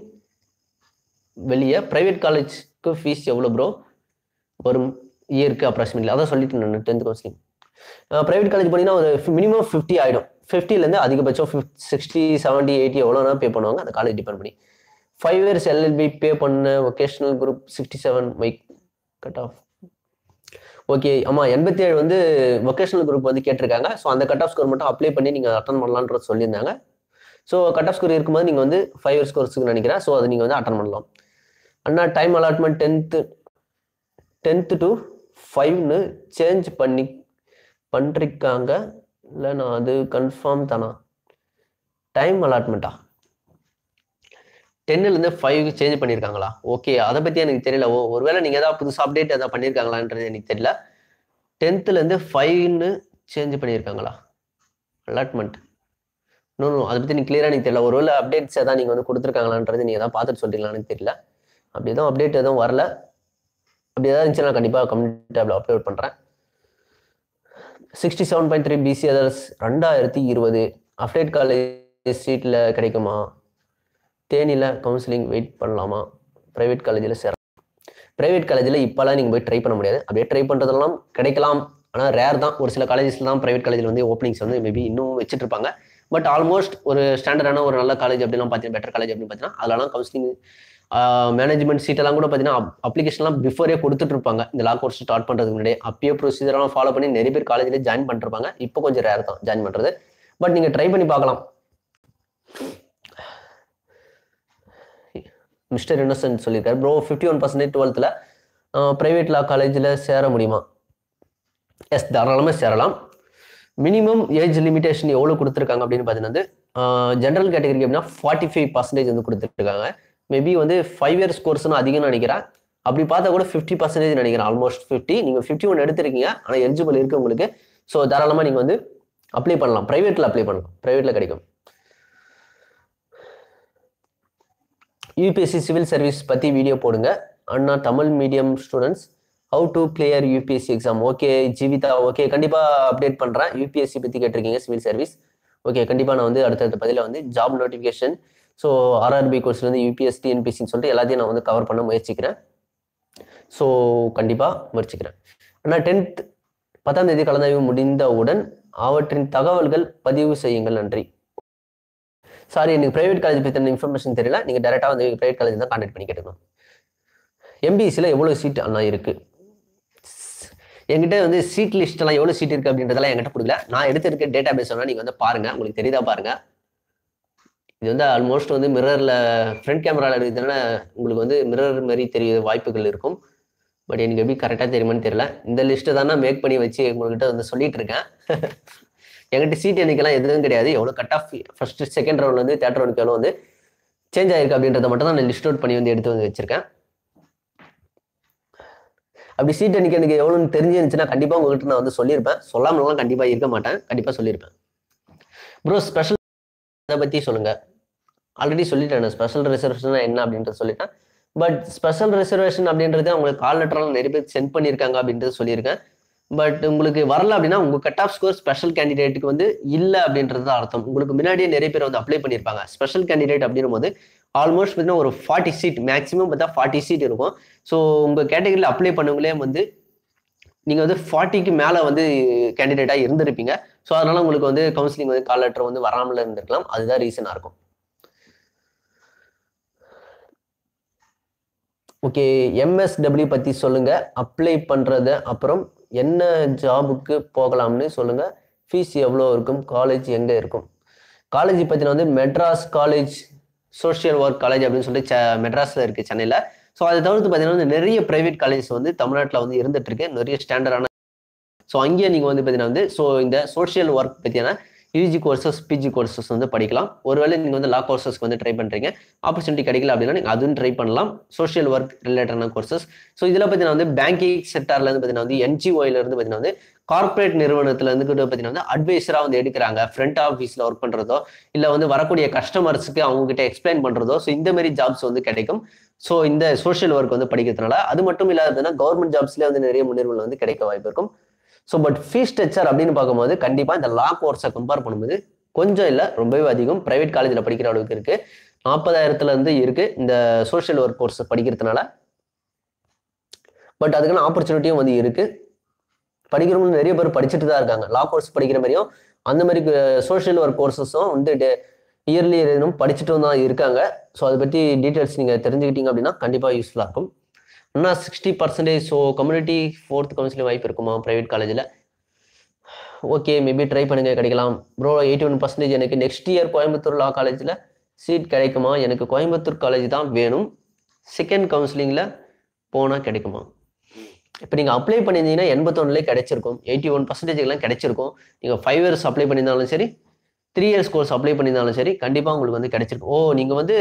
வெளியே ப்ரைவேட் காலேஜ்க்கு ஃபீஸ் எவ்வளோ ப்ரோ வரும் இயருக்கு அப்ராக்சிமேட்லி அதான் சொல்லிட்டு நான் டென்த் கவுன்சிலிங் ப்ரைவேட் காலேஜ் போனீங்கன்னா ஒரு மினிமம் ஃபிஃப்டி ஆகிடும் ஃபிஃப்டிலேருந்து அதிகபட்சம் ஃபிஃப்ட் சிக்ஸ்டி செவன்ட்டி எயிட்டி எவ்வளோனா பே பண்ணுவாங்க அந்த காலேஜ் டிபெண்ட் பண்ணி ஃபைவ் இயர்ஸ் எல்எல்பி பே பண்ண ஒகேஷனல் குரூப் சிக்ஸ்டி செவன் மைக் கட் ஆஃப் ஓகே ஆமாம் எண்பத்தி ஏழு வந்து வொகேஷனல் குரூப் வந்து கேட்டிருக்காங்க ஸோ அந்த கட் ஆஃப் ஸ்கோர் மட்டும் அப்ளை பண்ணி நீங்கள் அட்டன் பண்ணலான்றது சொல்லியிருந்தாங்க ஸோ கட் ஆஃப் ஸ்கோர் இருக்கும்போது நீங்கள் வந்து ஃபைவ் இயர்ஸ் கோர்ஸுக்கு நினைக்கிறேன் ஸோ அதை நீங்கள் வந்து அட்டன் பண்ணலாம் அண்ணா time allotment tenth tenth to ஃபைவ்னு சேஞ்ச் பண்ணி பண்ணிருக்காங்க இல்லை நான் அது கன்ஃபார்ம் தானா டைம் அலாட்மெண்ட்டா டென்னுலேருந்து ஃபைவ் சேஞ்ச் பண்ணியிருக்காங்களா ஓகே அதை பற்றி எனக்கு தெரியல ஓ ஒருவேளை நீங்கள் ஏதாவது புதுசாக அப்டேட் எதாவது பண்ணியிருக்காங்களான்றது எனக்கு தெரியல டென்த்துலேருந்து ஃபைவ்னு சேஞ்ச் பண்ணியிருக்காங்களா அலாட்மெண்ட் இன்னும் அதை பற்றி நீ கிளியராக எனக்கு தெரியல ஒருவேளை அப்டேட்ஸ் எதாவது நீங்கள் வந்து கொடுத்துருக்காங்களான்றது நீங்கள் எதாவது பார்த்துட்டு சொல்கிறீங்களான்னு தெரியல அப்படி எதுவும் அப்டேட் எதுவும் வரல அப்படி ஏதாவது இருந்துச்சுன்னா நான் கண்டிப்பாக கம்யூனிட்டி டேப்ல அப்லோட் பண்ணுறேன் sixty seven point three BC others ரெண்டாயிரத்தி இருபது அப்டேட் காலேஜ் சீட்டில் கிடைக்குமா தேனியில் கவுன்சிலிங் வெயிட் பண்ணலாமா ப்ரைவேட் காலேஜில் சேர ப்ரைவேட் காலேஜில் இப்போலாம் நீங்கள் போய் ட்ரை பண்ண முடியாது அப்படியே ட்ரை பண்ணுறதெல்லாம் கிடைக்கலாம் ஆனால் ரேர் தான் ஒரு சில காலேஜஸில் தான் ப்ரைவேட் காலேஜில் வந்து ஓப்பனிங்ஸ் வந்து மேபி இன்னும் வச்சுட்டு இருப்பாங்க பட் ஆல்மோஸ்ட் ஒரு ஸ்டாண்டர்டான ஒரு நல்ல காலேஜ் அப்படிலாம் பார்த்தீங்கன்னா பெட்டர் காலேஜ் அப்படின்னு பார்த்தீங்கன்னா அதெல்லாம் கவுன்சிலிங் மேனேஜ்மெண்ட் சீட்டெல்லாம் கூட பார்த்தீங்கன்னா அப்ளிகேஷன்லாம் பிஃபோரே கொடுத்துட்டு இருப்பாங்க இந்த லா கோர்ஸ் ஸ்டார்ட் பண்ணுறதுக்கு முன்னாடியே அப்பயே ப்ரொசீஜர்லாம் ஃபாலோ பண்ணி நிறைய பேர் காலேஜில் ஜாயின் பண்ணிருப்பாங்க இப்போ கொஞ்சம் ரேர் தான் ஜாயின் பண்ணுறது பட் நீங்கள் ட்ரை பண்ணி பார்க்கலாம் மிஸ்டர் இன்னசென்ட் சொல்லியிருக்காரு ப்ரோ ஃபிஃப்டி ஒன் பர்சன்டேஜ் டுவெல்த்தில் ப்ரைவேட் லா காலேஜில் சேர முடியுமா எஸ் தாராளமாக சேரலாம் மினிமம் ஏஜ் லிமிடேஷன் எவ்வளோ கொடுத்துருக்காங்க அப்படின்னு பார்த்தீங்கன்னா ஜென்ரல் கேட்டகரிக்கு அப்படின்னா ஃபார்ட்டி ஃபைவ் பர்சன்டேஜ் வந்து கொடுத்துருக்காங்க மேபி வந்து ஃபைவ் இயர்ஸ் கோர்ஸ்னு அதிகம்னு நினைக்கிறேன் அப்படி பார்த்தா கூட ஃபிஃப்டி பர்சன்டேஜ் நினைக்கிறேன் ஆல்மோஸ்ட் ஃபிஃப்டி நீங்கள் ஃபிஃப்டி ஒன் எடுத்திருக்கீங்க ஆனால் எலிஜிபிள் இருக்கு உங்களுக்கு ஸோ தாராளமாக நீங்கள் வந்து அப்ளை பண்ணலாம் ப்ரைவேட்டில் அப்ளை பண்ணலாம் ப்ரைவேட்டில் கிடைக்கும் யூபிஎஸ்சி சிவில் சர்வீஸ் பற்றி வீடியோ போடுங்க அண்ணா Tamil medium students how to clear UPSC exam okay Jeevitha okay கண்டிப்பாக அப்டேட் பண்ணுறேன் யூபிஎஸ்சி பற்றி கேட்டிருக்கீங்க சிவில் சர்வீஸ் ஓகே கண்டிப்பாக நான் வந்து அடுத்தடுத்த பதில வந்து ஜாப் நோட்டிஃபிகேஷன் ஸோ ஆர்ஆர்பி கோர்ஸ்லேருந்து யூபிஎஸ் டிஎன்பிசின்னு சொல்லிட்டு எல்லாத்தையும் நான் வந்து கவர் பண்ண முயற்சிக்கிறேன் ஸோ கண்டிப்பாக முயற்சிக்கிறேன் ஆனால் டென்த் பத்தாம் தேதி கலந்தாய்வு முடிந்தவுடன் அவற்றின் தகவல்கள் பதிவு செய்யுங்கள் நன்றி சாரி எனக்கு பிரைவேட் காலேஜ் பற்றின இன்ஃபர்மேஷன் தெரியல நீங்கள் டேரெக்டாக வந்து பிரைவேட் காலேஜ் தான் கான்டாக்ட் பண்ணி கேட்டுக்கணும் எம்பிசியில் எவ்வளோ சீட் அண்ணா இருக்குது என்கிட்ட வந்து சீட் லிஸ்ட்லாம் எவ்வளோ சீட் இருக்குது அப்படின்றதெல்லாம் என்கிட்ட கொடுக்கல நான் எடுத்திருக்க டேட்டா பேஸ் வேணால் நீங்கள் வந்து பாருங்கள் உங்களுக்கு தெரியுதா பாருங்கள் இது வந்து ஆல்மோஸ்ட் வந்து மிரரில் ஃப்ரண்ட் கேமராவில் இருக்கிறதுனால உங்களுக்கு வந்து மிரர் மாதிரி தெரிய வாய்ப்புகள் இருக்கும் பட் எனக்கு எப்படி கரெக்டாக தெரியுமான்னு தெரியல இந்த லிஸ்ட்டை தான் நான் மேக் பண்ணி வச்சு உங்கள்கிட்ட வந்து சொல்லிட்டு இருக்கேன் என்கிட்ட சீட் எண்ணிக்கைலாம் எதுவும் கிடையாது எவ்வளோ கட் ஆஃப் ஃபர்ஸ்ட் செகண்ட் ரவுண்ட்லேருந்து தேர்ட் ரவுண்டுக்கு எவ்வளோ வந்து சேஞ்ச் ஆயிருக்கு அப்படின்றத மட்டும் தான் நான் லிஸ்ட் அவுட் பண்ணி வந்து எடுத்து வந்து வச்சிருக்கேன் அப்படி சீட் எண்ணிக்கை எனக்கு எவ்வளோன்னு தெரிஞ்சிருந்துச்சுன்னா கண்டிப்பாக உங்ககிட்ட நான் வந்து சொல்லியிருப்பேன் சொல்லாமலாம் கண்டிப்பாக இருக்க மாட்டேன் கண்டிப்பாக சொல்லியிருப்பேன் ப்ரோ ஸ்பெஷல் அதை பற்றி சொல்லுங்கள் ஆல்ரெடி சொல்லிட்டேன் ஸ்பெஷல் ரிசர்வேஷன் என்ன அப்படின்றத சொல்லிட்டேன் பட் ஸ்பெஷல் ரிசர்வேஷன் அப்படின்றது அவங்களுக்கு கால் லெட்டரெல்லாம் நிறைய பேர் சென்ட் பண்ணியிருக்காங்க அப்படின்றது சொல்லியிருக்கேன் பட் உங்களுக்கு வரல அப்படின்னா உங்க கட் ஆஃப் ஸ்கோர் ஸ்பெஷல் கேண்டிடேட்டுக்கு வந்து இல்லை அப்படின்றது தான் அர்த்தம் உங்களுக்கு முன்னாடியே நிறைய பேர் வந்து அப்ளை பண்ணியிருப்பாங்க ஸ்பெஷல் கேண்டிடேட் அப்படின்னும் போது ஆல்மோஸ்ட் பார்த்தீங்கன்னா ஒரு ஃபார்ட்டி சீட் மேக்ஸிமம் பார்த்தா ஃபார்ட்டி சீட் இருக்கும் ஸோ உங்கள் கேட்டகரியில் அப்ளை பண்ணவங்களே வந்து நீங்கள் வந்து ஃபார்ட்டிக்கு மேலே வந்து கேண்டிடேட்டாக இருந்திருப்பீங்க ஸோ அதனால உங்களுக்கு வந்து கவுன்சிலிங் வந்து கால் லெட்டர் வந்து வராமல் இருந்திருக்கலாம் அதுதான் ரீசனாக இருக்கும் ஓகே எம்எஸ்டபிள்யூ பற்றி சொல்லுங்கள் அப்ளை பண்ணுறது அப்புறம் என்ன ஜாபுக்கு போகலாம்னு சொல்லுங்கள் ஃபீஸ் எவ்வளோ இருக்கும் காலேஜ் எங்கே இருக்கும் காலேஜ் பற்றின வந்து Madras college social work college அப்படின்னு சொல்லிட்டு செ மெட்ராஸில் இருக்குது சென்னையில் ஸோ அதை தவிர்த்து பார்த்தீங்கன்னா வந்து நிறைய ப்ரைவேட் காலேஜ் வந்து தமிழ்நாட்டில் வந்து இருந்துட்டு இருக்கு நிறைய ஸ்டாண்டர்டான ஸோ அங்கேயே நீங்கள் வந்து பார்த்தீங்கன்னா வந்து ஸோ இந்த சோஷியல் ஒர்க் பற்றியான யூஜி கோர்சஸ் பிஜி கோர்சஸ் வந்து படிக்கலாம் ஒருவேளை நீங்கள் வந்து லா கோர்சஸ்க்கு வந்து ட்ரை பண்ணுறீங்க ஆப்பர்ச்சுனிட்டி கிடைக்கல அப்படின்னா நீங்கள் அதுவும் ட்ரை பண்ணலாம் சோஷியல் ஒர்க் ரிலேட்டடான கோர்சஸ் ஸோ இதில் பார்த்தீங்கன்னா வந்து பேங்கிங் செக்டார்ல இருந்து பார்த்தீங்கன்னா வந்து என்ஜிஓல இருந்து பார்த்தீங்கன்னா வந்து கார்ப்பரேட் நிறுவனத்துல இருந்து கூட பார்த்தீங்கன்னா வந்து அட்வைசராக வந்து எடுக்கிறாங்க ஃப்ரண்ட் ஆஃபீஸில் ஒர்க் பண்ணுறதோ இல்லை வந்து வரக்கூடிய கஸ்டமர்ஸுக்கு அவங்க கிட்ட எக்ஸ்பிளைன் பண்ணுறதோ ஸோ இந்த மாதிரி ஜாப்ஸ் வந்து கிடைக்கும் ஸோ இந்த சோஷியல் ஒர்க் வந்து படிக்கிறதுனால அது மட்டும் இல்லாததுன்னா கவர்மெண்ட் ஜாப்ஸ்லேயே வந்து நிறைய முன்னுரிமை வந்து கிடைக்க வாய்ப்பு இருக்கும் ஸோ பட் ஃபீஸ் ஸ்ட்ரக்சர் அப்படின்னு பார்க்கும்போது கண்டிப்பாக இந்த லா கோர்ஸை கம்பேர் பண்ணும்போது கொஞ்சம் இல்லை ரொம்பவே அதிகம் ப்ரைவேட் காலேஜில் படிக்கிற அளவுக்கு இருக்கு நாற்பதாயிரத்துல இருந்து இருக்கு இந்த சோஷியல் ஒர்க் கோர்ஸ் படிக்கிறதுனால பட் அதுக்கான ஆப்பர்ச்சுனிட்டியும் வந்து இருக்கு படிக்கிறவங்க நிறைய பேர் படிச்சுட்டு தான் இருக்காங்க லா கோர்ஸ் படிக்கிற மாதிரியும் அந்த மாதிரி சோஷியல் ஒர்க் கோர்சஸும் வந்து இயர்லி இன்னும் படிச்சுட்டும் தான் இருக்காங்க ஸோ அதை பற்றி டீட்டெயில்ஸ் நீங்கள் தெரிஞ்சுக்கிட்டீங்க அப்படின்னா கண்டிப்பாக யூஸ்ஃபுல்லாக இருக்கும் ஆனால் sixty percentage so community fourth counselling வாய்ப்பு இருக்குமா ப்ரைவேட் காலேஜில் ஓகே மேபி ட்ரை பண்ணுங்க கிடைக்கலாம் ப்ரோ எயிட்டி ஒன் பர்சன்டேஜ் எனக்கு நெக்ஸ்ட் இயர் கோயம்புத்தூர் லா காலேஜில் சீட் கிடைக்குமா எனக்கு கோயம்புத்தூர் காலேஜ் தான் வேணும் செகண்ட் கவுன்சிலிங்கில் போனால் கிடைக்குமா இப்போ நீங்கள் அப்ளை பண்ணியிருந்தீங்கன்னா எண்பத்தொன்னுலேயே கிடைச்சிருக்கும் எயிட்டி ஒன் பர்சன்டேஜ்லாம் கிடைச்சிருக்கும் நீங்கள் ஃபைவ் இயர்ஸ் அப்ளை பண்ணியிருந்தாலும் சரி த்ரீ இயர்ஸ் கோர்ஸ் அப்ளை பண்ணியிருந்தாலும் சரி கண்டிப்பாக உங்களுக்கு வந்து கிடைச்சிருக்கும் ஓ நீங்கள் வந்து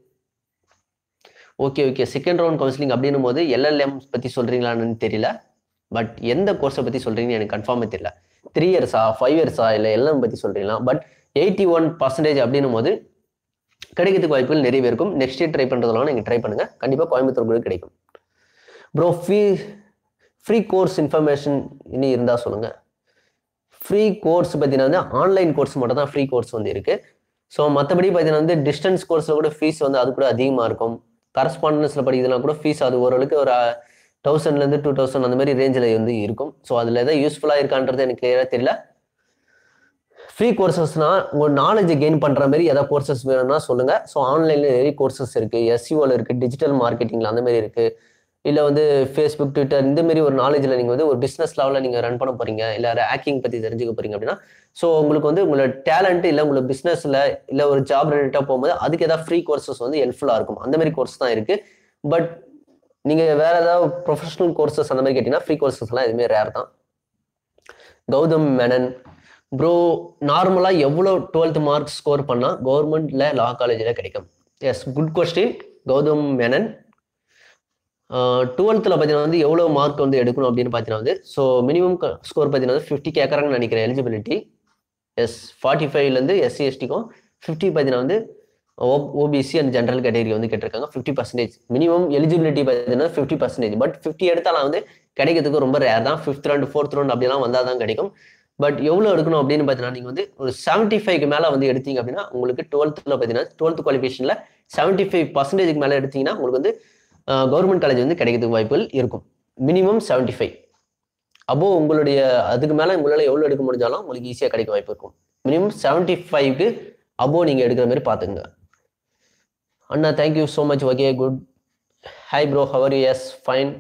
okay okay second round counselling அப்படின்னும் போது எல்எல்எம் பற்றி சொல்கிறீங்களான்னு தெரியல பட் எந்த கோர்ஸை பற்றி சொல்கிறீங்கன்னு எனக்கு கன்ஃபார்மே தெரியல த்ரீ இயர்ஸா ஃபைவ் இயர்ஸா இல்லை எல்எம் பற்றி சொல்கிறீங்களா பட் எயிட்டி ஒன் பர்சன்டேஜ் அப்படின்னும் போது கிடைக்கிறதுக்கு வாய்ப்புகள் நிறைய இருக்கும் நெக்ஸ்ட் இயர் ட்ரை பண்ணுறதுலாம் நீங்கள் ட்ரை பண்ணுங்கள் கண்டிப்பாக கோயம்புத்தூர் கூட கிடைக்கும் bro fee free course information இனி இருந்தால் சொல்லுங்கள் ஃப்ரீ கோர்ஸ் பார்த்தீங்கன்னா வந்து ஆன்லைன் கோர்ஸ் மட்டும் தான் ஃப்ரீ கோர்ஸ் வந்து இருக்குது ஸோ மற்றபடி பார்த்தீங்கன்னா வந்து டிஸ்டன்ஸ் கோர்ஸில் கூட ஃபீஸ் வந்து அது கூட அதிகமாக இருக்கும் கரஸ்பாண்டன்ஸில் படிக்கிறதுனா கூட ஃபீஸ் அது ஓரளவுக்கு ஒரு தௌசண்ட்லேருந்து டூ தௌசண்ட் அந்த மாதிரி ரேஞ்சில் வந்து இருக்கும் ஸோ அதில் எதாவது யூஸ்ஃபுல்லாக இருக்கான்றது எனக்கு கிளியராக தெரியல ஃப்ரீ கோர்சஸ்னால் உங்கள் நாலேஜ் கெயின் பண்ணுற மாதிரி எதாவது கோர்சஸ் வேணும்னா சொல்லுங்கள் ஸோ ஆன்லைனில் நிறைய கோர்சஸ் இருக்குது எஸ்சிஓவில் இருக்குது டிஜிட்டல் மார்க்கெட்டிங்கில் அந்த மாதிரி இருக்குது இல்லை வந்து ஃபேஸ்புக் ட்விட்டர் இந்த மாதிரி ஒரு நாலேஜில் நீங்கள் வந்து ஒரு பிஸ்னஸ் லெவலில் நீங்கள் ரன் பண்ண போகிறீங்க இல்லை ஹேக்கிங் பற்றி தெரிஞ்சுக்க போகிறீங்க அப்படின்னா ஸோ உங்களுக்கு வந்து உங்களோட டேலண்ட் இல்லை உங்களோட பிஸ்னஸில் இல்லை ஒரு ஜாப் ரிலேட்டாக போகும்போது அதுக்கு ஏதாவது ஃப்ரீ கோர்சஸ் வந்து ஹெல்ப்ஃபுல்லாக இருக்கும் அந்த மாதிரி கோர்ஸ் தான் இருக்குது பட் நீங்கள் வேற ஏதாவது ப்ரொஃபஷனல் கோர்சஸ் அந்த மாதிரி கேட்டிங்கன்னா ஃப்ரீ கோர்சஸ்லாம் எதுவுமே ரேர் தான் கௌதம் மேனன் ப்ரோ நார்மலாக எவ்வளோ டுவெல்த் மார்க் ஸ்கோர் பண்ணால் கவர்மெண்ட்ல லா காலேஜில் கிடைக்கும் yes good question Gautham Menon டுவெல்த்தில் பார்த்தீங்கன்னா வந்து எவ்வளோ மார்க் வந்து எடுக்கணும் அப்படின்னு பார்த்தீங்கன்னா வந்து ஸோ மினிமம் ஸ்கோர் பார்த்தீங்கன்னா வந்து ஃபிஃப்டி கேட்குறாங்கன்னு நினைக்கிறேன் எலிஜிபிலிட்டி எஸ் ஃபார்ட்டி ஃபைவ்லேருந்து எஸ்சி எஸ்டிக்கும் ஃபிஃப்டி பார்த்தீங்கன்னா வந்து ஓ ஓபிசி அண்ட் ஜென்ரல் கேட்டகரி வந்து கேட்டிருக்காங்க ஃபிஃப்டி பர்சன்டேஜ் மினிமம் எலிஜிபிலிட்டி பார்த்தீங்கன்னா ஃபிஃப்டி பர்சன்டேஜ் பட் ஃபிஃப்டி எடுத்தாலும் வந்து கிடைக்கிறதுக்கு ரொம்ப ரேர் தான் ஃபிஃப்த் ரவுண்ட் ஃபோர்த் ரவுண்ட் அப்படிலாம் வந்தால் தான் கிடைக்கும் பட் எவ்வளோ எடுக்கணும் அப்படின்னு பார்த்தீங்கன்னா நீங்கள் வந்து ஒரு செவன்ட்டி ஃபைவ்க்கு மேலே வந்து எடுத்தீங்க அப்படின்னா உங்களுக்கு டுவெல்த்தில் பார்த்தீங்கன்னா டுவெல்த் குவாலிஃபிகேஷனில் செவன்ட்டி ஃபைவ் பர்சன்டேஜ்க்கு மேலே எடுத்தீங்கன்னா உங்களுக்கு வந்து கவர்மெண்ட் காலேஜ் வந்து கிடைக்கிறதுக்கு வாய்ப்புகள் இருக்கும் மினிமம் செவன்ட்டி ஃபைவ் அப்போ உங்களுடைய அதுக்கு மேலே உங்களால் எவ்வளோ எடுக்க முடிஞ்சாலும் உங்களுக்கு ஈஸியாக கிடைக்க வாய்ப்பு இருக்கும் மினிமம் செவன்ட்டி ஃபைவ்க்கு அபோ நீங்கள் எடுக்கிற மாதிரி பார்த்துங்க அண்ணா thank you so much okay good hi bro how are you yes fine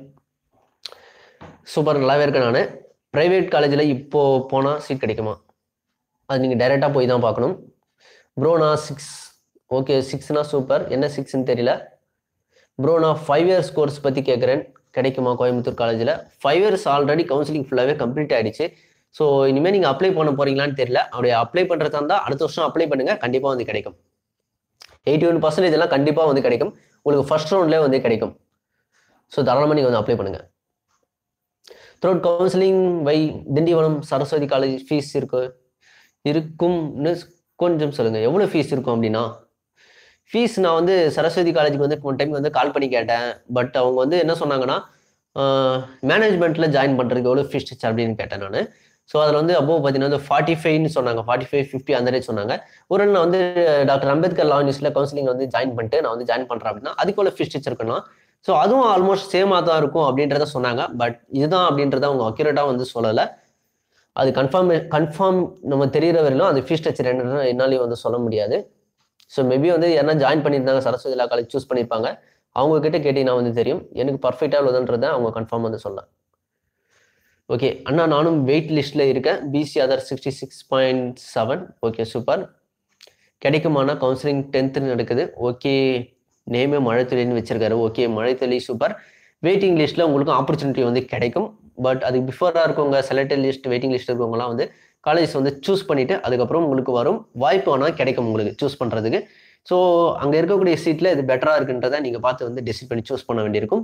super நல்லாவே இருக்கேன் நான் ப்ரைவேட் காலேஜில் இப்போ போனால் சீட் கிடைக்குமா அது நீங்கள் டைரெக்டாக போய் தான் பார்க்கணும் ப்ரோ நான் சிக்ஸ் ஓகே சிக்ஸ்னா சூப்பர் என்ன சிக்ஸ்ன்னு தெரியல ப்ரோ நான் ஃபைவ் இயர்ஸ் கோர்ஸ் பற்றி கேட்குறேன் கிடைக்குமா கோயம்புத்தூர் காலேஜில் ஃபைவ் இயர்ஸ் ஆல்ரெடி கவுன்சிலிங் ஃபுல்லாகவே கம்ப்ளீட் ஆகிடுச்சு ஸோ இனிமேல் நீங்கள் அப்ளை பண்ண போறீங்களான்னு தெரியல அப்படி அப்ளை பண்ணுறதா இருந்தால் அடுத்த வருஷம் அப்ளை பண்ணுங்கள் கண்டிப்பாக வந்து கிடைக்கும் எயிட்டி ஒன் பர்சன்டேஜ் எல்லாம் கண்டிப்பாக வந்து கிடைக்கும் உங்களுக்கு ஃபர்ஸ்ட் ரவுண்ட்லேயே வந்து கிடைக்கும் ஸோ தாராளமாக நீங்கள் வந்து அப்ளை பண்ணுங்கள் through counselling via Tindivanam Saraswathi college fees இருக்கு இருக்கும்னு கொஞ்சம் சொல்லுங்கள் எவ்வளோ ஃபீஸ் இருக்கும் அப்படின்னா ஃபீஸ் நான் வந்து சரஸ்வதி காலேஜுக்கு வந்து ஒன் டைம் வந்து கால் பண்ணி கேட்டேன் பட் அவங்க வந்து என்ன சொன்னாங்கன்னா மேனேஜ்மெண்ட்டில் ஜாயின் பண்ணுறதுக்கு எவ்வளோ ஃபீஸ் ஸ்ட்ரக்சர் அப்படின்னு கேட்டேன் நான் ஸோ அதில் வந்து அப்போ பார்த்தீங்கன்னா வந்து ஃபார்ட்டி ஃபைவ்னு சொன்னாங்க ஃபார்ட்டி ஃபைவ் ஃபிஃப்டி அந்த ரேட் சொன்னாங்க ஒரு நான் வந்து டாக்டர் அம்பேத்கர் லா யூனிவர்சிட்டியில் கவுன்சிலிங் வந்து ஜாயின் பண்ணிட்டு நான் வந்து ஜாயின் பண்ணுறேன் அப்படின்னா அதுக்கு எவ்வளோ ஃபீஸ் ஸ்ட்ரக்சர் இருக்கணும் ஸோ அதுவும் ஆல்மோஸ்ட் சேமாக தான் இருக்கும் அப்படின்றத சொன்னாங்க பட் இதுதான் அப்படின்றத அவங்க அக்யூரேட்டாக வந்து சொல்லலை அது கன்ஃபார்ம் கன்ஃபார்ம் நம்ம தெரிகிற வரையிலும் அது ஃபீஸ் ஸ்ட்ரக்சர் என்னன்னு என்னாலையும் வந்து சொல்ல முடியாது ஸோ மேபி வந்து யாரா ஜாயின் பண்ணியிருந்தாங்க சரஸ்வதி லா காலேஜ் சூஸ் பண்ணியிருப்பாங்க அவங்க கிட்ட கேட்டீங்கன்னா வந்து தெரியும் எனக்கு பர்ஃபெக்டாக உள்ளதுன்றதை அவங்க கன்ஃபார்ம் வந்து சொல்லலாம் ஓகே அண்ணா நானும் வெயிட் லிஸ்ட்டில் இருக்கேன் BC other sixty six point seven okay super கிடைக்குமானா கவுன்சிலிங் டென்த்து நடக்குது ஓகே நேமே மழைத்துளின்னு வச்சிருக்காரு ஓகே மழைத்துளி சூப்பர் வெயிட்டிங் லிஸ்ட்டில் உங்களுக்கு ஆப்பர்ச்சுனிட்டி வந்து கிடைக்கும் பட் அதுக்கு பிஃபோராக இருக்கவங்க செலக்டட் லிஸ்ட் வெயிட்டிங் லிஸ்ட் இருக்கவங்கலாம் வந்து காலேஜ் வந்து சூஸ் பண்ணிட்டு அதுக்கப்புறம் உங்களுக்கு வரும் வாய்ப்பு ஆனால் கிடைக்கும் உங்களுக்கு சூஸ் பண்ணுறதுக்கு ஸோ அங்கே இருக்கக்கூடிய சீட்டில் இது பெட்டராக இருக்குன்றதை நீங்கள் பார்த்து வந்து டிசைட் பண்ணி சூஸ் பண்ண வேண்டியிருக்கும்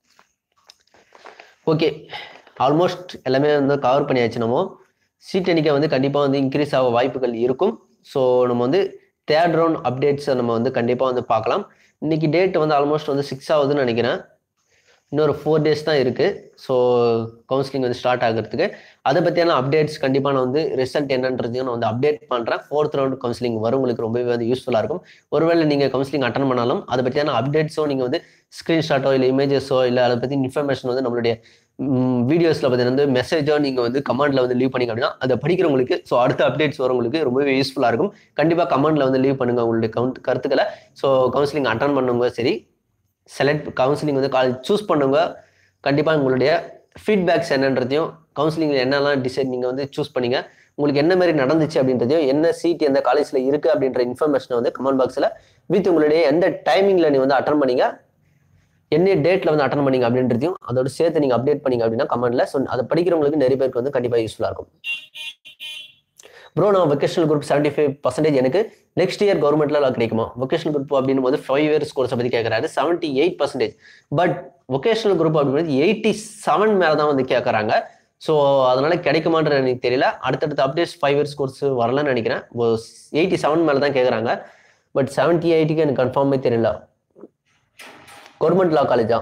ஓகே ஆல்மோஸ்ட் எல்லாமே வந்து கவர் பண்ணியாச்சு நம்ம சீட் எண்ணிக்கை வந்து கண்டிப்பாக வந்து இன்க்ரீஸ் ஆக வாய்ப்புகள் இருக்கும் ஸோ நம்ம வந்து தேர்ட் ரவுண்ட் அப்டேட்ஸை நம்ம வந்து கண்டிப்பாக வந்து பார்க்கலாம் இன்னைக்கு டேட் வந்து ஆல்மோஸ்ட் வந்து சிக்ஸ் ஆகுதுன்னு நினைக்கிறேன் இன்னொரு ஃபோர் டேஸ் தான் இருக்குது ஸோ கவுன்சிலிங் வந்து ஸ்டார்ட் ஆகிறதுக்கு அதை பற்றியான அப்டேட்ஸ் கண்டிப்பாக நான் வந்து ரிசல்ட் என்னன்றதையும் நான் வந்து அப்டேட் பண்ணுறேன் ஃபோர்த் ரவுண்ட் கவுன்சிலிங் வரும் உங்களுக்கு ரொம்பவே வந்து யூஸ்ஃபுல்லாக இருக்கும் ஒருவேளை நீங்கள் கவுன்சிலிங் அட்டன் பண்ணாலும் அதை பற்றியான அப்டேட்ஸோ நீங்கள் வந்து ஸ்க்ரீன்ஷாட்டோ இல்லை இமேஜஸோ இல்லை அதை பற்றி இன்ஃபர்மேஷன் வந்து நம்மளுடைய வீடியோஸில் பார்த்தீங்கன்னா வந்து மெசேஜோ நீங்கள் வந்து கமெண்ட்ல வந்து லீவ் பண்ணிங்க அப்படின்னா அதை படிக்கிறவங்களுக்கு ஸோ அடுத்த அப்டேட்ஸ் வரவங்களுக்கு ரொம்பவே யூஸ்ஃபுல்லாக இருக்கும் கண்டிப்பாக கமெண்ட்ல வந்து லீவ் பண்ணுங்க உங்களுடைய கவுண்ட் கருத்துக்களை ஸோ கவுன்சிலிங் அட்டன் பண்ணவங்க சரி செலக்ட் கவுன்சிலிங் வந்து காலேஜ் சூஸ் பண்ணவங்க கண்டிப்பாக உங்களுடைய ஃபீட்பேக்ஸ் என்னன்றதையும் கவுன்சிலிங்கில் என்னெல்லாம் டிசைட் நீங்கள் வந்து சூஸ் பண்ணீங்க உங்களுக்கு என்ன மாதிரி நடந்துச்சு அப்படின்றதையும் என்ன சீட் எந்த காலேஜில் இருக்குது அப்படின்ற இன்ஃபர்மேஷனை வந்து கமெண்ட் பாக்ஸில் வித் உங்களுடைய எந்த டைமிங்கில் நீ வந்து அட்டன் பண்ணீங்க என்ன டேட்டில் வந்து அட்டன் பண்ணீங்க அப்படின்றதையும் அதோட சேர்த்து நீங்கள் அப்டேட் பண்ணீங்க அப்படின்னா கமெண்ட்ல ஸோ அதை படிக்கிறவங்களுக்கு நிறைய பேருக்கு வந்து கண்டிப்பாக யூஸ்ஃபுல்லாக இருக்கும் ப்ரோ நான் vocational group seventy five percentage எனக்கு நெக்ஸ்ட் இயர் கவர்மெண்ட்ல கிடைக்குமா வெக்கேஷனல் குரூப் அப்படின்னும் போது ஃபைவ் இயர்ஸ் கோர்ஸை பற்றி கேட்குறாரு seventy eight percentage but vocational group அப்படின்றது எயிட்டி செவன் மேலே தான் வந்து கேட்குறாங்க ஸோ அதனால கிடைக்குமான்றது எனக்கு தெரியல அடுத்தடுத்த அப்டேட்ஸ் ஃபைவ் இயர்ஸ் கோர்ஸ் வரலன்னு நினைக்கிறேன் எயிட்டி செவன் மேலே தான் கேட்குறாங்க பட் செவன்ட்டி எயிட்டுக்கு எனக்கு கன்ஃபார்மே தெரியல கவர்மெண்ட் லா காலேஜா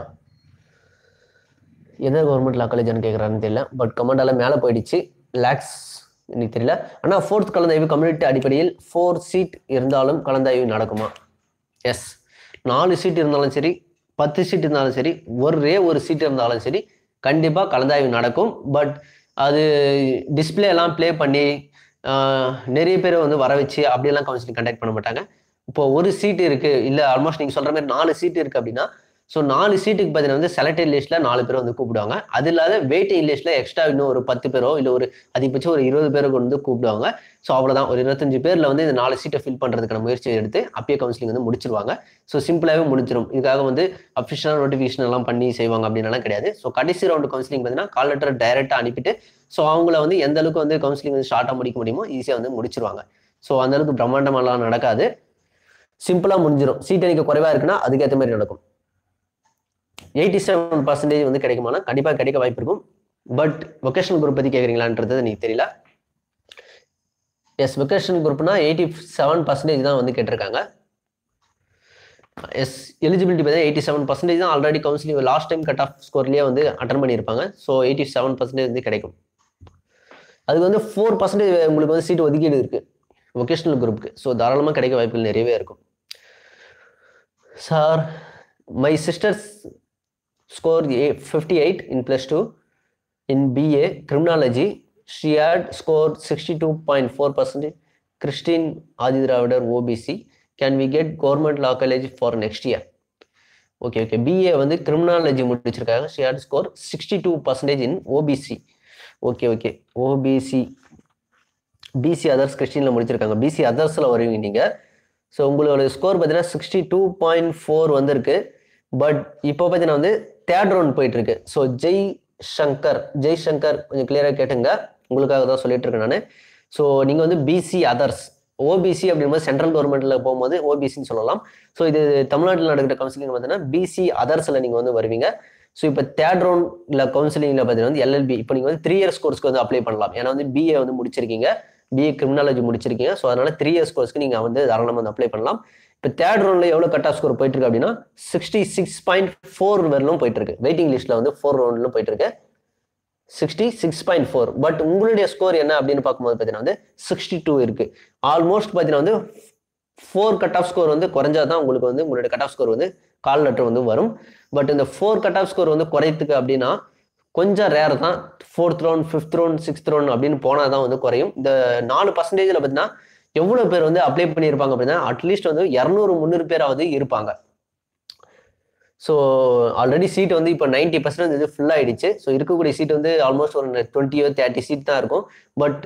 எந்த கவர்மெண்ட் லா காலேஜ்னு கேட்குறான்னு தெரியல பட் கமெண்ட் எல்லாம் மேலே போயிடுச்சு லேக்ஸ் எனக்கு தெரியல ஆனால் ஃபோர்த் கலந்தாய்வு கம்யூனிட்டி அடிப்படையில் ஃபோர் சீட் இருந்தாலும் கலந்தாய்வு நடக்குமா எஸ் நாலு சீட் இருந்தாலும் சரி பத்து சீட் இருந்தாலும் சரி ஒரே ஒரு சீட் இருந்தாலும் சரி கண்டிப்பாக கலந்தாய்வு நடக்கும் பட் அது டிஸ்பிளே எல்லாம் ப்ளே பண்ணி ஆஹ், நிறைய பேர் வந்து வர வச்சு அப்படியெல்லாம் கவுன்சிலிங் கண்டக்ட் பண்ண மாட்டாங்க இப்போ ஒரு சீட் இருக்கு இல்லை ஆல்மோஸ்ட் நீங்கள் சொல்ற மாதிரி நாலு சீட் இருக்கு அப்படின்னா ஸோ நாலு சீட்டுக்கு பார்த்தீங்கன்னா வந்து செலக்டட் லிஸ்ட்ல நாலு பேர் வந்து கூப்பிடுவாங்க அது இல்லாத வெயிட்டிங் லிஸ்ட்ல எக்ஸ்ட்ரா இன்னும் ஒரு பத்து பேரோ இல்லை ஒரு அதிகபட்சம் ஒரு இருபது பேரை கொண்டு வந்து கூப்பிடுவாங்க ஸோ அவ்வளோதான் ஒரு இருபத்தஞ்சு பேர்ல வந்து இந்த நாலு சீட்டை ஃபில் பண்றதுக்கான முயற்சி எடுத்து அப்பயே கவுன்சிலிங் வந்து முடிச்சிருவாங்க ஸோ சிம்பிளாகவே முடிச்சிடும் இதுக்காக வந்து அஃபிஷியலாக நோட்டிஃபிகேஷன் எல்லாம் பண்ணி செய்வாங்க அப்படின்னுலாம் கிடையாது ஸோ கடைசி ரவுண்டு கவுன்சிலிங் பார்த்தீங்கன்னா கால் லெட்டர் டைரெக்டாக அனுப்பிட்டு ஸோ அவங்கள வந்து எந்த அளவுக்கு வந்து கவுன்சிலிங் வந்து ஷார்ட்டாக முடிக்க முடியுமோ ஈஸியாக வந்து முடிச்சிருவாங்க ஸோ அந்த அளவுக்கு பிரம்மாண்டமெல்லாம் நடக்காது சிம்பிளாக முடிஞ்சிடும் சீட் எண்ணிக்கை குறைவாக இருக்குன்னா அதுக்கேற்ற மாதிரி நடக்கும் எயிட்டி செவன் பர்சன்டேஜ் வந்து கிடைக்குமானா கண்டிப்பாக கிடைக்க வாய்ப்பு இருக்கும் பட் வொகேஷனல் குரூப் பற்றி கேட்குறீங்களான்றது எனக்கு தெரியல எஸ் வொகேஷனல் குரூப்னா எயிட்டி செவன் பர்சன்டேஜ் தான் வந்து கேட்டிருக்காங்க எஸ் எலிஜிபிலிட்டி பார்த்தா எயிட்டி செவன் பர்சன்டேஜ் தான் already counselling last time cut off ஸ்கோர்லேயே வந்து அட்டன் பண்ணியிருப்பாங்க ஸோ எயிட்டி செவன் பர்சன்டேஜ் வந்து கிடைக்கும் அதுக்கு வந்து ஃபோர் பர்சன்டேஜ் உங்களுக்கு வந்து சீட் ஒதுக்கீடு இருக்கு வொகேஷனல் குரூப்புக்கு ஸோ தாராளமாக கிடைக்க வாய்ப்புகள் நிறையவே இருக்கும் sir my sisters scored a- 58 in plus 2 in BA criminology. She had scored 62.4 percent. Christine Adidravidar OBC. Can we get government law college for next year? Okay okay BA வந்து criminology முடிச்சிருக்காங்க she had score sixty two percentage in OBC okay okay OBC BC others கிறிஸ்டினில் முடிச்சிருக்காங்க BC அதர்ஸில் வருவீங்க நீங்கள் so உங்களோட score பார்த்தீங்கன்னா sixty two point four வந்திருக்கு பட் இப்போ பார்த்தீங்கன்னா வந்து தேர்ட் ரவுண்ட் போயிட்டு இருக்கு ஸோ ஜெய் சங்கர் ஜெய் சங்கர் கொஞ்சம் கிளியராக கேட்டுங்க உங்களுக்காக தான் சொல்லிட்டு இருக்கேன் நான் ஸோ நீங்கள் வந்து பிசி அதர்ஸ் ஓபிசி அப்படிங்கும்போது சென்ட்ரல் கவர்மெண்ட்ல போகும்போது ஓபிசின்னு சொல்லலாம் ஸோ இது தமிழ்நாட்டில் நடக்கிற கவுன்சிலிங் பார்த்தீங்கன்னா பிசி அதர்ஸில் நீங்கள் வந்து வருவீங்க ஸோ இப்போ தேர்ட் ரவுண்ட்ல கவுன்சிலிங்ல பார்த்தீங்கன்னா வந்து எல்எல்பி இப்போ நீங்கள் வந்து த்ரீ இயர்ஸ் கோர்ஸ்க்கு வந்து அப்ளை பண்ணலாம் ஏன்னா வந்து பிஏ வந்து முடிச்சிருக்கீங்க பிஏ கிரிமினாலஜி முடிச்சிருக்கீங்க ஸோ அதனால த்ரீ இயர்ஸ் கோர்ஸ்க்கு நீங்கள் வந்து தாராளமாக வந்து அப்ளை பண்ணலாம் இப்போ தேர்ட் ரவுண்ட்ல எவ்வளோ கட் ஆஃப் ஸ்கோர் போயிட்டு இருக்கு அப்படின்னா சிக்ஸ்டி சிக்ஸ் பாயிண்ட் ஃபோர் வரலும் போயிட்டு இருக்கு வெயிட்டிங் லிஸ்ட்ல வந்து ஃபோர் ரவுண்ட்லும் போயிட்டு இருக்கு sixty six point four but உங்களுடைய ஸ்கோர் என்ன அப்படின்னு பார்க்கும்போது பார்த்தீங்கன்னா வந்து சிக்ஸ்டி டூ இருக்கு ஆல்மோஸ்ட் பார்த்தீங்கன்னா வந்து ஃபோர் கட் ஆஃப் ஸ்கோர் வந்து குறைஞ்சா தான் உங்களுக்கு வந்து உங்களுடைய கட் ஆஃப் ஸ்கோர் வந்து கால் லெட்டர் வந்து வரும் பட் இந்த ஃபோர் கட் ஆஃப் ஸ்கோர் வந்து குறையத்துக்கு அப்படின்னா கொஞ்சம் ரேர் தான் fourth round fifth round sixth round அப்படின்னு போனால் தான் வந்து குறையும் இந்த நாலு பர்சன்டேஜில் பார்த்தீங்கன்னா எவ்வளோ பேர் வந்து அப்ளை பண்ணியிருப்பாங்க அப்படின்னா அட்லீஸ்ட் வந்து இரநூறு முந்நூறு பேராவது இருப்பாங்க ஸோ ஆல்ரெடி சீட் வந்து இப்போ நைன்டி பர்சன்ட் இது ஃபுல் ஆயிடுச்சு ஸோ இருக்கக்கூடிய சீட் வந்து ஆல்மோஸ்ட் ஒரு டுவெண்ட்டியோ தேர்ட்டி சீட் தான் இருக்கும் பட்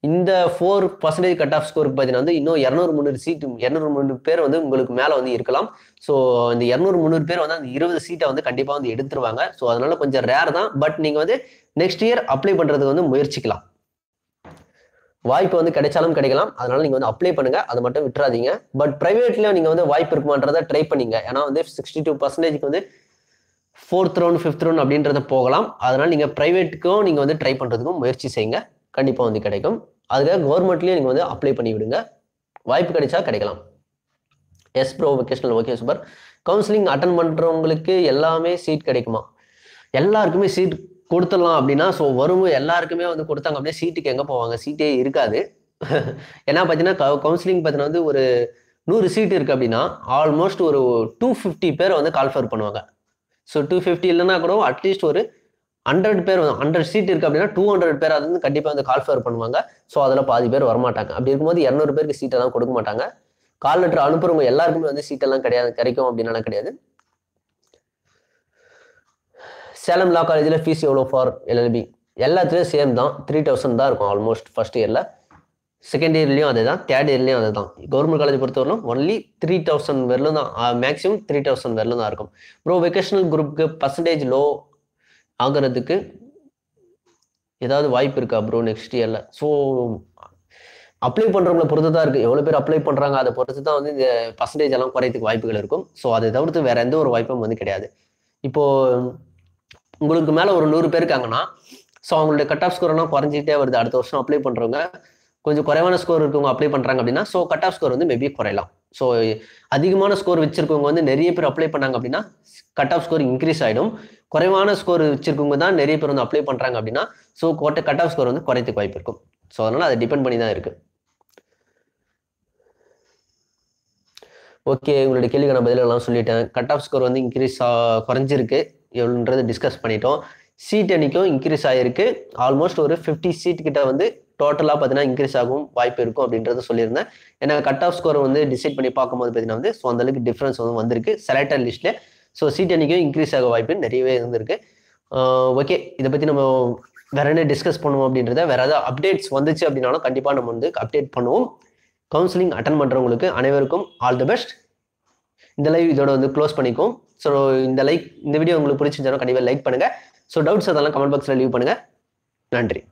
இந்த ஃபோர் பர்சன்டேஜ் கட் ஆஃப் ஸ்கோருக்கு பார்த்தீங்கன்னா வந்து இன்னும் இரநூறு முந்நூறு சீட்டு இரநூறு முந்நூறு பேர் வந்து உங்களுக்கு மேலே வந்து இருக்கலாம் ஸோ இந்த இரநூறு முந்நூறு பேர் வந்து அந்த இருபது சீட்டை வந்து கண்டிப்பாக வந்து எடுத்துருவாங்க ஸோ அதனால கொஞ்சம் ரேர் தான் பட் நீங்கள் வந்து நெக்ஸ்ட் இயர் அப்ளை பண்ணுறதுக்கு வந்து முயற்சிக்கலாம் வாய்ப்பு வந்து கிடைச்சாலும் கிடைக்கலாம் அதனால நீங்க வந்து அப்ளை பண்ணுங்க அதை மட்டும் விட்டுறாதீங்க பட் பிரைவேட்ல நீங்க வந்து வாய்ப்பு இருக்குமான்றதை ட்ரை பண்ணீங்க ஏன்னா வந்து சிக்ஸ்டி டூ பர்சன்டேஜ்க்கு வந்து ஃபோர்த் ரவுண்ட் ஃபிஃப்த் ரவுண்ட் அப்படின்றத போகலாம் அதனால நீங்க பிரைவேட்டுக்கும் நீங்க வந்து ட்ரை பண்றதுக்கும் முயற்சி செய்யுங்க கண்டிப்பா வந்து கிடைக்கும் அதுக்காக கவர்மெண்ட்லயும் நீங்க வந்து அப்ளை பண்ணி விடுங்க வாய்ப்பு கிடைச்சா கிடைக்கலாம் yes bro vocational okay super counselling attend பண்றவங்களுக்கு எல்லாமே சீட் கிடைக்குமா எல்லாருக்குமே சீட் கொடுத்துடலாம் அப்படின்னா ஸோ வரும் எல்லாருக்குமே வந்து கொடுத்தாங்க அப்படின்னா சீட்டுக்கு எங்கே போவாங்க சீட்டே இருக்காது ஏன்னா பார்த்தீங்கன்னா கவுன்சிலிங் பார்த்தீங்கன்னா வந்து ஒரு நூறு சீட் இருக்குது அப்படின்னா ஆல்மோஸ்ட் ஒரு டூ ஃபிஃப்டி பேர் வந்து கால்ஃபர் பண்ணுவாங்க ஸோ டூ ஃபிஃப்டி இல்லைன்னா கூட அட்லீஸ்ட் ஒரு ஹண்ட்ரட் பேர் ஹண்ட்ரட் சீட் இருக்குது அப்படின்னா டூ ஹண்ட்ரட் பேர் அது வந்து கண்டிப்பாக வந்து கால்ஃபர் பண்ணுவாங்க ஸோ அதில் பாதி பேர் வரமாட்டாங்க அப்படி இருக்கும்போது இரநூறு பேருக்கு சீட்டெல்லாம் கொடுக்க மாட்டாங்க கால் லெட்டர் அனுப்புறவங்க எல்லாருக்குமே வந்து சீட்டெல்லாம் கிடையாது கிடைக்கும் அப்படின்னால கிடையாது சேலம் லா காலேஜில் ஃபீஸ் எவ்வளோ ஃபார் எல்எல்பி எல்லாத்துலேயும் சேம் தான் த்ரீ தௌசண்ட் தான் இருக்கும் ஆல்மோஸ்ட் ஃபர்ஸ்ட் இயரில் செகண்ட் இயர்லையும் அதே தான் தேர்ட் இயர்லையும் அதே தான் கவர்மெண்ட் காலேஜ் பொறுத்தவரையிலும் ஒன்லி த்ரீ தௌசண்ட் வரலும் தான் மேக்ஸிமம் த்ரீ தௌசண்ட் வரலும் தான் இருக்கும் ப்ரோ வெக்கேஷனல் குரூப்புக்கு பர்சன்டேஜ் லோ ஆகிறதுக்கு ஏதாவது வாய்ப்பு இருக்கா ப்ரோ நெக்ஸ்ட் இயரில் ஸோ அப்ளை பண்ணுறவங்களை பொறுத்து தான் இருக்குது எவ்வளோ பேர் அப்ளை பண்ணுறாங்க அதை பொறுத்து தான் வந்து இந்த பர்சன்டேஜ் எல்லாம் குறையத்துக்கு வாய்ப்புகள் இருக்கும் ஸோ அதை தவிர்த்து வேற எந்த ஒரு வாய்ப்பும் வந்து கிடையாது இப்போ உங்களுக்கு மேலே ஒரு நூறு பேர் இருக்காங்கன்னா ஸோ அவங்களுடைய கட் ஆஃப் ஸ்கோர் எல்லாம் குறைஞ்சிட்டே வருது அடுத்த வருஷம் அப்ளை பண்ணுறவங்க கொஞ்சம் குறைவான ஸ்கோர் இருக்கவங்க அப்ளை பண்ணுறாங்க அப்படின்னா ஸோ கட் ஆஃப் ஸ்கோர் வந்து மேபி குறையலாம் ஸோ அதிகமான ஸ்கோர் வச்சிருக்கவங்க வந்து நிறைய பேர் அப்ளை பண்ணாங்க அப்படின்னா கட் ஆஃப் ஸ்கோர் இன்க்ரீஸ் ஆகிடும் குறைவான ஸ்கோர் வச்சிருக்கவங்க தான் நிறைய பேர் வந்து அப்ளை பண்ணுறாங்க அப்படின்னா ஸோ கோட்டை கட் ஆஃப் ஸ்கோர் வந்து குறைத்துக்கு வாய்ப்பு இருக்கும் ஸோ அதனால் அது டிபெண்ட் பண்ணி தான் இருக்குது ஓகே உங்களுடைய கேள்விக்கான பதிலெல்லாம் சொல்லிட்டேன் கட் ஆஃப் ஸ்கோர் வந்து இன்க்ரீஸ் குறைஞ்சிருக்கு எவ்வளோன்றது டிஸ்கஸ் பண்ணிட்டோம் சீட் எண்ணிக்கும் இன்க்ரீஸ் ஆகிருக்கு ஆல்மோஸ்ட் ஒரு ஃபிஃப்டி சீட் கிட்ட வந்து டோட்டலாக பார்த்தீங்கன்னா இன்க்ரீஸ் ஆகும் வாய்ப்பு இருக்கும் அப்படின்றத சொல்லியிருந்தேன் ஏன்னா கட் ஆஃப் ஸ்கோரை வந்து டிசைட் பண்ணி பார்க்கும்போது பார்த்தீங்கன்னா வந்து ஸோ அந்தளவுக்கு டிஃப்ரென்ஸ் வந்து வந்திருக்கு செலக்டட் லிஸ்ட்ல ஸோ சீட் எண்ணிக்கும் இன்க்ரீஸ் ஆக வாய்ப்பு நிறையவே இருந்திருக்கு ஓகே இதை பற்றி நம்ம வேற என்ன டிஸ்கஸ் பண்ணுவோம் அப்படின்றத வேற ஏதாவது அப்டேட்ஸ் வந்துச்சு அப்படின்னாலும் கண்டிப்பாக நம்ம வந்து அப்டேட் பண்ணுவோம் கவுன்சிலிங் அட்டன் பண்ணுறவங்களுக்கு அனைவருக்கும் ஆல் தி பெஸ்ட் இந்த லைவ் இதோட வந்து க்ளோஸ் பண்ணிக்கும் ஸோ இந்த லைக் இந்த வீடியோ உங்களுக்கு பிடிச்சிருந்தாலும் கண்டிப்பாக லைக் பண்ணுங்க ஸோ டவுட்ஸ் அதெல்லாம் கமெண்ட் பாக்ஸில் லீவ் பண்ணுங்க நன்றி